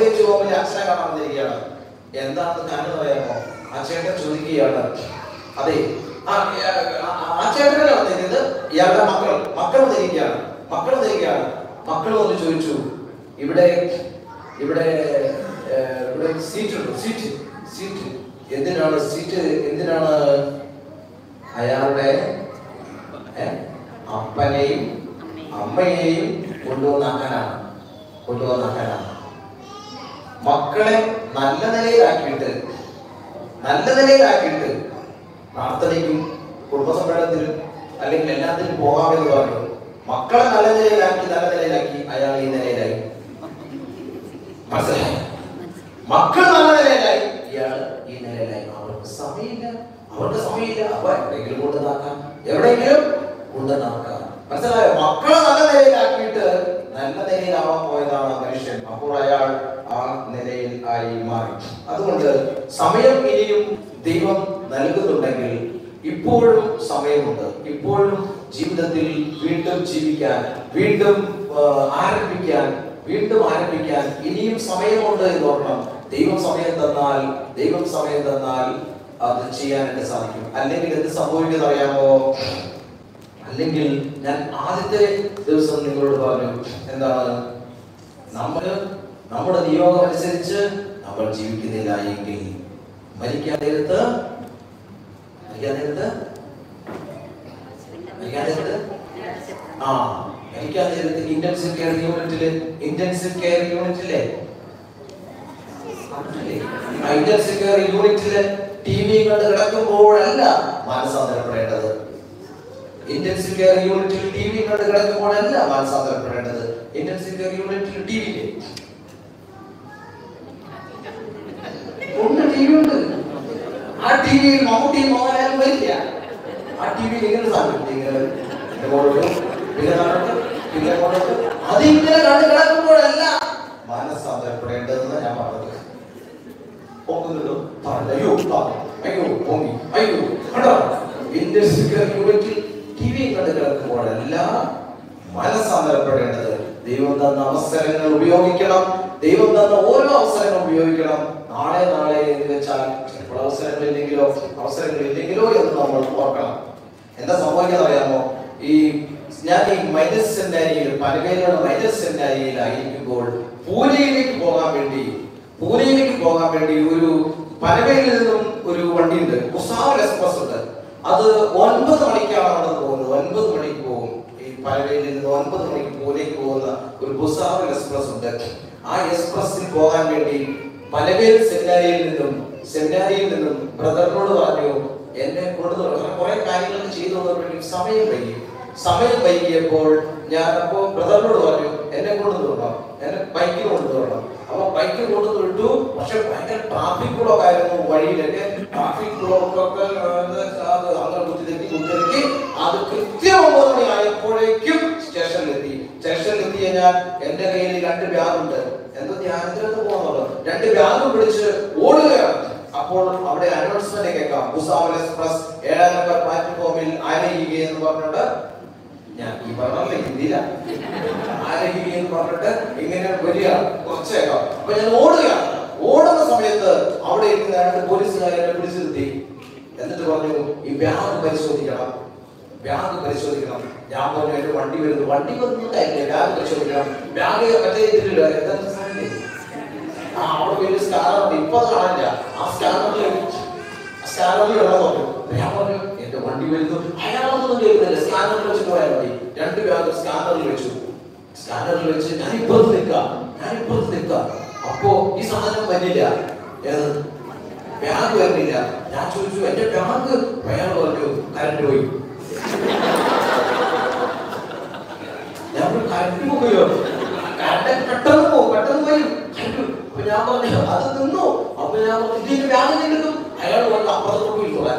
വെച്ച് പോകുമ്പോൾ അച്ഛനെ കാണാൻ വന്നിരിക്കുകയാണ് എന്താണെന്ന് കാരണം അറിയാമോ ആ ചേട്ടൻ ചോദിക്കുകയാണ് അതെ ആ ആ- ആ ചേട്ടനല്ലേ വന്നിരിക്കുന്നത് ഇയാളുടെ മക്കൾ മക്കൾ വന്നിരിക്കുകയാണ് മക്കൾ വന്നിരിക്കുകയാണ് മക്കൾ വന്ന് ചോദിച്ചു ഇവിടെ ഇവിടെ ഏർ, ഇവിടെ സീറ്റ് ഉണ്ട് സീറ്റ് സീറ്റ് എന്തിനാണ് സീറ്റ് എന്തിനാണ് അയാളുടെ ഏ, അപ്പനെയും അമ്മയെയും കൊണ്ടുവന്നാക്കാനാണ് കൊണ്ടുവന്നാക്കാനാണ് മക്കളെ നല്ല നിലയിലാക്കിയിട്ട് നല്ല നിലയിലാക്കിയിട്ട് പ്രാർത്ഥനയ്ക്കും കുടുംബസമ്മേളനത്തിനും അല്ലെങ്കിൽ എല്ലാത്തിനും പോകാമെന്ന് പറഞ്ഞു മക്കളെ നല്ല നിലയിലാക്കി നല്ല നിലയിലാക്കി അയാൾ ഈ നിലയിലായി മനസ്സിലായി മക്കൾ നല്ല നിലയിലായി ഇയാൾ ഈ നിലയിലായി അവർക്ക് സമയമില്ല അവർക്ക് സമയമില്ല അവ എവിടെയെങ്കിലും കൊണ്ടുവന്നാക്കാം എവിടെയെങ്കിലും കൊണ്ടുവന്നാക്കാം മനസ്സിലായോ മക്കളെ നല്ല നിലയിലാക്കിയിട്ട് നല്ല നിലയിലാവാൻ പോയതാണ് മനുഷ്യൻ അപ്പോൾ അയാൾ ആ നിലയിൽ ആയി മാറി അതുകൊണ്ട് സമയം ഇനിയും ദൈവം നൽകുന്നുണ്ടെങ്കിൽ ഇപ്പോഴും സമയമുണ്ട് ഇപ്പോഴും ജീവിതത്തിൽ വീണ്ടും ജീവിക്കാൻ വീണ്ടും ആ, ആരംഭിക്കാൻ വീണ്ടും ആരംഭിക്കാൻ ഇനിയും സമയമുണ്ട് എന്ന് ഓർക്കണം ദൈവം സമയം തന്നാൽ ദൈവം സമയം തന്നാൽ അത് ചെയ്യാനായിട്ട് സാധിക്കും അല്ലെങ്കിൽ എന്ത് സംഭവിക്കുന്നത് അറിയാമോ അല്ലെങ്കിൽ ഞാൻ ആദ്യത്തെ ദിവസം നിങ്ങളോട് പറഞ്ഞു എന്താണ് നമ്മൾ നമ്മുടെ നിയോഗം അനുസരിച്ച് നമ്മൾ ജീവിക്കുന്നില്ല എങ്കിൽ മരിക്കാൻ നേരത്ത് മരിക്കാൻ നേരത്ത് മരിക്കാൻ നേരത്ത് ആ മരിക്കാൻ നേരത്ത് ഇന്റൻസീവ് കെയർ യൂണിറ്റില് ഇന്റൻസീവ് കെയർ യൂണിറ്റിലെ ഇന്റൻസീവ് കെയർ യൂണിറ്റില് ടി വി കണ്ട് കിടക്കുമ്പോഴല്ല മാനസാന്തരപ്പെടേണ്ടത് ഇന്റൻസീവ് കെയർ യൂണിറ്റിൽ ടി വി കണ്ട് കിടക്കുമ്പോഴല്ല മാനസാന്തരപ്പെടേണ്ടത് ഇന്റൻസീവ് കെയർ യൂണിറ്റിൽ ടി വിയില് ഉണ്ട് ടി വി ഉണ്ട് ആ ടി വിയിൽ മമ്മൂട്ടിയും മോഹൻലാലും വരില്ല ആ ടി വിയിൽ ഇങ്ങനെ സാധനം ഇങ്ങനെ ഇങ്ങോട്ട് പിന്നെ അങ്ങോട്ട് പിന്നെ അങ്ങോട്ട് അതിങ്ങനെ കണ്ട് കിടക്കുമ്പോഴല്ല മാനസാന്തരപ്പെടേണ്ടതെന്ന് ഞാൻ പറഞ്ഞത് പൊങ്ങുന്നതും പറഞ്ഞു അയ്യോ ആ, അയ്യോ പൊങ്ങി അയ്യോ കണ്ടോ ഇൻഡസ്ട്രിയൽ യൂണിറ്റിൽ ടി വി കണ്ട് കിടക്കുമ്പോഴല്ല മനസ്സാന്തരപ്പെടേണ്ടത് ദൈവം തന്ന അവസരങ്ങൾ ഉപയോഗിക്കണം ദൈവം തന്ന ഓരോ അവസരങ്ങൾ ഉപയോഗിക്കണം നാളെ നാളെ എന്ന് വെച്ചാൽ ചിലപ്പോൾ അവസരങ്ങൾ ഇല്ലെങ്കിലോ അവസരങ്ങൾ ഇല്ലെങ്കിലോ എന്ന് നമ്മൾ ഓർക്കണം എന്താ സംഭവിക്കുന്നത് അറിയാമോ ഈ ഞാൻ ഈ മൈനസ് സെന്റാരിയിൽ പലവേലുള്ള മൈനസ് സെന്റാരിയിലായിരിക്കുമ്പോൾ പൂനെയിലേക്ക് പോകാൻ വേണ്ടി പൂനെയിലേക്ക് പോകാൻ വേണ്ടി ഒരു പനവേലിൽ നിന്നും ഒരു വണ്ടിയുണ്ട് കുസാവൽ എക്സ്പ്രസ് ഉണ്ട് അത് ഒൻപത് മണിക്കാണ് അവിടെ പോകുന്നത് ഒൻപത് മണിക്ക് പോകും ഈ പനവേലിൽ നിന്ന് ഒൻപത് മണിക്ക് പൂനെക്ക് പോകുന്ന ഒരു കുസാവൽ എക്സ്പ്രസ് ഉണ്ട് ആ എക്സ്പ്രസ്സിൽ പോകാൻ വേണ്ടി പനവേൽ സെമിനാരിയിൽ നിന്നും സെമിനാരിയിൽ നിന്നും ബ്രദറിനോട് പറഞ്ഞു എന്നെ കൊണ്ടു കുറെ കാര്യങ്ങൾ ചെയ്തു വേണ്ടി സമയം വൈകി സമയം വൈകിയപ്പോൾ ഞാൻ അപ്പോ ബ്രദറിനോട് പറഞ്ഞു എന്നെ കൊണ്ടു വിടണം എന്നെ ബൈക്കിൽ കൊണ്ടു വിടണം അപ്പൊ ബൈക്കിൽ കൊണ്ടു വിട്ടു പക്ഷെ ഭയങ്കര ട്രാഫിക് ബ്ലോക്ക് ആയിരുന്നു വഴിയിലൊക്കെ ട്രാഫിക് ബ്ലോക്ക് ഒക്കെ അത് അങ്ങനെ കുത്തിതെറ്റി കുത്തിതെറ്റി അത് കൃത്യം ഒമ്പത് മണി ആയപ്പോഴേക്കും സ്റ്റേഷനിലെത്തി സ്റ്റേഷനിലെത്തി കഴിഞ്ഞാൽ എന്റെ കയ്യിൽ രണ്ട് ബാഗ് ഉണ്ട് എന്തോ ധ്യാനത്തിനൊക്കെ പോകുന്നുള്ളൂ രണ്ട് ബാഗും പിടിച്ച് ഓടുകയാണ് അപ്പോൾ അവിടെ അനൗൺസ്മെന്റ് കേൾക്കാം ഭൂസാവൽ എക്സ്പ്രസ് ഏഴാം നമ്പർ പ്ലാറ്റ്ഫോമിൽ ആനയിക്കുക എന്ന് പറഞ്ഞിട്ട് ഞാൻ ഈ പറഞ്ഞല്ലേ ഹിന്ദിയില ആനയിക്കുക എന്ന് പറഞ്ഞിട്ട് ഇങ്ങനെ വരിക കുറച്ചേക്കാം അപ്പൊ ഞാൻ ഓടുകയാണ് ഓടുന്ന സമയത്ത് അവിടെ ഇരിക്കുന്ന രണ്ട് പോലീസുകാരെ എന്നെ പിടിച്ചു നിർത്തി എന്നിട്ട് പറഞ്ഞു ഈ ബാഗ് പരിശോധിക്കണം ബാഗ് പരിശോധിക്കണം ഞാൻ പറഞ്ഞു എന്റെ വണ്ടി വരുന്നു വണ്ടി വന്നിട്ടില്ലേ ബാഗ് പരിശോധിക്കണം ബാഗ് മറ്റേ ഇതിലില്ല എന്താ സാധനം ആ അവിടെ വലിയ സ്കാനർ ഉണ്ട് ഇപ്പൊ അത് കാണില്ല ആ സ്കാനറിൽ സ്കാനറിൽ ഇടാൻ നോക്കും ഞാൻ പറഞ്ഞു എന്റെ വണ്ടി വരുന്നു അയാളൊന്നും കേൾക്കുന്നില്ല സ്കാനറിൽ വെച്ച് പോയാൽ മതി രണ്ട് ബാഗ് സ്കാനറിൽ വെച്ചു സ്കാനറിൽ വെച്ച് ഞാൻ ഇപ്പുറത്ത് നിൽക്കാം ഞാൻ ഇപ്പുറത്ത് നിൽക്കാം അപ്പോ ഈ സാധനം വരില്ല ഏത് ബാഗ് വരുന്നില്ല ഞാൻ ചോദിച്ചു എന്റെ ബാഗ് അയാൾ പറഞ്ഞു കറണ്ട് പോയി ഞാൻ പറഞ്ഞു, കറണ്ട് പോയോ കറണ്ട് പെട്ടെന്ന് പോകും പെട്ടെന്ന് പോയി കറണ്ട് അപ്പൊ ഞാൻ പറഞ്ഞു അത് നിന്നു അപ്പൊ ഞാൻ പറഞ്ഞു ഇതിന്റെ ബാഗ് നിൽക്കും അയാൾ വന്ന് അപ്പുറത്തോട്ട് പോയിക്കോളാൻ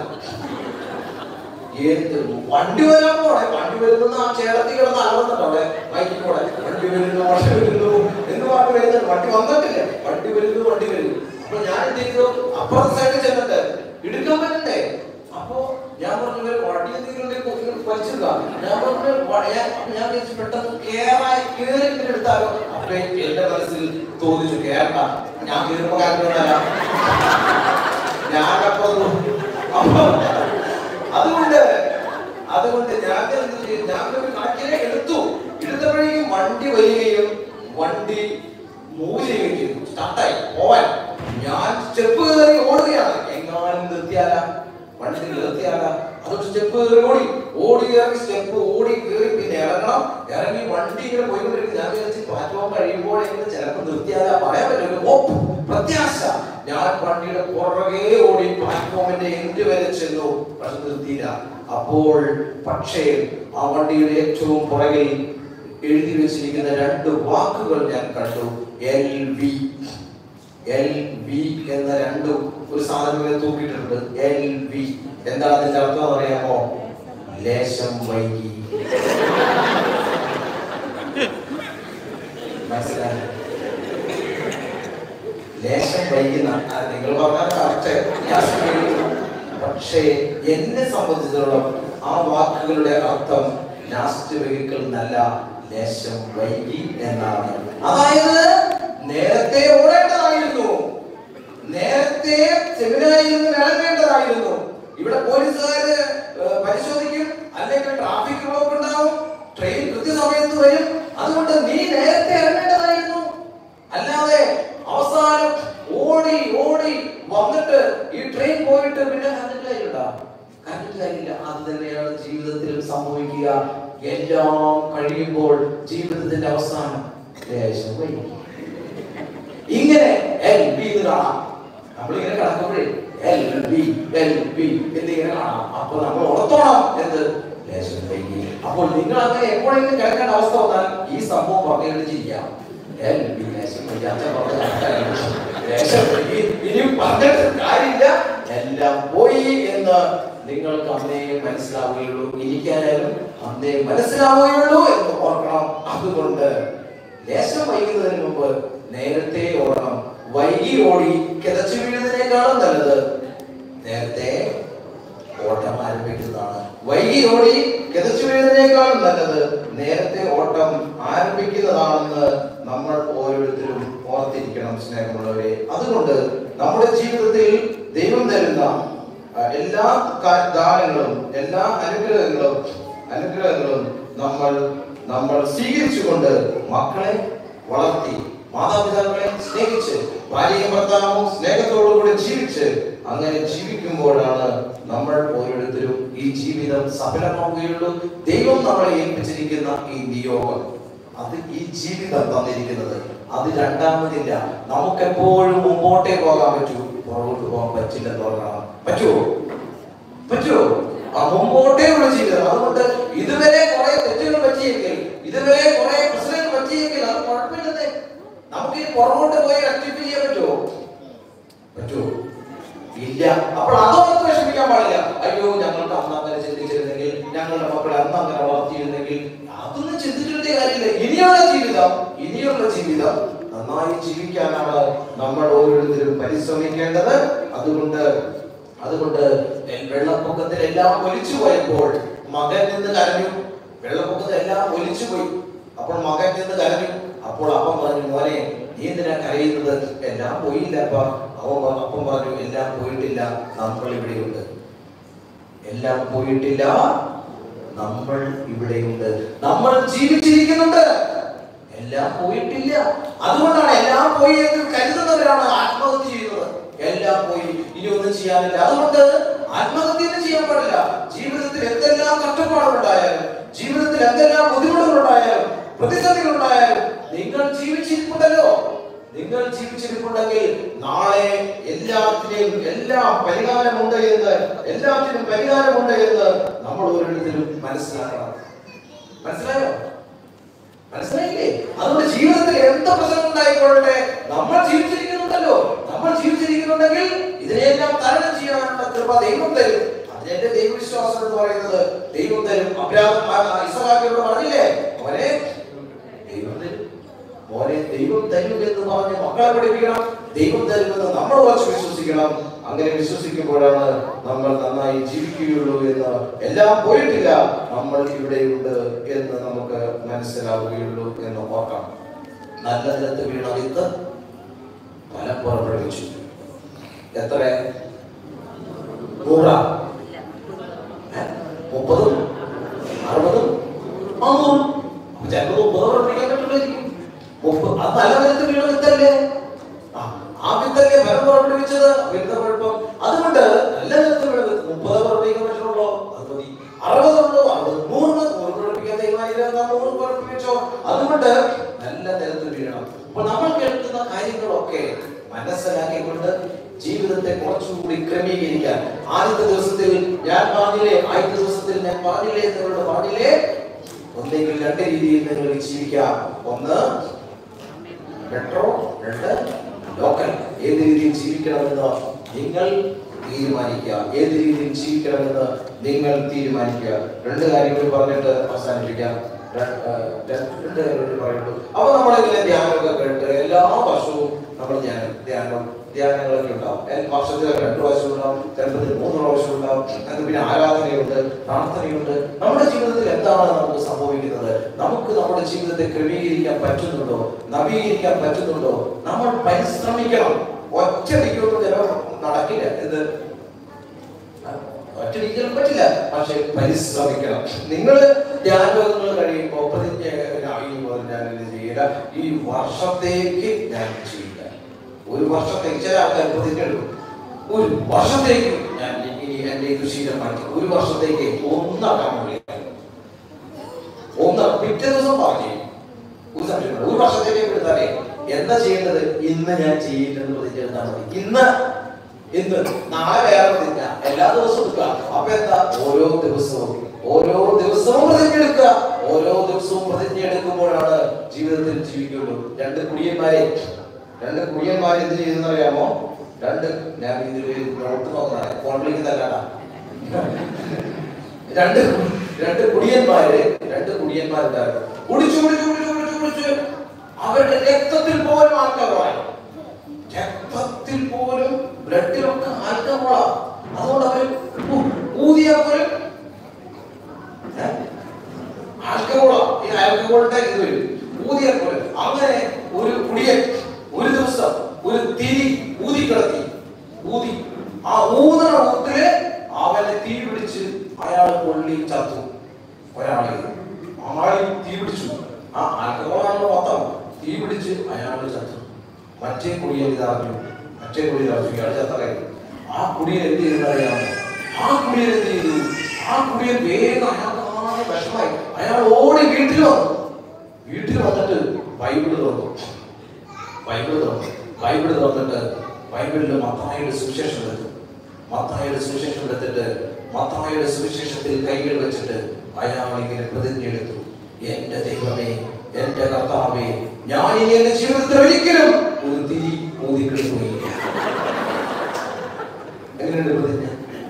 ഏത് വണ്ടി വരാൻ പോണെ വണ്ടി വരുന്ന ആ ചേട്ടത്തിൽ കിടന്ന് അലർന്നുണ്ട് അവിടെ ബൈക്കിൽ കൂടെ വണ്ടി വരുന്നു വണ്ടി വരുന്നു എന്ന് പറഞ്ഞു വരുന്നുണ്ട് വണ്ടി വന്നിട്ടില്ല വണ്ടി വരുന്നു വണ്ടി വരുന്നു അപ്പൊ ഞാൻ എന്ത് ചെയ്തു അപ്പുറത്തെ സൈഡിൽ ചെന്നിട്ട് എടുക്കാൻ പറ്റണ്ടേ അപ്പൊ ഞാൻ പറഞ്ഞു "ഇവര് വണ്ടി എന്തെങ്കിലും വലിച്ചെടുക്ക ഞാൻ പറഞ്ഞു "വ- ഞാൻ അപ്പൊ ഞാൻ വിചാരിച്ചു പെട്ടെന്ന് കേറായി കേറി ഇങ്ങനെ എടുത്താലോ അപ്പൊ എന്റെ മനസ്സിൽ തോന്നിച്ചു കേരള ഞാൻ കീറുമ്പോ കാര്യമൊന്നല്ല ഞാനപ്പോ അപ്പൊ അതുകൊണ്ട് അതുകൊണ്ട് ഞാൻ എന്ത് ചെയ്തു? ഞാൻ ഒരു കണക്കിനെ എടുത്തു എടുത്തപ്പോഴേക്കും വണ്ടി വരികയും വണ്ടി മൂവ് ചെയ്യുകയും ചെയ്തു സ്റ്റാർട്ടായി പോവാൻ ഞാൻ സ്റ്റെപ്പ് കയറി ഓടുകയാണ് എങ്ങാനും നിർത്തിയാല വണ്ടി നിർത്തിയാല അതുകൊണ്ട് സ്റ്റെപ്പ് കയറി ഓടി ഓടി ഇറങ്ങി സ്റ്റെപ്പ് ഓടി കയറി പിന്നെ ഇറങ്ങണം ഇറങ്ങി വണ്ടി ഇങ്ങനെ പോയിക്കൊണ്ടിരിക്കും ഞാൻ വിചാരിച്ചു പ്ലാറ്റ്ഫോം കഴിയുമ്പോഴെങ്കിലും ചിലപ്പോൾ നിർത്തിയാല പറയാൻ പറ്റില്ല ഓ പ്രത്യാശ ഞാൻ വണ്ടിയുടെ പുറകെ ഓടി പ്ലാറ്റ്ഫോമിന്റെ എൻഡ് വരെ ചെന്നു പക്ഷെ നിർത്തിയില്ല അപ്പോൾ പക്ഷേ ആ വണ്ടിയുടെ ഏറ്റവും പുറകിൽ എഴുതി വെച്ചിരിക്കുന്ന രണ്ട് വാക്കുകൾ ഞാൻ കണ്ടു എൽ വി എൽ വി എന്ന രണ്ടും ഒരു സാധനം ഇങ്ങനെ തൂക്കിയിട്ടുണ്ട് എൽ വി എന്താണ് അതിന്റെ അർത്ഥം എന്ന് അറിയാമോ ലേശം വൈകി മനസ്സിലായി ലേശം വൈകുന്ന ആ, നിങ്ങൾ പറഞ്ഞാൽ കറക്റ്റ് പക്ഷേ എന്നെ സംബന്ധിച്ചിടത്തോളം ആ വാക്കുകളുടെ അർത്ഥം ലാസ്റ്റ് വെഹിക്കിൾ എന്നല്ല ലേശം വൈകി എന്നാണ് അതായത് നേരത്തെ ഓടേണ്ടതായിരുന്നു നേരത്തെ സെമിനാരിൽ നിന്ന് ഇറങ്ങേണ്ടതായിരുന്നു ഇവിടെ പോലീസുകാര് ഏഹ്, പരിശോധിക്കും അല്ലെങ്കിൽ ട്രാഫിക് ബ്ലോക്ക് ഉണ്ടാവും ട്രെയിൻ കൃത്യസമയത്ത് വരും അതുകൊണ്ട് നീ നേരത്തെ ഇറങ്ങേണ്ടതായിരുന്നു അല്ലാതെ അവസാനം ഓടി ഓടി വന്നിട്ട് ഈ ട്രെയിൻ പോയിട്ട് പിന്നെ കറണ്ട് ലൈനുണ്ടാ കറണ്ട് ലൈനില്ല അത് തന്നെയാണ് ജീവിതത്തിലും സംഭവിക്കുക എല്ലാം കഴിയുമ്പോൾ ജീവിതത്തിന്റെ അവസാനം ലേശം വൈകി. ഇങ്ങനെ എൽ ബി എന്ന് കാണാം നമ്മളിങ്ങനെ കിടക്കുമ്പോഴേ എൽ ബി എൽ ബി എന്നിങ്ങനെ കാണാം അപ്പൊ നമ്മൾ ഓർത്തോണം എന്ത് ലേശം വൈകി അപ്പോൾ നിങ്ങൾ അങ്ങനെ എപ്പോഴെങ്കിലും കിടക്കേണ്ട അവസ്ഥ വന്നാൽ ഈ സംഭവം പറഞ്ഞിട്ട് ചെയ്യാം എൽ ബി ലേശം വൈകി അച്ഛൻ പറഞ്ഞ കറക്റ്റായിരുന്നു. ലേശം വൈകി ഇനിയും പറഞ്ഞിട്ട് കാര്യമില്ല എല്ലാം പോയി എന്ന് നിങ്ങൾക്ക് അന്നേ മനസ്സിലാവുകയുള്ളൂ എനിക്കായാലും അന്നേ മനസ്സിലാവുകയുള്ളൂ എന്ന് ഓർക്കണം അതുകൊണ്ട് ലേശം വൈകുന്നതിന് മുമ്പ് നേരത്തെ ഓടണം വൈകി ഓടി കിതച്ചു വീഴുന്നതിനേക്കാളും നല്ലത് നേരത്തെ ഓട്ടം ആരംഭിക്കുന്നതാണ് വൈകി ഓടി കിതച്ചു വീഴുന്നതിനേക്കാളും നല്ലത് നേരത്തെ ഓട്ടം ആരംഭിക്കുന്നതാണെന്ന് നമ്മൾ ഓരോരുത്തരും ഓർത്തിരിക്കണം സ്നേഹമുള്ളവരെ അതുകൊണ്ട് നമ്മുടെ ജീവിതത്തിൽ ദൈവം തരുന്ന ആ, എല്ലാ കാ- ദാനങ്ങളും എല്ലാ അനുഗ്രഹങ്ങളും അനുഗ്രഹങ്ങളും നമ്മൾ നമ്മൾ സ്വീകരിച്ചുകൊണ്ട് മക്കളെ വളർത്തി മാതാപിതാക്കളെ സ്നേഹിച്ച് ഭാര്യയും ഭർത്താവും സ്നേഹത്തോടുകൂടി ജീവിച്ച് അങ്ങനെ ജീവിക്കുമ്പോഴാണ് നമ്മൾ ഓരോരുത്തരും ഈ ജീവിതം സഫലമാവുകയുള്ളൂ ദൈവം നമ്മളെ ഏൽപ്പിച്ചിരിക്കുന്ന ഈ നിയോഗം അത് ഈ ജീവിതം തന്നിരിക്കുന്നത് അത് രണ്ടാമതില്ല നമുക്ക് എപ്പോഴും മുമ്പോട്ടേ പോകാൻ പറ്റൂ പുറകോട്ട് പോകാൻ പറ്റില്ലെന്ന് ഓർക്കണം പറ്റുമോ പറ്റുമോ ആ മുമ്പോട്ടേ ഉള്ള ജീവിതം അതുകൊണ്ട് ഇതുവരെ കുറെ തെറ്റുകൾ പറ്റിയെങ്കിൽ ഇതുവരെ കുറെ പ്രശ്നങ്ങൾ പറ്റിയെങ്കിൽ അത് കുഴപ്പമില്ലെന്നേ നമുക്ക് ഈ പുറകോട്ട് പോയി റെക്ടിഫൈ ചെയ്യാൻ പറ്റുമോ പറ്റുമോ ഇല്ല അപ്പോൾ അതോർത്ത് വിഷമിക്കാൻ പാടില്ല അയ്യോ ഞങ്ങൾക്ക് അന്ന് അങ്ങനെ ചിന്തിച്ചിരുന്നെങ്കിൽ ഞങ്ങളുടെ മക്കളെ അന്ന് അങ്ങനെ വളർത്തിയിരുന്നെങ്കിൽ അതൊന്നും ചിന്തിച്ചിട്ട് കാര്യമില്ല ഇനിയുള്ള ജീവിതം ഇനിയുള്ള ജീവിതം നന്നായി ജീവിക്കാനാണ് നമ്മൾ ഓരോരുത്തരും പരിശ്രമിക്കേണ്ടത് അതുകൊണ്ട് അതുകൊണ്ട് എൽ- വെള്ളപ്പൊക്കത്തിൽ എല്ലാം ഒലിച്ചു പോയപ്പോൾ മകൻ നിന്ന് കരഞ്ഞു വെള്ളപ്പൊക്കത്തിൽ എല്ലാം ഒലിച്ചു പോയി അപ്പോൾ മകൻ നിന്ന് കരഞ്ഞു അപ്പോൾ അവൻ പറഞ്ഞു മോനെ നീ എന്തിനാ കരയുന്നത് എല്ലാം പോയില്ല അപ്പ അവൻ പ- അപ്പം പറഞ്ഞു എല്ലാം പോയിട്ടില്ല നമ്മൾ ഇവിടെയുണ്ട് എല്ലാം പോയിട്ടില്ല നമ്മൾ ഇവിടെയുണ്ട് നമ്മൾ ജീവിച്ചിരിക്കുന്നുണ്ട് എല്ലാം പോയിട്ടില്ല അതുകൊണ്ടാണ് എല്ലാം പോയി എന്ന് കരുതുന്നവരാണ് ആത്മഹത്യ ചെയ്യുന്നത് എല്ലാം പോയി ഇനി ഒന്നും ചെയ്യാനില്ല അതുകൊണ്ട് ആത്മഹത്യ ഒന്നും ചെയ്യാൻ പാടില്ല ജീവിതത്തിൽ എന്തെല്ലാം കഷ്ടപ്പാടുകളുണ്ടായാലും ജീവിതത്തിൽ എന്തെല്ലാം ബുദ്ധിമുട്ടുകളുണ്ടായാലും പ്രതിസന്ധികളുണ്ടായാലും നിങ്ങൾ ജീവിച്ചിരിപ്പുണ്ടല്ലോ നിങ്ങൾ ജീവിച്ചിരിപ്പുണ്ടെങ്കിൽ നാളെ എല്ലാത്തിനെയും എല്ലാം പരിഹാരമുണ്ട് എന്ന് എല്ലാത്തിനും പരിഹാരമുണ്ട് എന്ന് നമ്മൾ ഓരോരുത്തരും മനസ്സിലാക്കണം മനസ്സിലായോ മനസ്സിലായില്ലേ അതുകൊണ്ട് ജീവിതത്തിൽ എന്ത് പ്രശ്നം ഉണ്ടായിക്കൊള്ളട്ടെ നമ്മൾ ജീവിച്ചിരിക്കുന്നുണ്ടല്ലോ നമ്മൾ ജീവിച്ചിരിക്കുന്നുണ്ടെങ്കിൽ ഇതിനെല്ലാം തരണം ചെയ്യാനുള്ള കൃപ ദൈവം തരും അതിനെന്റെ ദൈവവിശ്വാസം എന്ന് പറയുന്നത് ദൈവം തരും അബ്രാഹം ഇസഹാക്കിയോട് പറഞ്ഞില്ലേ മോനെ ദൈവം തരും മോനെ ദൈവം തരും എന്ന് പറഞ്ഞ് മക്കളെ പഠിപ്പിക്കണം ദൈവം തരുമെന്ന് നമ്മൾ ഉറച്ചു വിശ്വസിക്കണം അങ്ങനെ വിശ്വസിക്കുമ്പോഴാണ് നമ്മൾ നന്നായി ജീവിക്കുകയുള്ളൂ എന്ന് എല്ലാം പോയിട്ടില്ല നമ്മൾ ഇവിടെയുണ്ട് എന്ന് നമുക്ക് മനസ്സിലാവുകയുള്ളൂ എന്ന് ഓർക്കാം നല്ല നിലത്ത് വീണ വിത്ത് ഫലം പുറപ്പെടുവിച്ചു എത്ര നൂറാ ഏ? മുപ്പതും അറുപതും ആ നൂറും അപ്പൊ ചിലപ്പോൾ മുപ്പത് പുറപ്പെടുവിക്കാൻ പറ്റുള്ളായിരിക്കും മുപ്പത് അത് നല്ല നിലത്ത് വീണ വിത്തല്ലേ ആ, ആ വിത്തല്ലേ ഫലം പുറപ്പെടുവിച്ചത് വരുന്ന കുഴപ്പം അതുകൊണ്ട് നല്ല നിലത്ത് വീണ വിത്ത് മുപ്പത് പുറപ്പെടുവിക്കാൻ പറ്റുള്ളൂ അത് മതി അറുപതുള്ളൂ അറുപത് നൂറ് നൂറ് പുറപ്പെടുവിക്കാൻ തീരുമാനിക്കാൻ നൂറ് പുറപ്പെടുവിച്ചോ അതുകൊണ്ട് നല്ല നിലത്ത് വീഴണം അപ്പൊ നമ്മൾ കേൾക്കുന്ന കാര്യങ്ങളൊക്കെ മനസ്സിലാക്കിക്കൊണ്ട് ജീവിതത്തെ കുറച്ചുകൂടി ക്രമീകരിക്കാൻ ആദ്യത്തെ ദിവസത്തിൽ ഞാൻ പറഞ്ഞില്ലേ ആദ്യത്തെ ദിവസത്തിൽ ഞാൻ പറഞ്ഞില്ലേ നിങ്ങളോട് പറഞ്ഞില്ലേ ഒന്നെങ്കിൽ രണ്ട് രീതിയിൽ നിങ്ങൾ ജീവിക്കാം ഒന്ന് മെട്രോ രണ്ട് ലോക്കൽ ഏത് രീതിയിൽ ജീവിക്കണമെന്ന് നിങ്ങൾ തീരുമാനിക്കുക ഏത് രീതിയിൽ ജീവിക്കണമെന്ന് നിങ്ങൾ തീരുമാനിക്കുക രണ്ട് കാര്യങ്ങൾ പറഞ്ഞിട്ട് അവസാനിപ്പിക്കാം ര- ആ, രണ്ട് രണ്ട് കാര്യങ്ങൾ പറയുള്ളൂ അപ്പൊ നമ്മളിങ്ങനെ ധ്യാനമൊക്കെ കേട്ട് എല്ലാ വർഷവും നമ്മൾ ധ്യാനം ധ്യാനം ധ്യാനങ്ങളൊക്കെ ഉണ്ടാവും എൽ- വർഷത്തിൽ രണ്ട് പ്രാവശ്യം ഉണ്ടാവും ചിലപ്പോൾ മൂന്ന് പ്രാവശ്യം ഉണ്ടാവും അത് പിന്നെ ആരാധനയുണ്ട് പ്രാർത്ഥനയുണ്ട് നമ്മുടെ ജീവിതത്തിൽ എന്താണ് നമുക്ക് സംഭവിക്കുന്നത് നമുക്ക് നമ്മുടെ ജീവിതത്തെ ക്രമീകരിക്കാൻ പറ്റുന്നുണ്ടോ നവീകരിക്കാൻ പറ്റുന്നുണ്ടോ നമ്മൾ പരിശ്രമിക്കണം ഒറ്റടിക്കൊന്നും ചിലപ്പോൾ നടക്കില്ല ഇത് ഒറ്റടിക്കലും പറ്റില്ല പക്ഷെ പരിശ്രമിക്കണം നിങ്ങൾ ധ്യാനങ്ങൾ കഴിയുമ്പോൾ പ്രതിജ്ഞ കഴിയുമ്പോൾ ഞാൻ ഇത് ചെയ്യില്ല ഈ വർഷത്തേക്ക് ഞാൻ ചെയ്യില്ല ഒരു വർഷത്തേക്ക് ചില ആൾക്കാർ പ്രതിജ്ഞ എടുക്കും ഒരു വർഷത്തേക്ക് ഞാൻ ഇനി എന്റെ കൃഷിയിലെ മാറ്റി ഒരു വർഷത്തേക്ക് ഒന്നാക്കാൻ വിളിക്കാം ഒന്ന് പിറ്റേ ദിവസം പറഞ്ഞു ഒരു സംശയം ഒരു വർഷത്തേക്ക് എടുത്താലേ എന്താ ചെയ്യേണ്ടത് ഇന്ന് ഞാൻ ചെയ്യില്ലെന്ന് പ്രതിജ്ഞെടുത്താൽ മതി ഇന്ന് ഇന്ന് നാളെ വേറെ പ്രതിജ്ഞ എല്ലാ ദിവസവും എടുക്കുക അപ്പൊ എന്താ ഓരോ ദിവസവും ഓരോ ദിവസവും പ്രതിജ്ഞ എടുക്കുക ഓരോ ദിവസവും പ്രതിജ്ഞ എടുക്കുമ്പോഴാണ് ജീവിതത്തിൽ ജീവിക്കുള്ളൂ രണ്ട് കുടിയന്മാരെ രണ്ട് കുടിയന്മാരെ എന്ത് ചെയ്തെന്ന് അറിയാമോ രണ്ട് ഞാൻ ഇതിൽ നോട്ട് നോക്കുന്നതാണ് ഫോണിലേക്ക് തല്ലാടാ രണ്ട് രണ്ട് കുടിയന്മാര് രണ്ട് കുടിയന്മാരുണ്ടായിരുന്നു കുടിച്ചു കുടിച്ചു കുടിച്ചു കുടിച്ചു കുടിച്ചു അവരുടെ രക്തത്തിൽ പോലും ആൽക്കഹോളായി രക്തത്തിൽ പോലും ബ്ലഡിലൊക്കെ ആൽക്കഹോളാ അതുകൊണ്ട് അവര് ഊ- ഊതിയാ പോലും ഏ? ആൽക്കഹോളാ ഈ ആൽക്കഹോളിന്റെ ഇത് വരും ഊതിയാ പോലും അങ്ങനെ ഒരു കുടിയൻ ഒരു ദിവസം ഒരു തിരി ഊതി കിടത്തി ഊതി ആ ഊതണ ഊത്തില് അവനെ തീ പിടിച്ച് അയാൾ കൊള്ളി ചത്തു ഒരാളെ ആളി തീ പിടിച്ചു ആ ആൽക്കഹോളാണല്ലോ മൊത്തം തീ പിടിച്ച് അയാൾ ചത്തു മറ്റേ കുടിയൻ ഇതറിഞ്ഞു മറ്റേ കുടിയൻ അറിഞ്ഞു ഇയാൾ ചത്ത കാര്യം ആ കുടിയൻ എന്ത് ചെയ്തെന്ന് അറിയാമോ ആ കുടിയൻ എന്ത് ചെയ്തു ആ കുടിയൻ വേഗം അയാൾക്ക് വിഷമായി അയാൾ ഓടി വീട്ടിൽ വന്നു വീട്ടിൽ വന്നിട്ട് ബൈബിള് തുറന്നു ബൈബിള് തുറന്നു ബൈബിള് തുറന്നിട്ട് ബൈബിളിൽ മത്തായിയുടെ സുവിശേഷം എടുത്തു മത്തായിയുടെ സുവിശേഷം എടുത്തിട്ട് മത്തായിയുടെ സുവിശേഷത്തിൽ കൈകൾ വെച്ചിട്ട് അയാൾ ഇങ്ങനെ പ്രതിജ്ഞ എടുത്തു എന്റെ ദൈവമേ എന്റെ കർത്താവേ ഞാൻ ഇനി എന്റെ ജീവിതത്തിൽ ഒരിക്കലും ഒരു തിരി ഊതിക്കെടുക്കുകയില്ല എങ്ങനെയുണ്ട് പ്രതിജ്ഞ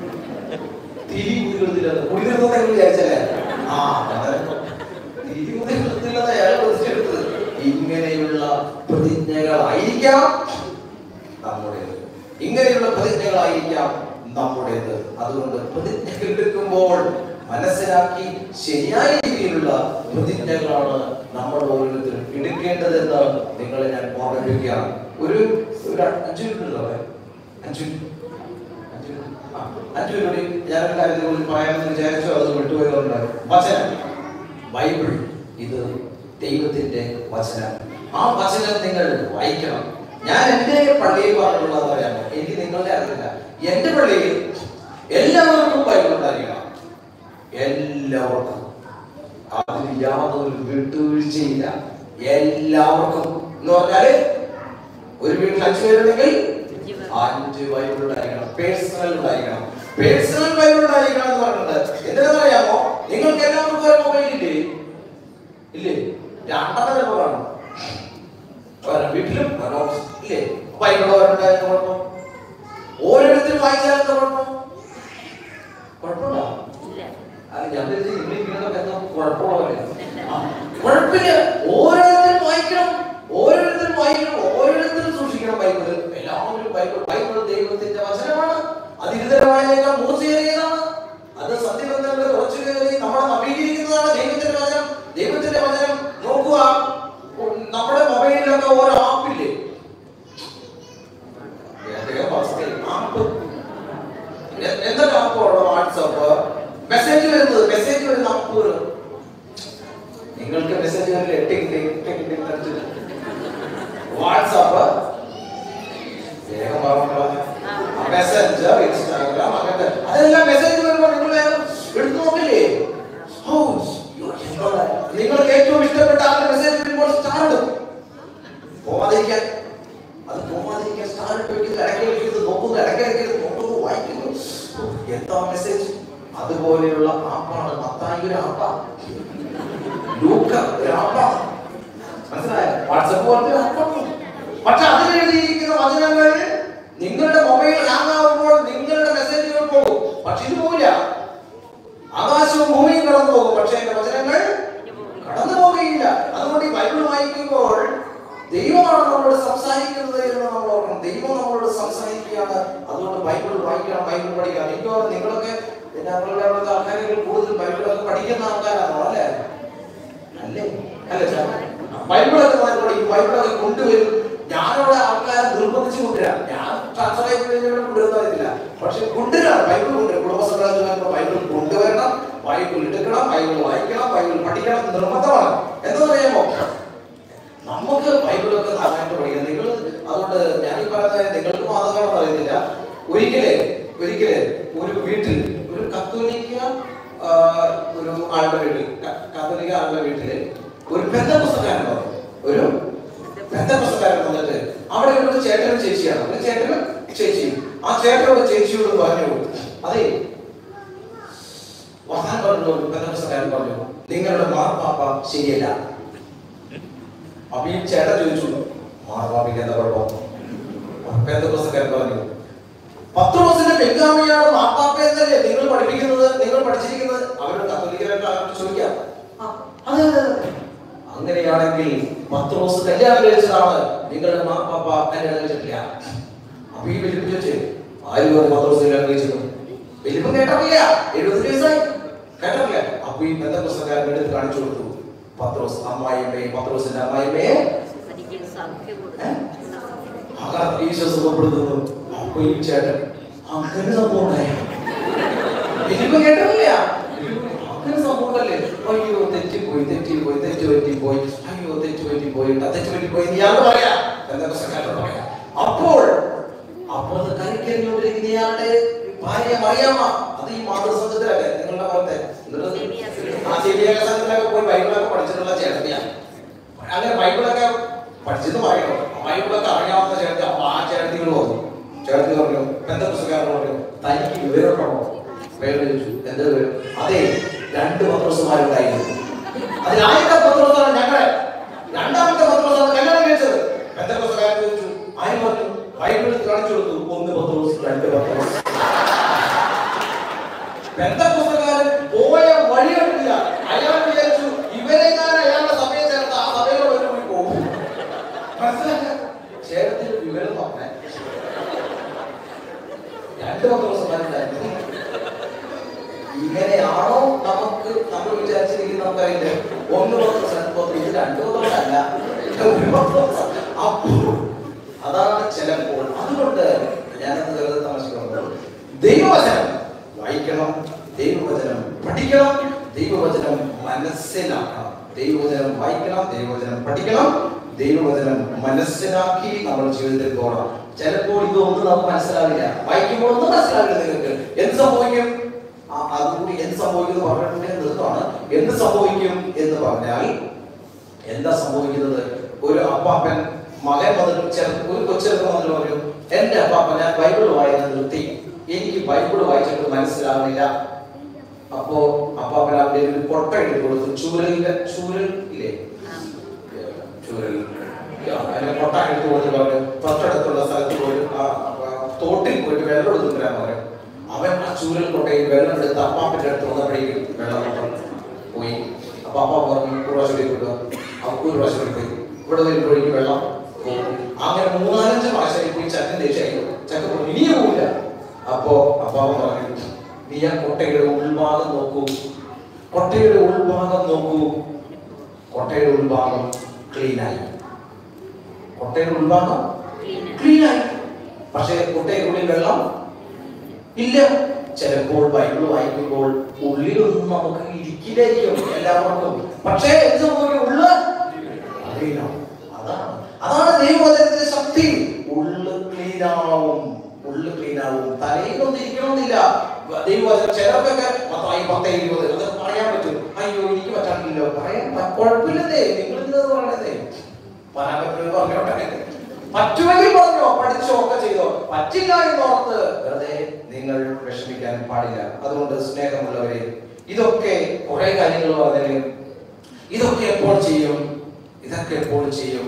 തിരി ഊതിക്കെടുത്തില്ല കുടിയിരുന്ന വിചാരിച്ചല്ലേ ആ അതെ. തിരി ഊതിക്കെടുത്തില്ലെന്ന് അയാൾ പ്രതിജ്ഞെടുത്തത് ഇങ്ങനെയുള്ള പ്രതിജ്ഞകളായിരിക്കാം നമ്മുടേത് ഇങ്ങനെയുള്ള പ്രതിജ്ഞകളായിരിക്കാം നമ്മുടേത് അതുകൊണ്ട് പ്രതിജ്ഞകൾ എടുക്കുമ്പോൾ മനസ്സിലാക്കി ശരിയായ രീതിയിലുള്ള പ്രതിജ്ഞകളാണ് നമ്മൾ ഓരോരുത്തരും എടുക്കേണ്ടതെന്ന് നിങ്ങളെ ഞാൻ ഓർമ്മിപ്പിക്കുകയാണ് ഒരു ഒരു അഞ്ചു മിനിറ്റ് ഉണ്ടോ അവിടെ? അഞ്ചു മിനിറ്റ് അഞ്ചു മിനിറ്റ്. ആ, അഞ്ചു മിനിറ്റ് ഞാനൊരു കാര്യത്തെ കുറിച്ച് പറയാമെന്ന് വിചാരിച്ചു അത് വിട്ടുപോയതുകൊണ്ട് വചനം ബൈബിൾ ഇത് ദൈവത്തിന്റെ വചനം ആ വചനം നിങ്ങൾ വായിക്കണം ഞാൻ എന്റെ പള്ളിയിൽ പറഞ്ഞിട്ടുള്ളത് അറിയാമോ എനിക്ക് നിങ്ങളുടെ അറിയില്ല എന്റെ പള്ളിയിൽ എല്ലാവർക്കും ബൈബിൾ ഉണ്ടായിരിക്കണം എല്ലാവർക്കും അതിൽ യാതൊരു വിട്ടുവീഴ്ചയില്ല എല്ലാവർക്കും എന്ന് പറഞ്ഞാല് ഒരു വീട്ടിൽ അഞ്ചു പേരുണ്ടെങ്കിൽ അഞ്ച് ബൈബിൾ ഉണ്ടായിരിക്കണം പേഴ്സണൽ ഉണ്ടായിരിക്കണം പേഴ്സണൽ ബൈബിൾ ഉണ്ടായിരിക്കണം എന്ന് പറഞ്ഞിട്ട് എന്തിനാ അറിയാമോ നിങ്ങൾക്ക് എല്ലാവർക്കും ഒരു മൊബൈൽ ഇല്ലേ ഇല്ലേ രണ്ടെണ്ണം ചിലപ്പോൾ കാണും ഒരെണ്ണം വീട്ടിലും ഒരെണ്ണം ഓഫീസിലും. ഇല്ലേ ബൈബിൾ ഒരെണ്ണം കുഴപ്പം ഓരോരുത്തരും വായിച്ചാൽ എന്താ കുഴപ്പം കുഴപ്പമുണ്ടോ അത് ഞാൻ വിചാരിച്ചു നിങ്ങൾ ഇങ്ങനെയൊക്കെ എന്താ കുഴപ്പമുള്ളവരെ ആ, കുഴപ്പമില്ല ഓരോരുത്തരും വായിക്കണം ഓരോരുത്തരും വായിക്കണം ഓരോരുത്തരും സൂക്ഷിക്കണം ബൈബിൾ എല്ലാവരും ബൈബിൾ ബൈബിൾ ദൈവത്തിന്റെ വചനമാണ് അത് ഇരുതരമായതിനേക്കാൾ മൂർച്ചയേറിയതാണ് അത് സത്യബന്ധങ്ങളുടെ കുറച്ചു കയറി നമ്മളെ നവീകരിക്കുന്നതാണ് ദൈവത്തിന്റെ വചനം ദൈവത്തിന്റെ വചനം നോക്കുക നമ്മുടെ മൊബൈലിൽ മൊബൈലിലൊക്കെ ഓരോ ആപ്പില്ലേ ഏതൊക്കെ അവസ്ഥയിൽ ആപ്പ് എ- എന്തൊക്കെ ആപ്പ് ഉള്ളത് വാട്സപ്പ് മെസ്സേജ് വരുന്നത് മെസ്സേജ് വരുന്ന ആപ്പുകൾ നിങ്ങൾക്ക് മെസ്സേജ് വരില്ല ടിക് ടിക് ടിക് ടിക് അടിച്ചിട്ട് വാട്സപ്പ് വേഗം പറഞ്ഞോ മെസ്സഞ്ചർ ഇൻസ്റ്റാഗ്രാം അങ്ങനത്തെ അതെല്ലാം മെസ്സേജ് വരുമ്പോൾ നിങ്ങൾ വേഗം എടുത്തു നോക്കില്ലേ ഓ, അയ്യോ, എന്താ? നിങ്ങൾക്ക് ഏറ്റവും ഇഷ്ടപ്പെട്ട ആളുടെ മെസ്സേജ് വരുമ്പോൾ സ്റ്റാർ ഇടും പോവാതിരിക്കാൻ അത് പോവാതിരിക്കാൻ സ്റ്റാർ ഇട്ട് വെക്കുന്നത് ഇടയ്ക്ക് വെക്കുന്നത് നോക്കുന്നു ഇടയ്ക്ക് ഇടയ്ക്ക് നോക്കുന്നു വായിക്കുന്നു ഓ, എന്താ മെസ്സേജ് അതുപോലെയുള്ള ആപ്പാണ് മത്തായി ഒരു ആപ്പാ ലൂക്ക ഒരു ആപ്പാ മനസ്സിലായോ വാട്സപ്പ് പോലത്തെ ഒരു ആപ്പാണ് പക്ഷെ അതിൽ എഴുതിയിരിക്കുന്ന വചനങ്ങൾ നിങ്ങളുടെ മൊബൈൽ ഹാങ് ആവുമ്പോൾ നിങ്ങളുടെ മെസ്സേജുകൾ പോകും പക്ഷെ ഇത് പോകില്ല ആകാശവും ഭൂമിയും കടന്നു പോകും പക്ഷെ എന്റെ വചനങ്ങൾ കടന്നു പോവുകയില്ല അതുകൊണ്ട് ഈ ബൈബിൾ വായിക്കുമ്പോൾ ദൈവമാണ് നമ്മളോട് സംസാരിക്കുന്നത് എന്ന് നമ്മൾ ഓർക്കണം ദൈവം നമ്മളോട് സംസാരിക്കുകയാണ് അതുകൊണ്ട് ബൈബിൾ വായിക്കണം ബൈബിൾ പഠിക്കണം എനിക്ക് തോന്നുന്നു നിങ്ങളൊക്കെ ഞങ്ങളുടെ അവിടുത്തെ ആൾക്കാരെങ്കിൽ കൂടുതൽ ബൈബിളൊക്കെ പഠിക്കുന്ന ആൾക്കാരാണോ അല്ലേ അല്ലേ അല്ലേ ചാ? ബൈബിളൊക്കെ നന്നായി പഠിക്കും ബൈബിളൊക്കെ കൊണ്ടുവരും ഞാനവിടെ ആൾക്കാരെ നിർബന്ധിച്ച് കൊണ്ടുവരാം ഞാൻ ട്രാൻസ്ഫർ ആയി കൊണ്ടുവരുന്ന അറിയത്തില്ല പക്ഷെ കൊണ്ടുവരാം ബൈബിൾ കൊണ്ടുവരും കുടുംബസംഘടന ബൈബിൾ കൊണ്ടുവരണം ബൈബിൾ എടുക്കണം ബൈബിൾ വായിക്കണം ബൈബിൾ പഠിക്കണം നിർബന്ധമാണ് എന്താണെന്നറിയാമോ നമുക്ക് ബൈബിളൊക്കെ നന്നായിട്ട് പഠിക്കണം നിങ്ങൾ അതുകൊണ്ട് ഞാൻ ഈ പറയുന്നത് നിങ്ങൾക്ക് മാതൃകയാണെന്ന് അറിയത്തില്ല ഒരിക്കലേ ഒരിക്കലേ ഒരു വീട്ടിൽ ഒരു കത്തോലിക്ക ആ, ഒരു ആളുടെ വീട്ടിൽ ക- കാത്തോലിക്ക ആളുടെ വീട്ടില് ഒരു ബന്ധപുസ്തകാരൻ വന്നു ഒരു ബന്ധപുസ്തകാരൻ വന്നിട്ട് അവിടെ ഒരു ചേട്ടനും ചേച്ചിയാണ് ഒരു ചേട്ടനും ചേച്ചിയും ആ ചേട്ടനോട് ചേച്ചിയോട് പറഞ്ഞു അതെ വർത്താൻ പറഞ്ഞു ഒരു ബന്ധപുസ്തകാരൻ പറഞ്ഞു നിങ്ങളുടെ മാർപ്പാപ്പ ശരിയല്ല അപ്പൊ ഈ ചേട്ടൻ ചോദിച്ചു മാർപ്പാപ്പയ്ക്ക് എന്താ കുഴപ്പം ബന്ധപുസ്തകാരൻ പറഞ്ഞു പത്ത് ദിവസത്തിന്റെ ബെങ്കാമിയാണ് മാപ്പാപ്പ എന്നല്ലേ നിങ്ങൾ പഠിപ്പിക്കുന്നത് നിങ്ങൾ പഠിച്ചിരിക്കുന്നത് അവരുടെ കത്തോലിക്കരൊക്കെ അവരോട് ചോദിക്കാം ആ, അതെ അതെ അതെ. അങ്ങനെയാണെങ്കിൽ പത്ത് ദിവസം കല്യാണം കഴിച്ചതാണ് നിങ്ങളുടെ മാപ്പാപ്പ കല്യാണം കഴിച്ചിട്ടില്ല അപ്പൊ ഈ വലിയ ചോദിച്ചു ആര് പറഞ്ഞു പത്ത് ദിവസം കല്യാണം കഴിച്ചത് വലിപ്പം കേട്ടില്ല എഴുപത് വയസ്സായി കേട്ടില്ല അപ്പൊ ഈ ബന്ധപുസ്തകാരൻ എടുത്ത് കാണിച്ചു കൊടുത്തു പത്ത് ദിവസം അമ്മായിയമ്മയെ പത്ത് ദിവസത്തിന്റെ അമ്മായിയമ്മയെ എനിക്ക് സൗഖ്യം ഏ? കൊടുക്കും ആകാർ ഈശോ സുഖപ്പെടുത്തുന്നു അപ്പൊ ഈ ചേട്ടൻ അങ്ങനെ സംഭവം ഉണ്ടായ ഇനിയിപ്പോ കേട്ടില്ല അങ്ങനെ സംഭവമല്ലേ അയ്യോ തെറ്റിപ്പോയി തെറ്റിപ്പോയി തെറ്റ് പറ്റിപ്പോയി അയ്യോ തെറ്റ് പറ്റിപ്പോയി ട്ടാ, തെറ്റ് പറ്റിപ്പോയി എന്ന് ഇയാൾ പറയാ എന്തൊക്കെ സക്കാരം പറയാ അപ്പോൾ അപ്പോൾ അത് കരിക്കരിഞ്ഞോണ്ടിരിക്കുന്ന ഇയാളുടെ ഭാര്യ മറിയാമ്മ അത് ഈ മാതൃസംഘത്തിലല്ലേ നിങ്ങളുടെ പോലത്തെ എന്നിട്ട് ആ സിബിഐ സംഘത്തിലൊക്കെ പോയി ബൈബിളൊക്കെ പഠിച്ചിട്ടുള്ള ചേട്ടനെയാണ് അങ്ങനെ ബൈബിളൊക്കെ പഠിച്ചത് വായിക്കണം ബൈബിളൊക്കെ അറിയാവുന്ന ചേട്ടത്തി അപ്പൊ ആ ചേട്ടത്തികൾ വന്നു ചേട്ടത്തി പറഞ്ഞു എന്താ പുസ്തകാരൻ പറഞ്ഞു തനിക്ക് വിവരമുണ്ടോ പേര് ചോദിച്ചു എന്താ വിവരം അതെ രണ്ട് പത്രോസുമാരുണ്ടായിരുന്നു അതിൽ ആദ്യത്തെ പത്രോസാണ് ഞങ്ങളെ രണ്ടാമത്തെ പത്രോസാണ് കല്യാണം കഴിച്ചത് എന്താ പുസ്തകാരൻ ചോദിച്ചു ആര് പറഞ്ഞു ബൈബിളിൽ കാണിച്ചു കൊടുത്തു ഒന്ന് പത്രോസ് രണ്ട് പത്രോസ് ബന്ധപ്പുസ്തകാരൻ പോയ വഴി കണ്ടില്ല അയാൾ വിചാരിച്ചു ഇവരെ ഞാൻ അയാളുടെ സഭയെ ചേർത്ത് ആ സഭയിലോട് ഒരു കൂടി പോകും മനസ്സിലായ ചേർത്തിന് വിവരം നോക്കണേ രണ്ട് പത്രോസന്മാരുണ്ടായിരുന്നു ഇങ്ങനെയാണോ നമുക്ക് നമ്മൾ വിചാരിച്ചിരിക്കുന്നത് നമുക്കറിയില്ല ഒന്ന് പത്രോസ് രണ്ട് പത്രോസ് ഇത് രണ്ട് പത്രോസ് അല്ല ഒരു പത്രോസ് അപ്പോൾ അതാണ് ചിലപ്പോൾ അതുകൊണ്ട് ഞാനത് വെറുതെ താമസിക്കുന്നത് ദൈവവചനം വായിക്കണം ദൈവവചനം പഠിക്കണം ദൈവവചനം മനസ്സിലാക്കണം ദൈവവചനം വായിക്കണം ദൈവവചനം പഠിക്കണം ദൈവവചനം മനസ്സിലാക്കി നമ്മൾ ജീവിതത്തിൽ പോകണം ചിലപ്പോൾ ഇതൊന്നും നമുക്ക് മനസ്സിലാവില്ല വായിക്കുമ്പോൾ ഒന്നും മനസ്സിലാവില്ല നിങ്ങൾക്ക് എന്ത് സംഭവിക്കും ആ, അതുകൂടി എന്ത് സംഭവിക്കും എന്ന് പറഞ്ഞിട്ടുണ്ടെങ്കിൽ നിർത്തമാണ് എന്ത് സംഭവിക്കും എന്ന് പറഞ്ഞാൽ എന്താ സംഭവിക്കുന്നത് ഒരു അപ്പാപ്പൻ മകൻ വന്നിട്ട് ചെറു ഒരു കൊച്ചെറുക്കം വന്നിട്ട് പറഞ്ഞു എന്റെ അപ്പാപ്പൻ ഞാൻ ബൈബിൾ വായന നിർത്തി എനിക്ക് ബൈബിൾ വായിച്ചിട്ട് മനസ്സിലാവുന്നില്ല അപ്പോ അപ്പാപ്പൻ അവിടെ ഒരു കൊട്ട എടുത്ത് കൊടുത്തു ചൂരലിന്റെ ചൂരൽ ഇല്ലേ ചൂരൽ അതിന്റെ കൊട്ട എടുത്ത് കൊടുത്ത് പറഞ്ഞു തൊട്ടടുത്തുള്ള സ്ഥലത്ത് പോയി ആ ആ, തോട്ടിൽ പോയിട്ട് വെള്ളം എടുത്ത് വരാൻ പറഞ്ഞു അവൻ ആ ചൂരൽ കൊട്ടയിൽ വെള്ളം എടുത്ത് അപ്പാപ്പന്റെ അടുത്ത് വന്നപ്പോഴേക്കും വെള്ളം മൊത്തം പോയി അപ്പൊ അപ്പ പറഞ്ഞു ഒരു പ്രാവശ്യം കൂടി കൊണ്ടുവാ അപ്പൊ ഒരു പ്രാവശ്യം കൂടി പോയി ഇവിടെ വരുമ്പോഴേക്കും വെള്ളം പോകും അങ്ങനെ മൂന്നാലഞ്ച് പ്രാവശ്യം പോയി ചക്കൻ ദേഷ്യായി ചക്ക പറഞ്ഞു ഇനിയും പോവില്ല അപ്പോ അപ്പാവൻ പറഞ്ഞു നീ ആ കൊട്ടയുടെ ഉൾഭാഗം നോക്കൂ കൊട്ടയുടെ ഉൾഭാഗം നോക്കൂ കൊട്ടയുടെ ഉൾഭാഗം ക്ലീൻ ആയി കൊട്ടയുടെ ഉൾഭാഗം Clean ആണ്. ക്ലീൻ ആയി പക്ഷേ കുട്ടയ്ക്കുള്ളിൽ വെള്ളം ഇല്ല ചിലപ്പോൾ ബൈബിൾ വായിക്കുമ്പോൾ ഉള്ളിലൊന്നും നമുക്ക് ഇരിക്കില്ലായിരിക്കും എല്ലാവർക്കും പക്ഷേ എന്ത് സംഭവിക്കും ഉള്ള് അറിയണം അതാണ് അതാണ് ദൈവവചനത്തിന്റെ ശക്തി ഉള്ള് ക്ലീൻ ആവും ഉള്ള് ക്ലീൻ ആവും തലയിലൊന്നും ഇരിക്കണമെന്നില്ല ദൈവവചനം ചിലർക്കൊക്കെ പത്തായി പത്തേ ഇരുപത് അത് പറയാൻ പറ്റും അയ്യോ എനിക്ക് പറ്റാണ്ടില്ലോ പറയാൻ പ- കുഴപ്പമില്ലതേ നിങ്ങൾ ഇന്നത് പറയണതേ പറയാൻ പറ്റുമെന്ന് പറഞ്ഞോട്ടെ പറ്റുമെങ്കിൽ പറഞ്ഞോ പഠിച്ചോ ഒക്കെ ചെയ്തോ പറ്റില്ല എന്നോർത്ത് വെറുതെ നിങ്ങൾ വിഷമിക്കാൻ പാടില്ല അതുകൊണ്ട് സ്നേഹമുള്ളവരെ ഇതൊക്കെ കുറെ കാര്യങ്ങൾ പറഞ്ഞാല് ഇതൊക്കെ എപ്പോൾ ചെയ്യും ഇതൊക്കെ എപ്പോൾ ചെയ്യും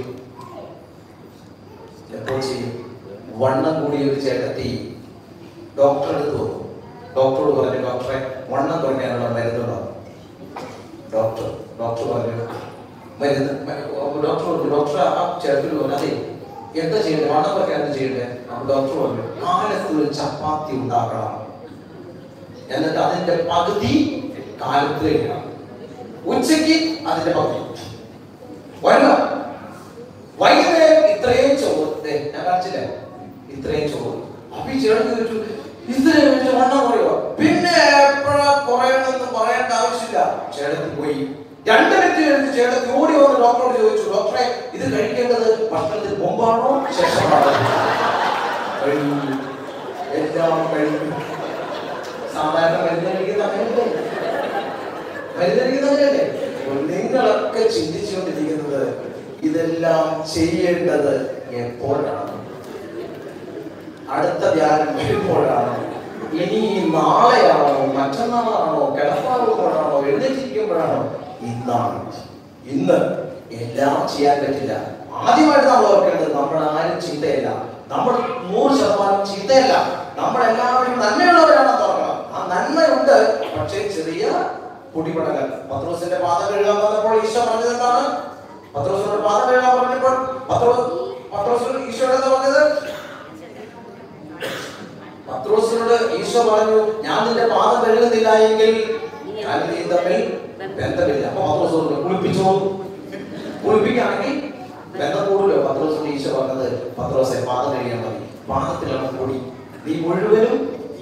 എപ്പോൾ ചെയ്യും വണ്ണം കൂടിയ ഒരു ചേട്ടത്തി ഡോക്ടർ അടുത്ത് വന്നു ഡോക്ടറോട് പറഞ്ഞു ഡോക്ടറെ വണ്ണം കുറയ്ക്കാനുള്ള മരുന്നുണ്ടോ ഡോക്ടർ ഡോക്ടർ പറഞ്ഞു മരുന്ന് മ- ഡോക്ടർ പറഞ്ഞു ഡോക്ടർ ആ ചേട്ടത്തിൽ പറഞ്ഞു അതെ എന്താ ചെയ്യണ്ടേ വണ്ണം കുറയ്ക്കാൻ എന്താ ചെയ്യണ്ടേ അപ്പൊ ഡോക്ടർ പറഞ്ഞു കാലത്ത് ഒരു ചപ്പാത്തി ഉണ്ടാക്കണം എന്നിട്ട് അതിന്റെ പകുതി കാലത്ത് കഴിക്കണം ഉച്ചയ്ക്ക് അതിന്റെ പകുതി വരണം വൈകുന്നേരം ഇത്രയും ചോറ് ദേ, ഞാൻ കാണിച്ചില്ലേ ഇത്രയും ചോറ് അപ്പൊ ഈ ചേട്ടൻ ചോദിച്ചു ഇത്രയും വെച്ച് വണ്ണം കുറയോ പിന്നെ എപ്പോഴാ കുറയണമെന്ന് പറയേണ്ട ആവശ്യമില്ല ചേട്ടത്തി പോയി രണ്ട് മിനിറ്റ് കഴിഞ്ഞ് ചേട്ടത്തി ഓടി വന്ന് ഡോക്ടറോട് ചോദിച്ചു ഡോക്ടറെ ഇത് കഴിക്കേണ്ടത് ഭക്ഷണത്തിന് മുമ്പാണോ ശേഷമാണോ കഴിഞ്ഞു എല്ലാം കഴിഞ്ഞു സാധാരണ മരുന്ന് കഴിക്കുന്ന അങ്ങനെയല്ലേ മരുന്ന് കഴിക്കുന്ന അങ്ങനെയല്ലേ അപ്പോൾ നിങ്ങളൊക്കെ ചിന്തിച്ചുകൊണ്ടിരിക്കുന്നത് ഇതെല്ലാം ചെയ്യേണ്ടത് എപ്പോഴാണ് അടുത്ത ധ്യാനം വരുമ്പോഴാണ് ഇനി നാളെയാണോ മറ്റന്നാളാണോ കിടപ്പാകുമ്പോഴാണോ എഴുന്നേറ്റിരിക്കുമ്പോഴാണോ ഇന്നാണ് ഇന്ന് എല്ലാം ചെയ്യാൻ പറ്റില്ല ആദ്യമായിട്ട് നമ്മൾ ഓർക്കേണ്ടത് നമ്മൾ ആരും ചിന്തയില്ല നമ്മൾ നൂറ് ശതമാനം ചിന്തയല്ല നമ്മൾ എല്ലാവരും നന്മയുള്ളവരാണെന്ന് ഓർക്കണം ആ നന്മയുണ്ട് പക്ഷേ ചെറിയ കുടിപടങ്ങൾ പത്രോസിന്റെ പാദം കഴുകാൻ വന്നപ്പോൾ ഈശോ പറഞ്ഞത് എന്താണ് പത്രോസിനോട് പാദം കഴുകാൻ പറഞ്ഞപ്പോൾ പത്രോസ് പത്രോസിനോട് ഈശോ എന്താ പറഞ്ഞത് പത്രോസിനോട് ഈശോ പറഞ്ഞു ഞാൻ നിന്റെ പാദം കഴുകുന്നില്ല എങ്കിൽ ഞാൻ നീ തമ്മിൽ ബന്ധമില്ല അപ്പൊ പത്രോസ് പറഞ്ഞു കുളിപ്പിച്ചോ കുളിപ്പിക്കുകയാണെങ്കിൽ ബന്ധം കൂടുമല്ലോ പത്രോസിനോട് ഈശോ പറഞ്ഞത് പത്രോസെ പാദം കഴുകിയാൽ മതി പാദത്തിലാണ് പൊടി നീ മുഴുവനും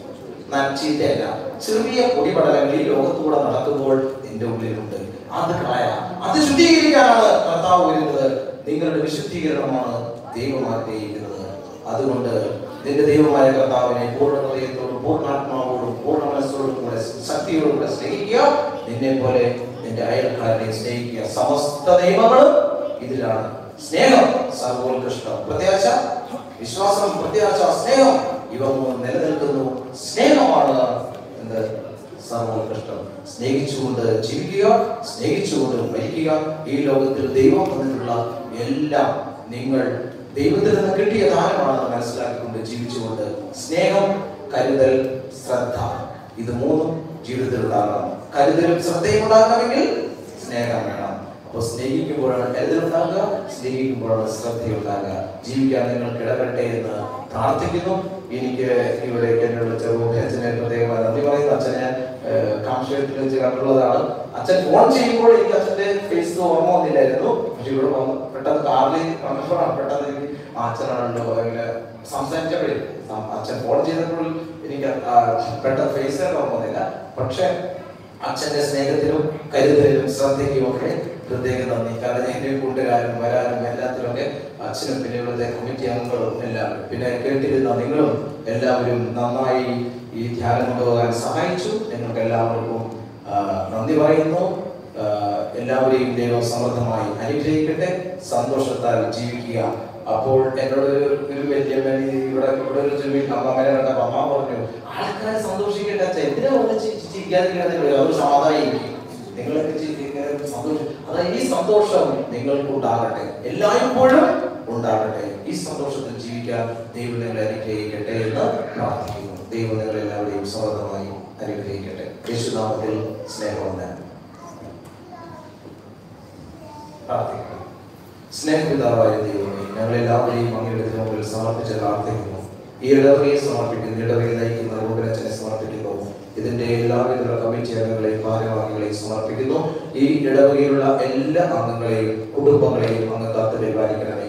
നച്ചീതയല്ല ചെറിയ പൊടിപടലങ്ങൾ ഈ ലോകത്തൂടെ നടക്കുമ്പോൾ നിന്റെ ഉള്ളിലുണ്ട് അത് കളയ അത് ശുദ്ധീകരിക്കാനാണ് കർത്താവ് വരുന്നത് നിങ്ങളുടെ വിശുദ്ധീകരണമാണ് ദൈവം ആഗ്രഹിക്കുന്നത് അതുകൊണ്ട് നിന്റെ ദൈവമായ കർത്താവിനെ പൂർണ്ണ ഹൃദയത്തോടും പൂർണ്ണാത്മാവോടും പൂർണ്ണ മനസ്സോടും കൂടെ ശക്തിയോടും കൂടെ സ്നേഹിക്കുക നിന്നെ പോലെ നിന്റെ അയൽക്കാരനെ സ്നേഹിക്കുക സമസ്ത നിയമങ്ങളും ഇതിലാണ് സ്നേഹം സർവോത്കൃഷ്ടം പ്രത്യാശ വിശ്വാസം പ്രത്യാശ സ്നേഹം ഇവ മൂന്നും നിലനിൽക്കുന്നു സ്നേഹമാണ് എന്ത് സർവോത്കൃഷ്ടം സ്നേഹിച്ചുകൊണ്ട് ജീവിക്കുക സ്നേഹിച്ചുകൊണ്ട് മരിക്കുക ഈ ലോകത്തിൽ ദൈവം തന്നിട്ടുള്ള എല്ലാം നിങ്ങൾ ദൈവത്തിൽ നിന്ന് കിട്ടിയ ദാനമാണെന്ന് മനസ്സിലാക്കിക്കൊണ്ട് ജീവിച്ചുകൊണ്ട് സ്നേഹം കരുതൽ ശ്രദ്ധ ഇത് മൂന്നും ജീവിതത്തിൽ ഉണ്ടാകണം കരുതലും ശ്രദ്ധയും ഉണ്ടാകണമെങ്കിൽ സ്നേഹം വേണം അപ്പോൾ സ്നേഹിക്കുമ്പോഴാണ് കരുതലുണ്ടാകുക സ്നേഹിക്കുമ്പോഴാണ് ശ്രദ്ധയുണ്ടാകുക ജീവിക്കാൻ നിങ്ങൾക്ക് ഇടപെട്ടെ എന്ന് പ്രാർത്ഥിക്കുന്നു എനിക്ക് ഇവിടെ എന്നോട് ചെറുപ്പം അച്ഛനെ പ്രത്യേകമായി നന്ദി പറയുന്നു അച്ഛനെ ഞാൻ കാംക്ഷേത്രത്തിൽ വെച്ച് കണ്ടുള്ളതാണ് അച്ഛൻ ഫോൺ ചെയ്യുമ്പോൾ എനിക്ക് അച്ഛന്റെ ഫേസ് ഓർമ്മ വന്നില്ലായിരുന്നു പക്ഷെ ഇവിടെ വന്ന് പെട്ടെന്ന് കാറിൽ കണ്ടപ്പോഴാണ് പെട്ടെന്ന് എനിക്ക് ആ അച്ഛനാണല്ലോ ഇങ്ങനെ സംസാരിച്ചപ്പോഴേ സം- അച്ഛൻ ഫോൺ ചെയ്തപ്പോൾ എനിക്ക് ആ പെട്ടെന്ന് ഫേസ് ഓർമ്മ വന്നില്ല പക്ഷെ അച്ഛന്റെ സ്നേഹത്തിലും കരുതലിലും ശ്രദ്ധയ്ക്കും ഒക്കെ പ്രത്യേക നന്ദി കാരണം എന്റെ കൂട്ടുകാരും വരാനും എല്ലാത്തിലും ഒക്കെ അച്ഛനും പിന്നെ ഇവിടുത്തെ കമ്മിറ്റി അംഗങ്ങളും എല്ലാവരും പിന്നെ കേട്ടിരുന്ന നിങ്ങളും എല്ലാവരും നന്നായി ഈ ധ്യാനം കൊണ്ടുപോകാൻ സഹായിച്ചു നിങ്ങൾക്ക് എല്ലാവർക്കും ആ, നന്ദി പറയുന്നു ആ, എല്ലാവരെയും ദൈവം സമൃദ്ധമായി അനുഗ്രഹിക്കട്ടെ സന്തോഷത്താൽ ജീവിക്കുക അപ്പോൾ എന്നോട് ഒരു- ഒരു വല്യമ്മ ഇവിടെ ഇവിടെ ഒരു ചെറിയ അമ്മമ്മനെ കണ്ടപ്പോൾ അമ്മ പറഞ്ഞു ആൾക്കാരെ സന്തോഷിക്കട്ടെ അച്ഛാ എന്തിനാ വന്ന് ചിരിക്കാതിരിക്കാതെ അതൊരു സമാധാനം നിങ്ങളൊക്കെ ചി- ഇങ്ങനെ സന്തോഷം അതായത് ഈ സന്തോഷം നിങ്ങൾക്കുണ്ടാകട്ടെ എല്ലായ്പ്പോഴും ഉണ്ടാകട്ടെ ഈ സന്തോഷത്തിൽ ജീവിക്കാൻ ദൈവം നിങ്ങളെ അനുഗ്രഹിക്കട്ടെ എന്ന് പ്രാർത്ഥിക്കുന്നു ദൈവം നിങ്ങളെല്ലാവരെയും സമൃദ്ധമായി അനുഗ്രഹിക്കട്ടെ യേശുനാമത്തിൽ സ്നേഹവന്ദനം പ്രാർത്ഥിക്കുന്നു സ്നേഹപിതാവായ ദൈവമേ ഞങ്ങളെല്ലാവരെയും അങ്ങയുടെ മുമ്പിൽ സമർപ്പിച്ച് പ്രാർത്ഥിക്കുന്നു ഈ ഇടവകയെ സമർപ്പിക്കുന്നു ഇടവകയെ നയിക്കുന്ന റൂബിനച്ചനെ സമർപ്പിക്കുന്നു ഇതിന്റെ എല്ലാവിധ കമ്മിറ്റി അംഗങ്ങളെയും ഭാരവാഹികളെയും സമർപ്പിക്കുന്നു ഈ ഇടവകയിലുള്ള എല്ലാ അംഗങ്ങളെയും കുടുംബങ്ങളെയും അങ്ങ് കാത്തു പരിപാലിക്കണമേ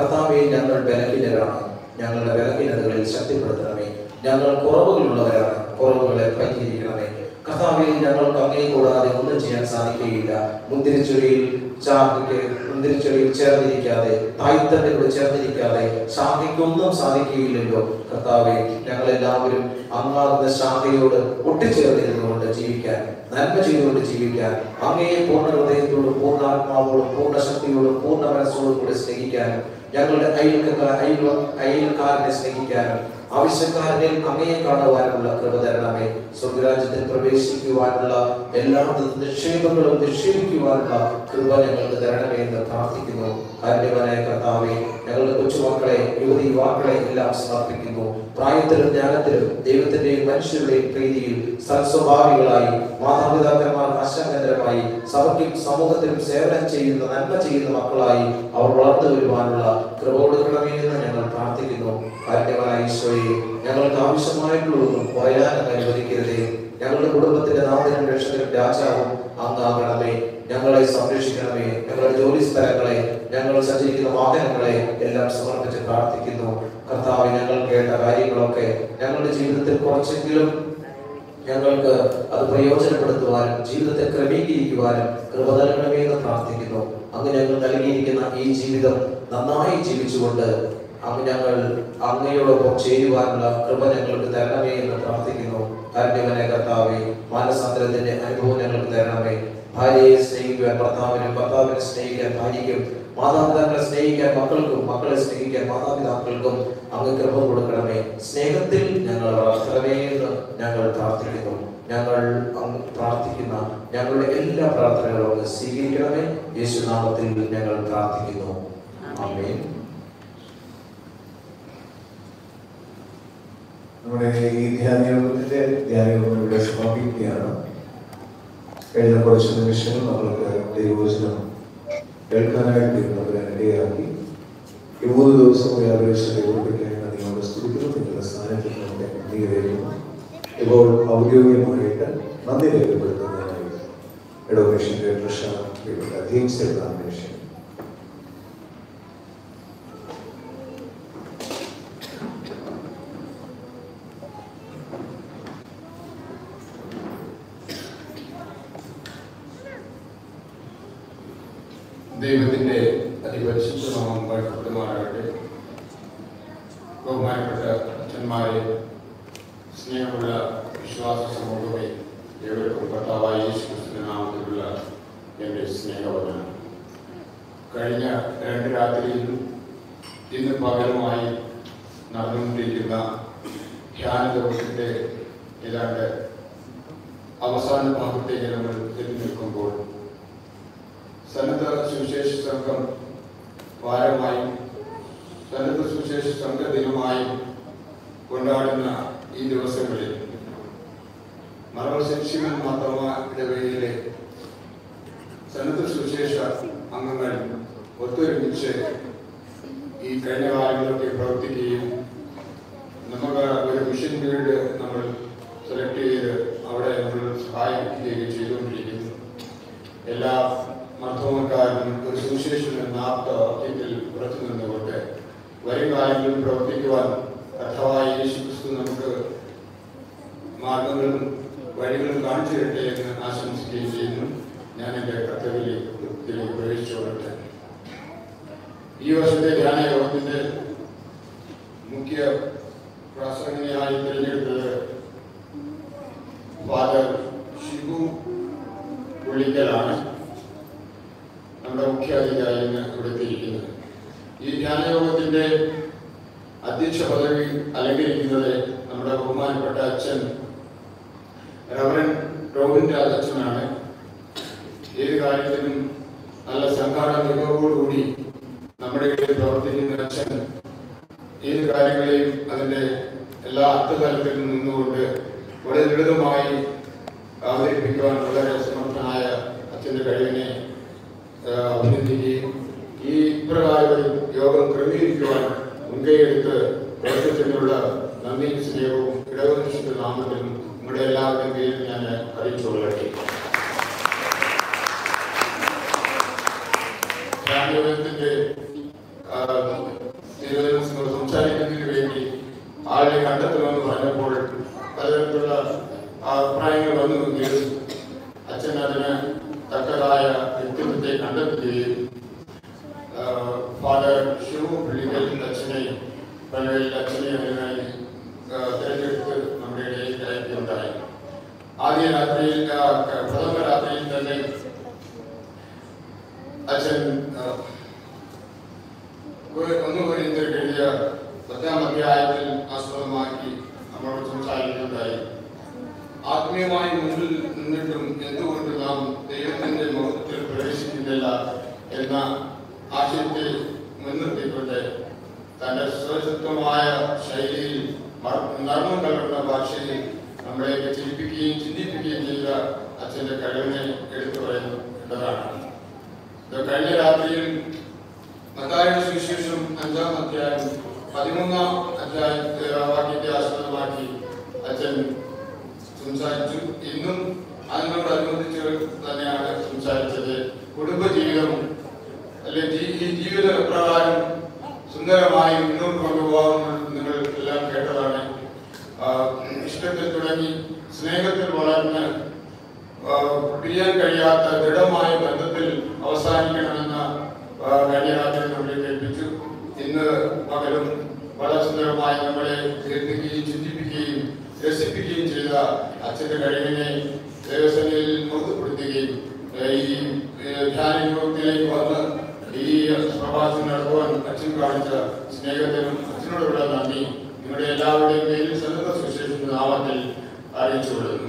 കർത്താവെ ഞങ്ങൾ ബലഹീനരാണ് ഞങ്ങളുടെ ബലഹീനതകളിൽ ശക്തിപ്പെടുത്തണമേ ഞങ്ങൾ കുറവുകളുള്ളവരാണ് കുറവുകളെ പരിഹരിക്കണമേ കർത്താവെ ഞങ്ങൾക്ക് അങ്ങേ കൂടാതെ ഒന്നും ചെയ്യാൻ സാധിക്കുകയില്ല മുന്തിരിച്ചൊടിയിൽ ചാക്കിക്ക് മുന്തിരിച്ചൊടിയിൽ ചേർന്നിരിക്കാതെ തായ്തണ്ടയോട് ചേർന്നിരിക്കാതെ ശാഖയ്ക്കൊന്നും സാധിക്കുകയില്ലല്ലോ കർത്താവെ ഞങ്ങളെല്ലാവരും അങ്ങാകുന്ന ശാഖയോട് ഒട്ടിച്ചേർന്നിരുന്നുകൊണ്ട് ജീവിക്കാൻ നന്മ ചെയ്തുകൊണ്ട് ജീവിക്കാൻ അങ്ങയെ പൂർണ്ണ ഹൃദയത്തോടും പൂർണ്ണ ആത്മാവോടും പൂർണ്ണ ശക്തിയോടും പൂർണ്ണ മനസ്സോടും കൂടി സ്നേഹിക്കാനും ഞങ്ങളുടെ അയൽക്കാർ അയൽ അയൽക്കാരനെ സ്നേഹിക്കാനും ആവശ്യക്കാരനെ അങ്ങയെ കാണുവാനുള്ള കൃപ തരണമേ സ്വർഗരാജ്യത്തിൽ പ്രവേശിക്കുവാനുള്ള എല്ലാ നിക്ഷേപങ്ങളും നിക്ഷേപിക്കുവാനുള്ള കൃപ ഞങ്ങൾക്ക് തരണമേ എന്ന് പ്രാർത്ഥിക്കുന്നു കാരണവനായ കർത്താവെ ഞങ്ങളുടെ കൊച്ചുമക്കളെ യുവതി യുവാക്കളെ എല്ലാം സമർപ്പിക്കുന്നു പ്രായത്തിലും ജ്ഞാനത്തിലും ദൈവത്തിന്റെയും മനുഷ്യരുടെയും പ്രീതിയിൽ സൽസ്വഭാവികളായി മാതാപിതാക്കന്മാർ ആശാകേന്ദ്രമായി സഭയ്ക്കും സമൂഹത്തിലും സേവനം ചെയ്യുന്ന നന്മ ചെയ്യുന്ന മക്കളായി അവർ വളർന്നു വരുവാനുള്ള കൃപ കൊടുക്കണമേ എന്ന് ഞങ്ങൾ പ്രാർത്ഥിക്കുന്നു കാരണവനായ ഈശോയെ ഞങ്ങൾക്ക് ആവശ്യമായിട്ടുള്ളതും കുറയാൻ അങ്ങ് അനുവദിക്കരുതേ ഞങ്ങളുടെ കുടുംബത്തിന്റെ നാഥനും രക്ഷകനും രാജാവും അങ്ങാകണമേ ഞങ്ങളെ സംരക്ഷിക്കണമേ ഞങ്ങളുടെ ജോലി സ്ഥലങ്ങളെ ഞങ്ങൾ സഞ്ചരിക്കുന്ന വാഹനങ്ങളെ എല്ലാം സമർപ്പിച്ച് പ്രാർത്ഥിക്കുന്നു കർത്താവ് ഞങ്ങൾ കേട്ട കാര്യങ്ങളൊക്കെ ഞങ്ങളുടെ ജീവിതത്തിൽ കുറച്ചെങ്കിലും ഞങ്ങൾക്ക് അത് പ്രയോജനപ്പെടുത്തുവാനും ജീവിതത്തെ ക്രമീകരിക്കുവാനും കൃപ നൽകണമേ എന്ന് പ്രാർത്ഥിക്കുന്നു അങ്ങ് ഞങ്ങൾ നൽകിയിരിക്കുന്ന ഈ ജീവിതം നന്നായി ജീവിച്ചുകൊണ്ട് അങ്ങ് ഞങ്ങൾ അങ്ങയോടൊപ്പം ചേരുവാനുള്ള കൃപ ഞങ്ങൾക്ക് തരണമേ എന്ന് പ്രാർത്ഥിക്കുന്നു കാരണവനെ കർത്താവെ മാനസാന്തരത്തിന്റെ അനുഭവം ഞങ്ങൾക്ക് തരണമേ ഭാര്യയെ സ്നേഹിക്കുവാൻ ഭർത്താവിനും ഭർത്താവിനെ സ്നേഹിക്കാൻ ഭാര്യയ്ക്കും മാതാപിതാക്കളെ സ്നേഹിക്കാൻ മക്കൾക്കും മക്കളെ സ്നേഹിക്കാൻ മാതാപിതാക്കൾക്കും അങ്ങ് കൃപ കൊടുക്കണമേ സ്നേഹത്തിൽ ഞങ്ങൾ വളർത്തണമേ എന്ന് ഞങ്ങൾ പ്രാർത്ഥിക്കുന്നു ഞങ്ങൾ അങ്ങ് പ്രാർത്ഥിക്കുന്ന ഞങ്ങളുടെ എല്ലാ പ്രാർത്ഥനകളും അങ്ങ് സ്വീകരിക്കണമേ യേശുനാമത്തിൽ ഞങ്ങൾ പ്രാർത്ഥിക്കുന്നു ആമേൻ നമ്മുടെ ഈ ധ്യാനയോഗത്തിന്റെ ധ്യാനയോഗം ഇവിടെ സമാപിക്കുകയാണ് കഴിഞ്ഞ കുറച്ച് നിമിഷങ്ങൾ നമ്മൾക്ക് ദൈവവചനം കേൾക്കാനായിട്ട് നമ്മളെ ഇടയാക്കി ഈ മൂന്ന് ദിവസം വ്യാപരിച്ച ദൈവത്തിലേക്ക് നിങ്ങളുടെ സ്തുതിക്കുന്നു നിങ്ങളുടെ സ്ഥാനത്തിൽ നമ്മുടെ നന്ദി രേഖിക്കുന്നു ഇപ്പോൾ ഔദ്യോഗികമായിട്ട് നന്ദി രേഖപ്പെടുത്തുന്നതിനായി ഇടോമേഷന്റെ ട്രഷറർ ജെയിംസ് എഴുതാമേഷൻ ദൈവത്തിന്റെ അതിപരിശുദ്ധ നാമം വാഴ്ത്തപ്പെടുമാറാകട്ടെ ബഹുമാനപ്പെട്ട അച്ഛന്മാരെ സ്നേഹമുള്ള വിശ്വാസ സമൂഹമേ ഏവർക്കും കർത്താവായ യേശു ക്രിസ്തുവിന്റെ നാമത്തിലുള്ള എൻ്റെ സ്നേഹവചനം കഴിഞ്ഞ രണ്ട് രാത്രിയിൽ ഇന്ന് പകലുമായി നടന്നുകൊണ്ടിരിക്കുന്ന ധ്യാന ദിവസത്തിന്റെ ഏതാണ്ട് അവസാന ഭാഗത്തേക്ക് നമ്മൾ എത്തി നിൽക്കുമ്പോൾ സന്നദ്ധ സുവിശേഷ സംഘം വാരമായും സന്നദ്ധ സുവിശേഷ സംഘ ദിനമായും കൊണ്ടാടുന്ന ഈ ദിവസങ്ങളിൽ മറവ ശിവൻ മാത്തമ്മ ഇടവകയിലെ സന്നദ്ധ സുവിശേഷ അംഗങ്ങൾ ഒത്തൊരുമിച്ച് ഈ കഴിഞ്ഞ കാലങ്ങളിലൊക്കെ പ്രവർത്തിക്കുകയും നമുക്ക് ഒരു മിഷൻ വീട് നമ്മൾ സെലക്ട് ചെയ്ത് അവിടെ നമ്മൾ സഹായിക്കുകയും ചെയ്തുകൊണ്ടിരിക്കുന്നു എല്ലാ മർദ്ദവക്കാരനും ഒരു സുവിശേഷം എന്ന ആപ്തവാക്യത്തിൽ ഉറച്ചു നിന്നുകൊണ്ട് വരും കാലങ്ങളിൽ പ്രവർത്തിക്കുവാൻ കർത്താവായ യേശു ക്രിസ്തു നമുക്ക് മാർഗങ്ങളും വഴികളും കാണിച്ചു തരട്ടെ എന്ന് ആശംസിക്കുകയും ചെയ്യുന്നു ഞാൻ എൻ്റെ കർത്തവ്യത്തിലേക്ക് പ്രവേശിച്ചുകൊള്ളട്ടെ ഈ വർഷത്തെ ധ്യാന യോഗത്തിന്റെ മുഖ്യ പ്രാസംഗികയായി തിരഞ്ഞെടുത്തത് ഫാദർ ഷിബു പുള്ളിക്കലാണ് നമ്മുടെ മുഖ്യാധികാരി ഇന്ന് ഇവിടെ എത്തിയിരിക്കുന്നത് ഈ ധ്യാനയോഗത്തിന്റെ അധ്യക്ഷ പദവി അലങ്കരിക്കുന്നത് നമ്മുടെ ബഹുമാനപ്പെട്ട അച്ഛൻ റവറൻ റോബിൻ രാജ് അച്ഛനാണ് ഏത് കാര്യത്തിനും നല്ല സംഘാടന മികവോടുകൂടി നമ്മുടെ ഇടയിൽ പ്രവർത്തിക്കുന്ന അച്ഛൻ ഏത് കാര്യങ്ങളെയും അതിന്റെ എല്ലാ അർത്ഥതലത്തിലും നിന്നുകൊണ്ട് വളരെ ലളിതമായി അവതരിപ്പിക്കുവാൻ വളരെ സമർത്ഥനായ അച്ഛന്റെ കഴിവിനെ ആ, അഭിനന്ദിക്കുകയും ഈ ഇപ്രകാരം ഒരു യോഗം ക്രമീകരിക്കുവാൻ മുൻകൈയെടുത്ത് പ്രവർത്തിച്ചതിനുള്ള നന്ദിയും സ്നേഹവും ഇടവകൃഷ്ണന്റെ നാമത്തിലും നിങ്ങളുടെ എല്ലാവരുടെയും പേരിൽ ഞാൻ അറിയിച്ചുകൊള്ളട്ടെ ധ്യാനയോഗത്തിന്റെ ആ, ദിവസങ്ങൾ സംസാരിക്കുന്നതിന് വേണ്ടി ആളെ കണ്ടെത്തുമെന്ന് പറഞ്ഞപ്പോൾ പലതരത്തിലുള്ള അഭിപ്രായങ്ങൾ വന്നുവെങ്കിലും അച്ഛൻ അതിന് തക്കതായ വ്യക്തിത്വത്തെ കണ്ടെത്തുകയും ആഹ് ഫാദർ ഷിവു പുള്ളിക്കൽ അച്ഛനെ പനവേൽ അച്ഛനെ അതിനായി ആഹ് തിരഞ്ഞെടുത്ത് നമ്മുടെ ഇടയിൽ അയക്കുകയുണ്ടായി ആദ്യ രാത്രിയിൽ ആഹ് ക- പ്രഥമ രാത്രിയിൽ തന്നെ അച്ഛൻ ആഹ് ഒരു- ഒന്ന് കൊരിന്ത്യർ എഴുതിയ പത്താം അധ്യായത്തിൽ ആസ്പദമാക്കി നമ്മളോട് സംസാരിക്കുകയുണ്ടായി ആത്മീയമായി മുന്നിൽ നിന്നിട്ടും എന്തുകൊണ്ട് നാം ദൈവത്തിന്റെ മഹത്വത്തിൽ പ്രവേശിക്കുന്നില്ല എന്ന ആശയത്തെ മുൻനിർത്തിക്കൊണ്ട് തന്റെ സ്വശക്തമായ ശൈലിയിൽ മർ- നർമ്മം കലർന്ന ഭാഷയിൽ നമ്മളെയൊക്കെ ചിരിപ്പിക്കുകയും ചിന്തിപ്പിക്കുകയും ചെയ്ത അച്ഛന്റെ കഴിവിനെ എടുത്തു പറയുന്നതാണ് ഇത് കഴിഞ്ഞ രാത്രിയിൽ മത്തായിയുടെ സുവിശേഷം അഞ്ചാം അധ്യായം പതിമൂന്നാം അധ്യായത്തെ വാക്യത്തെ ആസ്പദമാക്കി അച്ഛൻ സംസാരിച്ചു ഇന്നും അതിനോടനുബന്ധിച്ച് തന്നെയാണ് സംസാരിച്ചത് കുടുംബജീവിതം അല്ലെ ജീ- ഈ ജീവിത പ്രകാരം സുന്ദരമായി മുന്നോട്ട് കൊണ്ടുപോകാമെന്ന് നിങ്ങൾ എല്ലാം കേട്ടതാണ് ആ, ഇഷ്ടത്തിൽ തുടങ്ങി സ്നേഹത്തിൽ വളർന്ന് ആ, പിരിയാൻ കഴിയാത്ത ദൃഢമായ ബന്ധത്തിൽ അവസാനിക്കണമെന്ന ആ, കഴിഞ്ഞ രാത്രി നമ്മളെ കേൾപ്പിച്ചു ഇന്ന് പകലും വളരെ സുന്ദരമായി നമ്മളെ കേൾപ്പിക്കുകയും ചിന്തിപ്പിക്കുകയും രസിപ്പിക്കുകയും ചെയ്ത അച്ഛന്റെ കഴിവിനെ ദേവസേനയിൽ മുഖപ്പെടുത്തുകയും ഏഹ് ഈ ഏഹ് ധ്യാന യോഗത്തിലേക്ക് വന്ന് ഈ പ്രഭാഷണം നടത്തുവാൻ അച്ഛൻ കാണിച്ച സ്നേഹത്തിനും അച്ഛനോടുള്ള നന്ദി നിങ്ങളുടെ എല്ലാവരുടെയും പേരിൽ സന്നദ്ധ സുശേഷ നാമത്തിൽ അറിയിച്ചു കൊള്ളുന്നു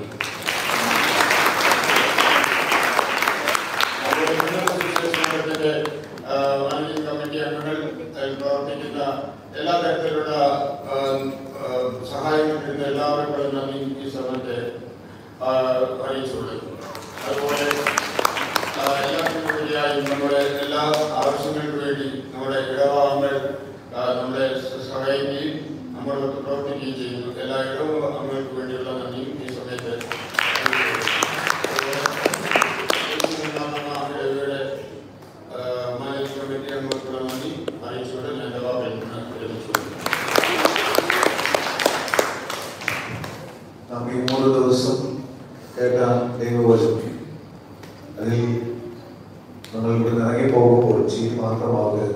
നമ്മുടെ സന്നദ്ധ സുവിശേഷ സംഘത്തിന്റെ, ആ, മാനേജിംഗ് കമ്മിറ്റി അംഗങ്ങൾ അതിൽ പ്രവർത്തിക്കുന്ന എല്ലാ തരത്തിലുള്ള ആ, ആ, സഹായങ്ങൾ കിട്ടുന്ന എല്ലാവർക്കും നന്ദി ഈ സമയത്ത് ആ, അറിയിച്ചു കൊടുക്കുന്നു അതുപോലെ ആ, എല്ലാത്തിനും ഉപരിയായി നമ്മുടെ എല്ലാ ആവശ്യങ്ങൾക്കും വേണ്ടി നമ്മുടെ ഇടവാങ്ങൾ നമ്മളെ സഹായിക്കുകയും നമ്മളോട് പ്രവർത്തിക്കുകയും ചെയ്യുന്നു എല്ലാ ഇടവാങ്ങൾക്ക് വേണ്ടിയുള്ള നന്ദിയും ഈ സമയത്ത് ഇടവയുടെ മാനേജിംഗ് കമ്മിറ്റി അംഗങ്ങൾക്കുള്ള നന്ദി അറിയിച്ചുകൊണ്ട് ഞാൻ ഇടവാകളിൽ നിന്ന് വിരമിച്ചു നാം ഈ മൂന്ന് ദിവസം കേട്ട ദൈവവചനം അതിൽ നമ്മൾ ഇവിടെ ഇറങ്ങി പോകുമ്പോൾ ചിരി മാത്രമാകരുത്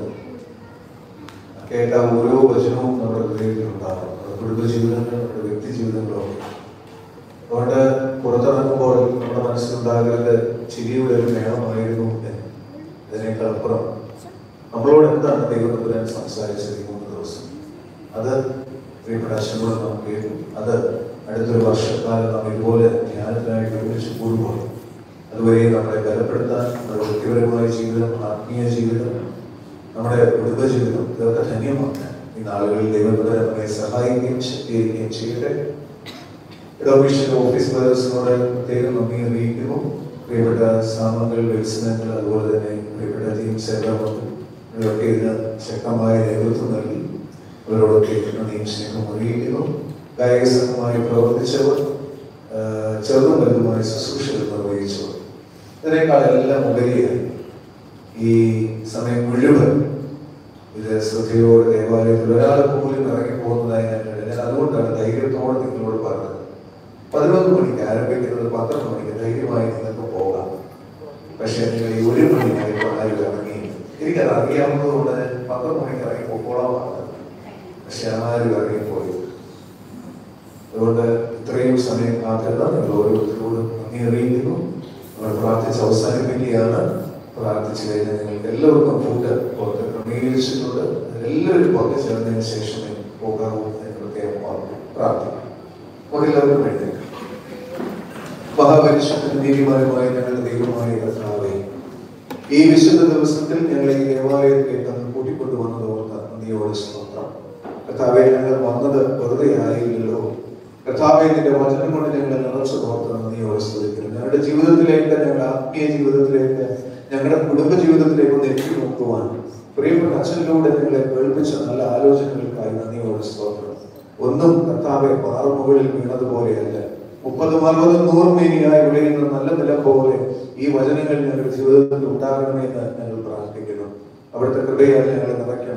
കേട്ട ഓരോ വചനവും നമ്മുടെ ഹൃദയത്തിൽ ഉണ്ടാകും അത് കുടുംബജീവിതങ്ങൾ നമ്മുടെ വ്യക്തി ജീവിതങ്ങളൊക്കെ അതുകൊണ്ട് പുറത്തിറങ്ങുമ്പോൾ നമ്മുടെ മനസ്സിലുണ്ടാകരുത് ചിരിയുടെ ഒരു മേളമായിരുന്നു എന്ന് അതിനേക്കാളപ്പുറം നമ്മളോട് എന്താണ് ദൈവത്തിനാൻ സംസാരിച്ചത് ഈ മൂന്ന് ദിവസം അത് പ്രിയപ്പെട്ട അച്ഛനോട് നാം കേട്ടു അത് അടുത്തൊരു വർഷക്കാലം നാം ഇതുപോലെ ധ്യാനത്തിനായിട്ട് ഒരുമിച്ച് കൂടുമ്പോൾ അതുവരെ നമ്മളെ ബലപ്പെടുത്താൻ നമ്മുടെ വ്യക്തിപരമായ ജീവിതം ആത്മീയ ജീവിതം നമ്മുടെ കുടുംബജീവിതം ഇതൊക്കെ ധന്യമാക്കാൻ ഈ നാളുകളിൽ ദൈവത്തിന് നമ്മെ സഹായിക്കുകയും ശക്തീകരിക്കുകയും ചെയ്യട്ടെ ഇടോമിഷൻ ഓഫീസ് ബേഴ്സിനോട് പ്രത്യേകം നന്ദി അറിയിക്കുന്നു പ്രിയപ്പെട്ട സാമങ്ങൾ വികസനങ്ങൾ അതുപോലെ തന്നെ പ്രിയപ്പെട്ട ടീം സേവനമുണ്ട് ഇവരൊക്കെ ഇതിന് ശക്തമായ നേതൃത്വം നൽകി അവരോടൊക്കെ നന്ദിയും സ്നേഹം അറിയിക്കുന്നു ഗായക സംഘമായി പ്രവർത്തിച്ചവർ ആ, ചെറുതും വലുതുമായ ശുശ്രൂഷകൾ നിർവഹിച്ചവർ ഇതിനേക്കാൾ എല്ലാം ഉപരിയായി ഈ സമയം മുഴുവൻ ഇത് ശ്രദ്ധയോടെ ദേവാലയത്തിൽ ഒരാൾ പോലും ഇറങ്ങി പോകുന്നതായി ഞാൻ കണ്ടില്ല ഞാൻ അതുകൊണ്ടാണ് ധൈര്യത്തോടെ നിങ്ങളോട് പറഞ്ഞത് പതിനൊന്ന് മണിക്ക് ആരംഭിക്കുന്നത് പന്ത്രണ്ട് മണിക്ക് ധൈര്യമായി നിങ്ങൾക്ക് പോകാം പക്ഷേ നിങ്ങൾ ഈ ഒരു മണിയായപ്പോൾ ആരും ഇറങ്ങി എനിക്കത് അറിയാവുന്നത് കൊണ്ട് ഞാൻ പന്ത്രണ്ട് മണിക്ക് ഇറങ്ങി പൊക്കോളാം പറഞ്ഞത് പക്ഷെ ആരും ഇറങ്ങിപ്പോയി അതുകൊണ്ട് ഇത്രയും സമയം കാത്തിരുന്ന നിങ്ങൾ ഓരോരുത്തരോടും നന്ദി അറിയിക്കുന്നു നമ്മൾ പ്രാർത്ഥിച്ച് അവസാനിപ്പിക്കുകയാണ് പ്രാർത്ഥിച്ചു കഴിഞ്ഞാൽ നിങ്ങൾക്ക് എല്ലാവർക്കും ഫുഡ് പുറത്ത് ക്രമീകരിച്ചിട്ടുണ്ട് എല്ലാവരും പുറത്ത് ചേർന്നതിന് ശേഷമേ പോകാവൂ എന്ന് പ്രത്യേകം ഓർമ്മ പ്രാർത്ഥിക്കും നമുക്ക് എല്ലാവർക്കും വേണ്ടി മഹാപരിശുദ്ധ നീതിമാനുമായ ഞങ്ങളുടെ ദൈവമായ കർത്താവേ ഈ വിശുദ്ധ ദിവസത്തിൽ ഞങ്ങളെ ഈ ദേവാലയത്തിലേക്ക് അങ്ങ് കൂട്ടിക്കൊണ്ടുവന്നത് ഓർത്ത് നന്ദിയോട് സ്തോത്രം കർത്താവെ ഞങ്ങൾ വന്നത് വെറുതെ ആയില്ലല്ലോ കർത്താവെ നിന്റെ വചനം കൊണ്ട് ഞങ്ങളെ നിറച്ചു ഓർത്ത് നന്ദിയോട് സ്തുതിക്കുന്നു ഞങ്ങളുടെ ജീവിതത്തിലേക്ക് ഞങ്ങളുടെ ആത്മീയ ജീവിതത്തിലേക്ക് ഞങ്ങളുടെ കുടുംബ ജീവിതത്തിലേക്ക് ഒന്ന് എത്തി നോക്കുവാൻ പ്രിയപ്പെട്ട അച്ഛനിലൂടെ ഞങ്ങളെ കേൾപ്പിച്ച നല്ല ആലോചനകൾക്കായി നന്ദിയോട് സ്തോത്രം ഒന്നും കർത്താവെ പാറമുകളിൽ വീണതുപോലെയല്ല മുപ്പതും അറുപതും നൂറും മേനിയായി വിളയുന്ന നല്ല നില പോലെ ഈ വചനങ്ങൾ ഞങ്ങളുടെ ജീവിതത്തിൽ ഉണ്ടാകണമെന്ന് ഞങ്ങൾ പ്രാർത്ഥിക്കുന്നു അവിടുത്തെ കൃപയാൽ ഞങ്ങളെ നിറയ്ക്കണമേ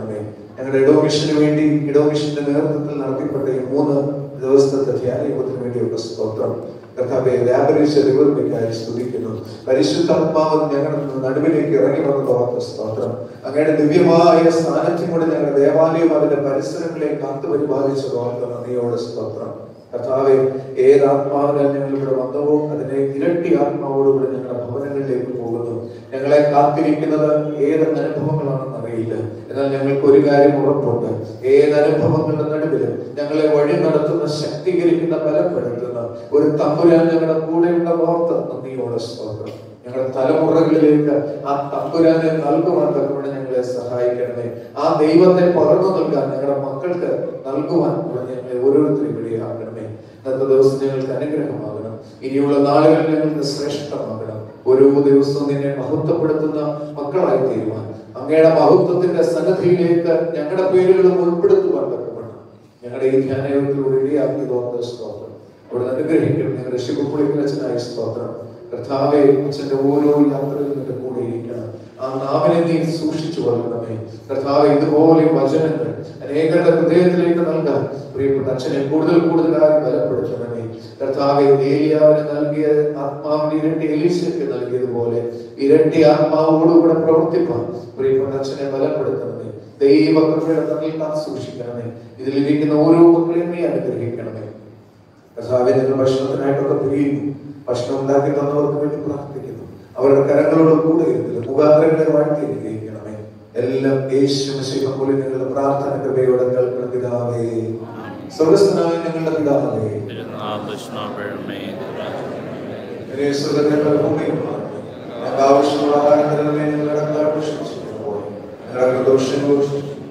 ഞങ്ങളുടെ ഇടോ മിഷന് വേണ്ടി ഇടോ മിഷന്റെ നേതൃത്വത്തിൽ നടത്തിപ്പെട്ട ഈ മൂന്ന് ദിവസത്തെ ധ്യാന യോഗത്തിന് വേണ്ടിയുള്ള സ്തോത്രം കർത്താവെ വ്യാപരിച്ച ദൈവത്തിനായി സ്തുതിക്കുന്നു പരിശുദ്ധാത്മാവൻ ഞങ്ങളുടെ നടുവിലേക്ക് ഇറങ്ങി വന്നത് ഓർത്ത സ്തോത്രം അങ്ങയുടെ ദിവ്യമായ സ്ഥാനത്തും കൂടെ ഞങ്ങളുടെ ദേവാലയം അതിന്റെ പരിസരങ്ങളെ കാത്തു പരിപാലിച്ചത് ഓർത്ത നന്ദിയോട് സ്തോത്രം കർത്താവെ ഏത് ആത്മാവിനാൽ ഞങ്ങൾ ഇവിടെ വന്നവോ അതിനെ ഇരട്ടി ആത്മാവോടുകൂടി ഞങ്ങളുടെ ഭവനങ്ങളിലേക്ക് പോകുന്നു ഞങ്ങളെ കാത്തിരിക്കുന്നത് ഏത് അനുഭവങ്ങളാണെന്ന് അറിയില്ല എന്നാൽ ഞങ്ങൾക്ക് ഒരു കാര്യം ഉറപ്പുണ്ട് ഏത് അനുഭവങ്ങളുടെ നടുവിലും ഞങ്ങളെ വഴി നടത്തുന്ന ശക്തീകരിക്കുന്ന ബലപ്പെടുത്തുന്ന ഒരു തമ്പുരാൻ ഞങ്ങളുടെ കൂടെയുള്ള വാർത്ത നന്ദിയോടെ സ്തോത്രം ഞങ്ങളുടെ തലമുറകളിലേക്ക് ആ തമ്പുരാനെ നൽകുവാൻ തക്കവണ്ണം ഞങ്ങളെ സഹായിക്കണമേ ആ ദൈവത്തെ പകർന്നു നൽകാൻ ഞങ്ങളുടെ മക്കൾക്ക് നൽകുവാൻ കൂടെ ഞങ്ങളെ ഓരോരുത്തരും ഇടയാക്കണമേ ഇന്നത്തെ ദിവസം ഞങ്ങൾക്ക് അനുഗ്രഹമാകണം ഇനിയുള്ള നാളുകൾ ഞങ്ങൾക്ക് ശ്രേഷ്ഠമാകണം ഓരോ ദിവസവും നിന്നെ മഹത്വപ്പെടുത്തുന്ന മക്കളായി തീരുവാൻ അങ്ങയുടെ മഹത്വത്തിന്റെ സന്നദ്ധിയിലേക്ക് ഞങ്ങളുടെ പേരുകളും ഉൾപ്പെടുത്തുവാൻ തക്കവണ്ണം ഞങ്ങളുടെ ഈ ധ്യാനയോഗത്തിലൂടെ ഇടയാക്കി തോന്നുന്ന സ്തോത്രം അവിടെ അനുഗ്രഹിക്കണം ഞങ്ങളുടെ ശിവപുളിക്കലച്ചനായ സ്തോത്രം കർത്താവെ അച്ഛന്റെ ഓരോ യാത്രയിലും നിന്റെ കൂടെ ഇരിക്കണം ആ നാവിനെ നീ സൂക്ഷിച്ചു വളരണമേ കർത്താവെ ഇതുപോലെ വചനങ്ങൾ അനേകരുടെ ഹൃദയത്തിലേക്ക് നൽകാൻ പ്രിയപ്പെട്ട അച്ഛനെ കൂടുതൽ കൂടുതലായി ബലപ്പെടുത്തണമേ കർത്താവെ ഏലിയാവിന് നൽകിയ ആത്മാവിന് ഇരട്ടി എലീശയ്ക്ക് നൽകിയതുപോലെ ഇരട്ടി ആത്മാവോടുകൂടെ പ്രവർത്തിപ്പാൻ പ്രിയപ്പെട്ട അച്ഛനെ ബലപ്പെടുത്തണമേ ദൈവകൃപയുടെ തന്നിൽ താൻ സൂക്ഷിക്കണമേ ഇതിലിരിക്കുന്ന ഓരോ മക്കളെയും നീ അനുഗ്രഹിക്കണമേ കർത്താവെ നിങ്ങൾ ഭക്ഷണത്തിനായിട്ടൊക്കെ പിരിയുന്നു ഭക്ഷണം ഉണ്ടാക്കി തന്നവർക്ക് വേണ്ടി പ്രാർത്ഥിക്കുന്നു അവരുടെ കരങ്ങളോട് കൂടെ ഇരുന്നില്ല മുഖാന്തരങ്ങളെ വാഴ്ത്തി അനുഗ്രഹിക്കണമേ എല്ലാം യേശു മിശിഹ പോലെ ഞങ്ങളുടെ പ്രാർത്ഥന കൃപയോടെ കേൾക്കുന്ന പിതാവേ സ്വർഗസ്ഥനായ ഞങ്ങളുടെ പിതാവേ തിരുനാമകൃഷ്ണപഴമേ ഇനി സ്വർഗ്ഗത്തിലെ ഭൂമിയിൽ ഞങ്ങൾക്ക് ആവശ്യമുള്ള ആഹാരം തരണമേ ഞങ്ങളുടെ കടങ്ങൾ ക്ഷമിച്ചിരിക്കുമ്പോൾ ഞങ്ങളുടെ ദോഷങ്ങൾ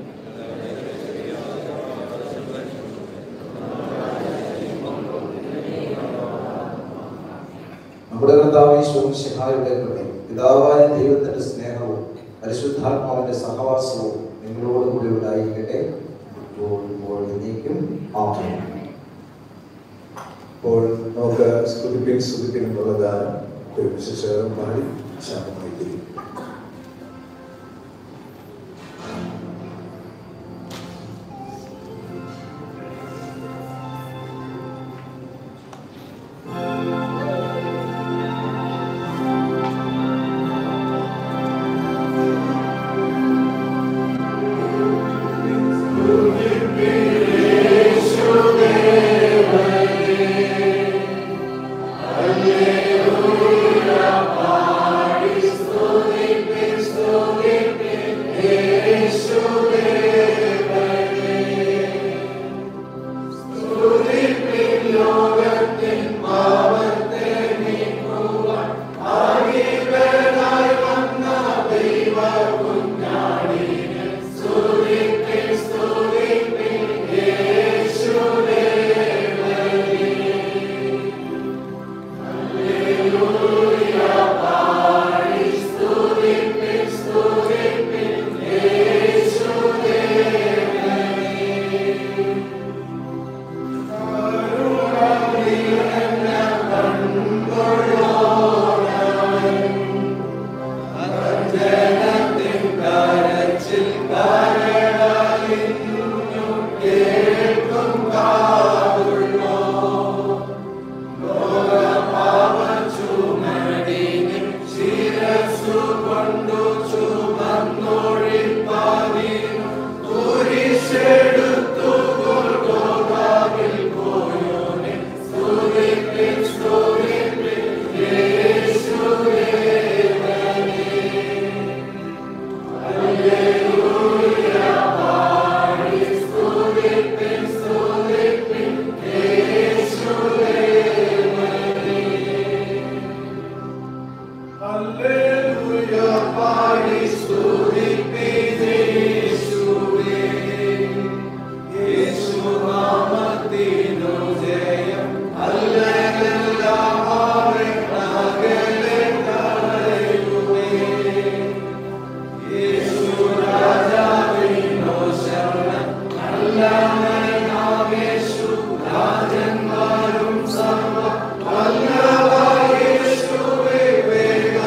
നമ്മുടെ കർത്താവ് ശോമിശിഹായുടെ കൃപയും പിതാവായ ദൈവത്തിന്റെ സ്നേഹവും പരിശുദ്ധാത്മാവിന്റെ സഹവാസവും നിങ്ങളോട് കൂടി ഉണ്ടായിരിക്കട്ടെ ഇപ്പോൾ ഇപ്പോൾ എന്നേക്കും ആമേൻ അപ്പോൾ നമുക്ക് സ്തുതിപ്പിൻ സ്തുതിപ്പിൻ എന്നുള്ള ഗാനം ഒരുമിച്ച് ചേർന്ന് പാടി ശാന്തമായി തിരിയും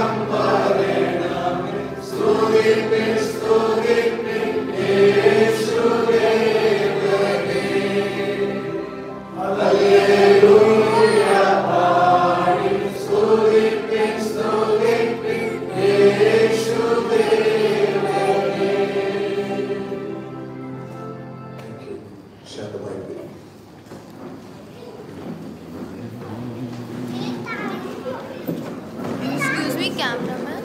യേശു ശാന്തമായി പോയി Excuse me, cameraman.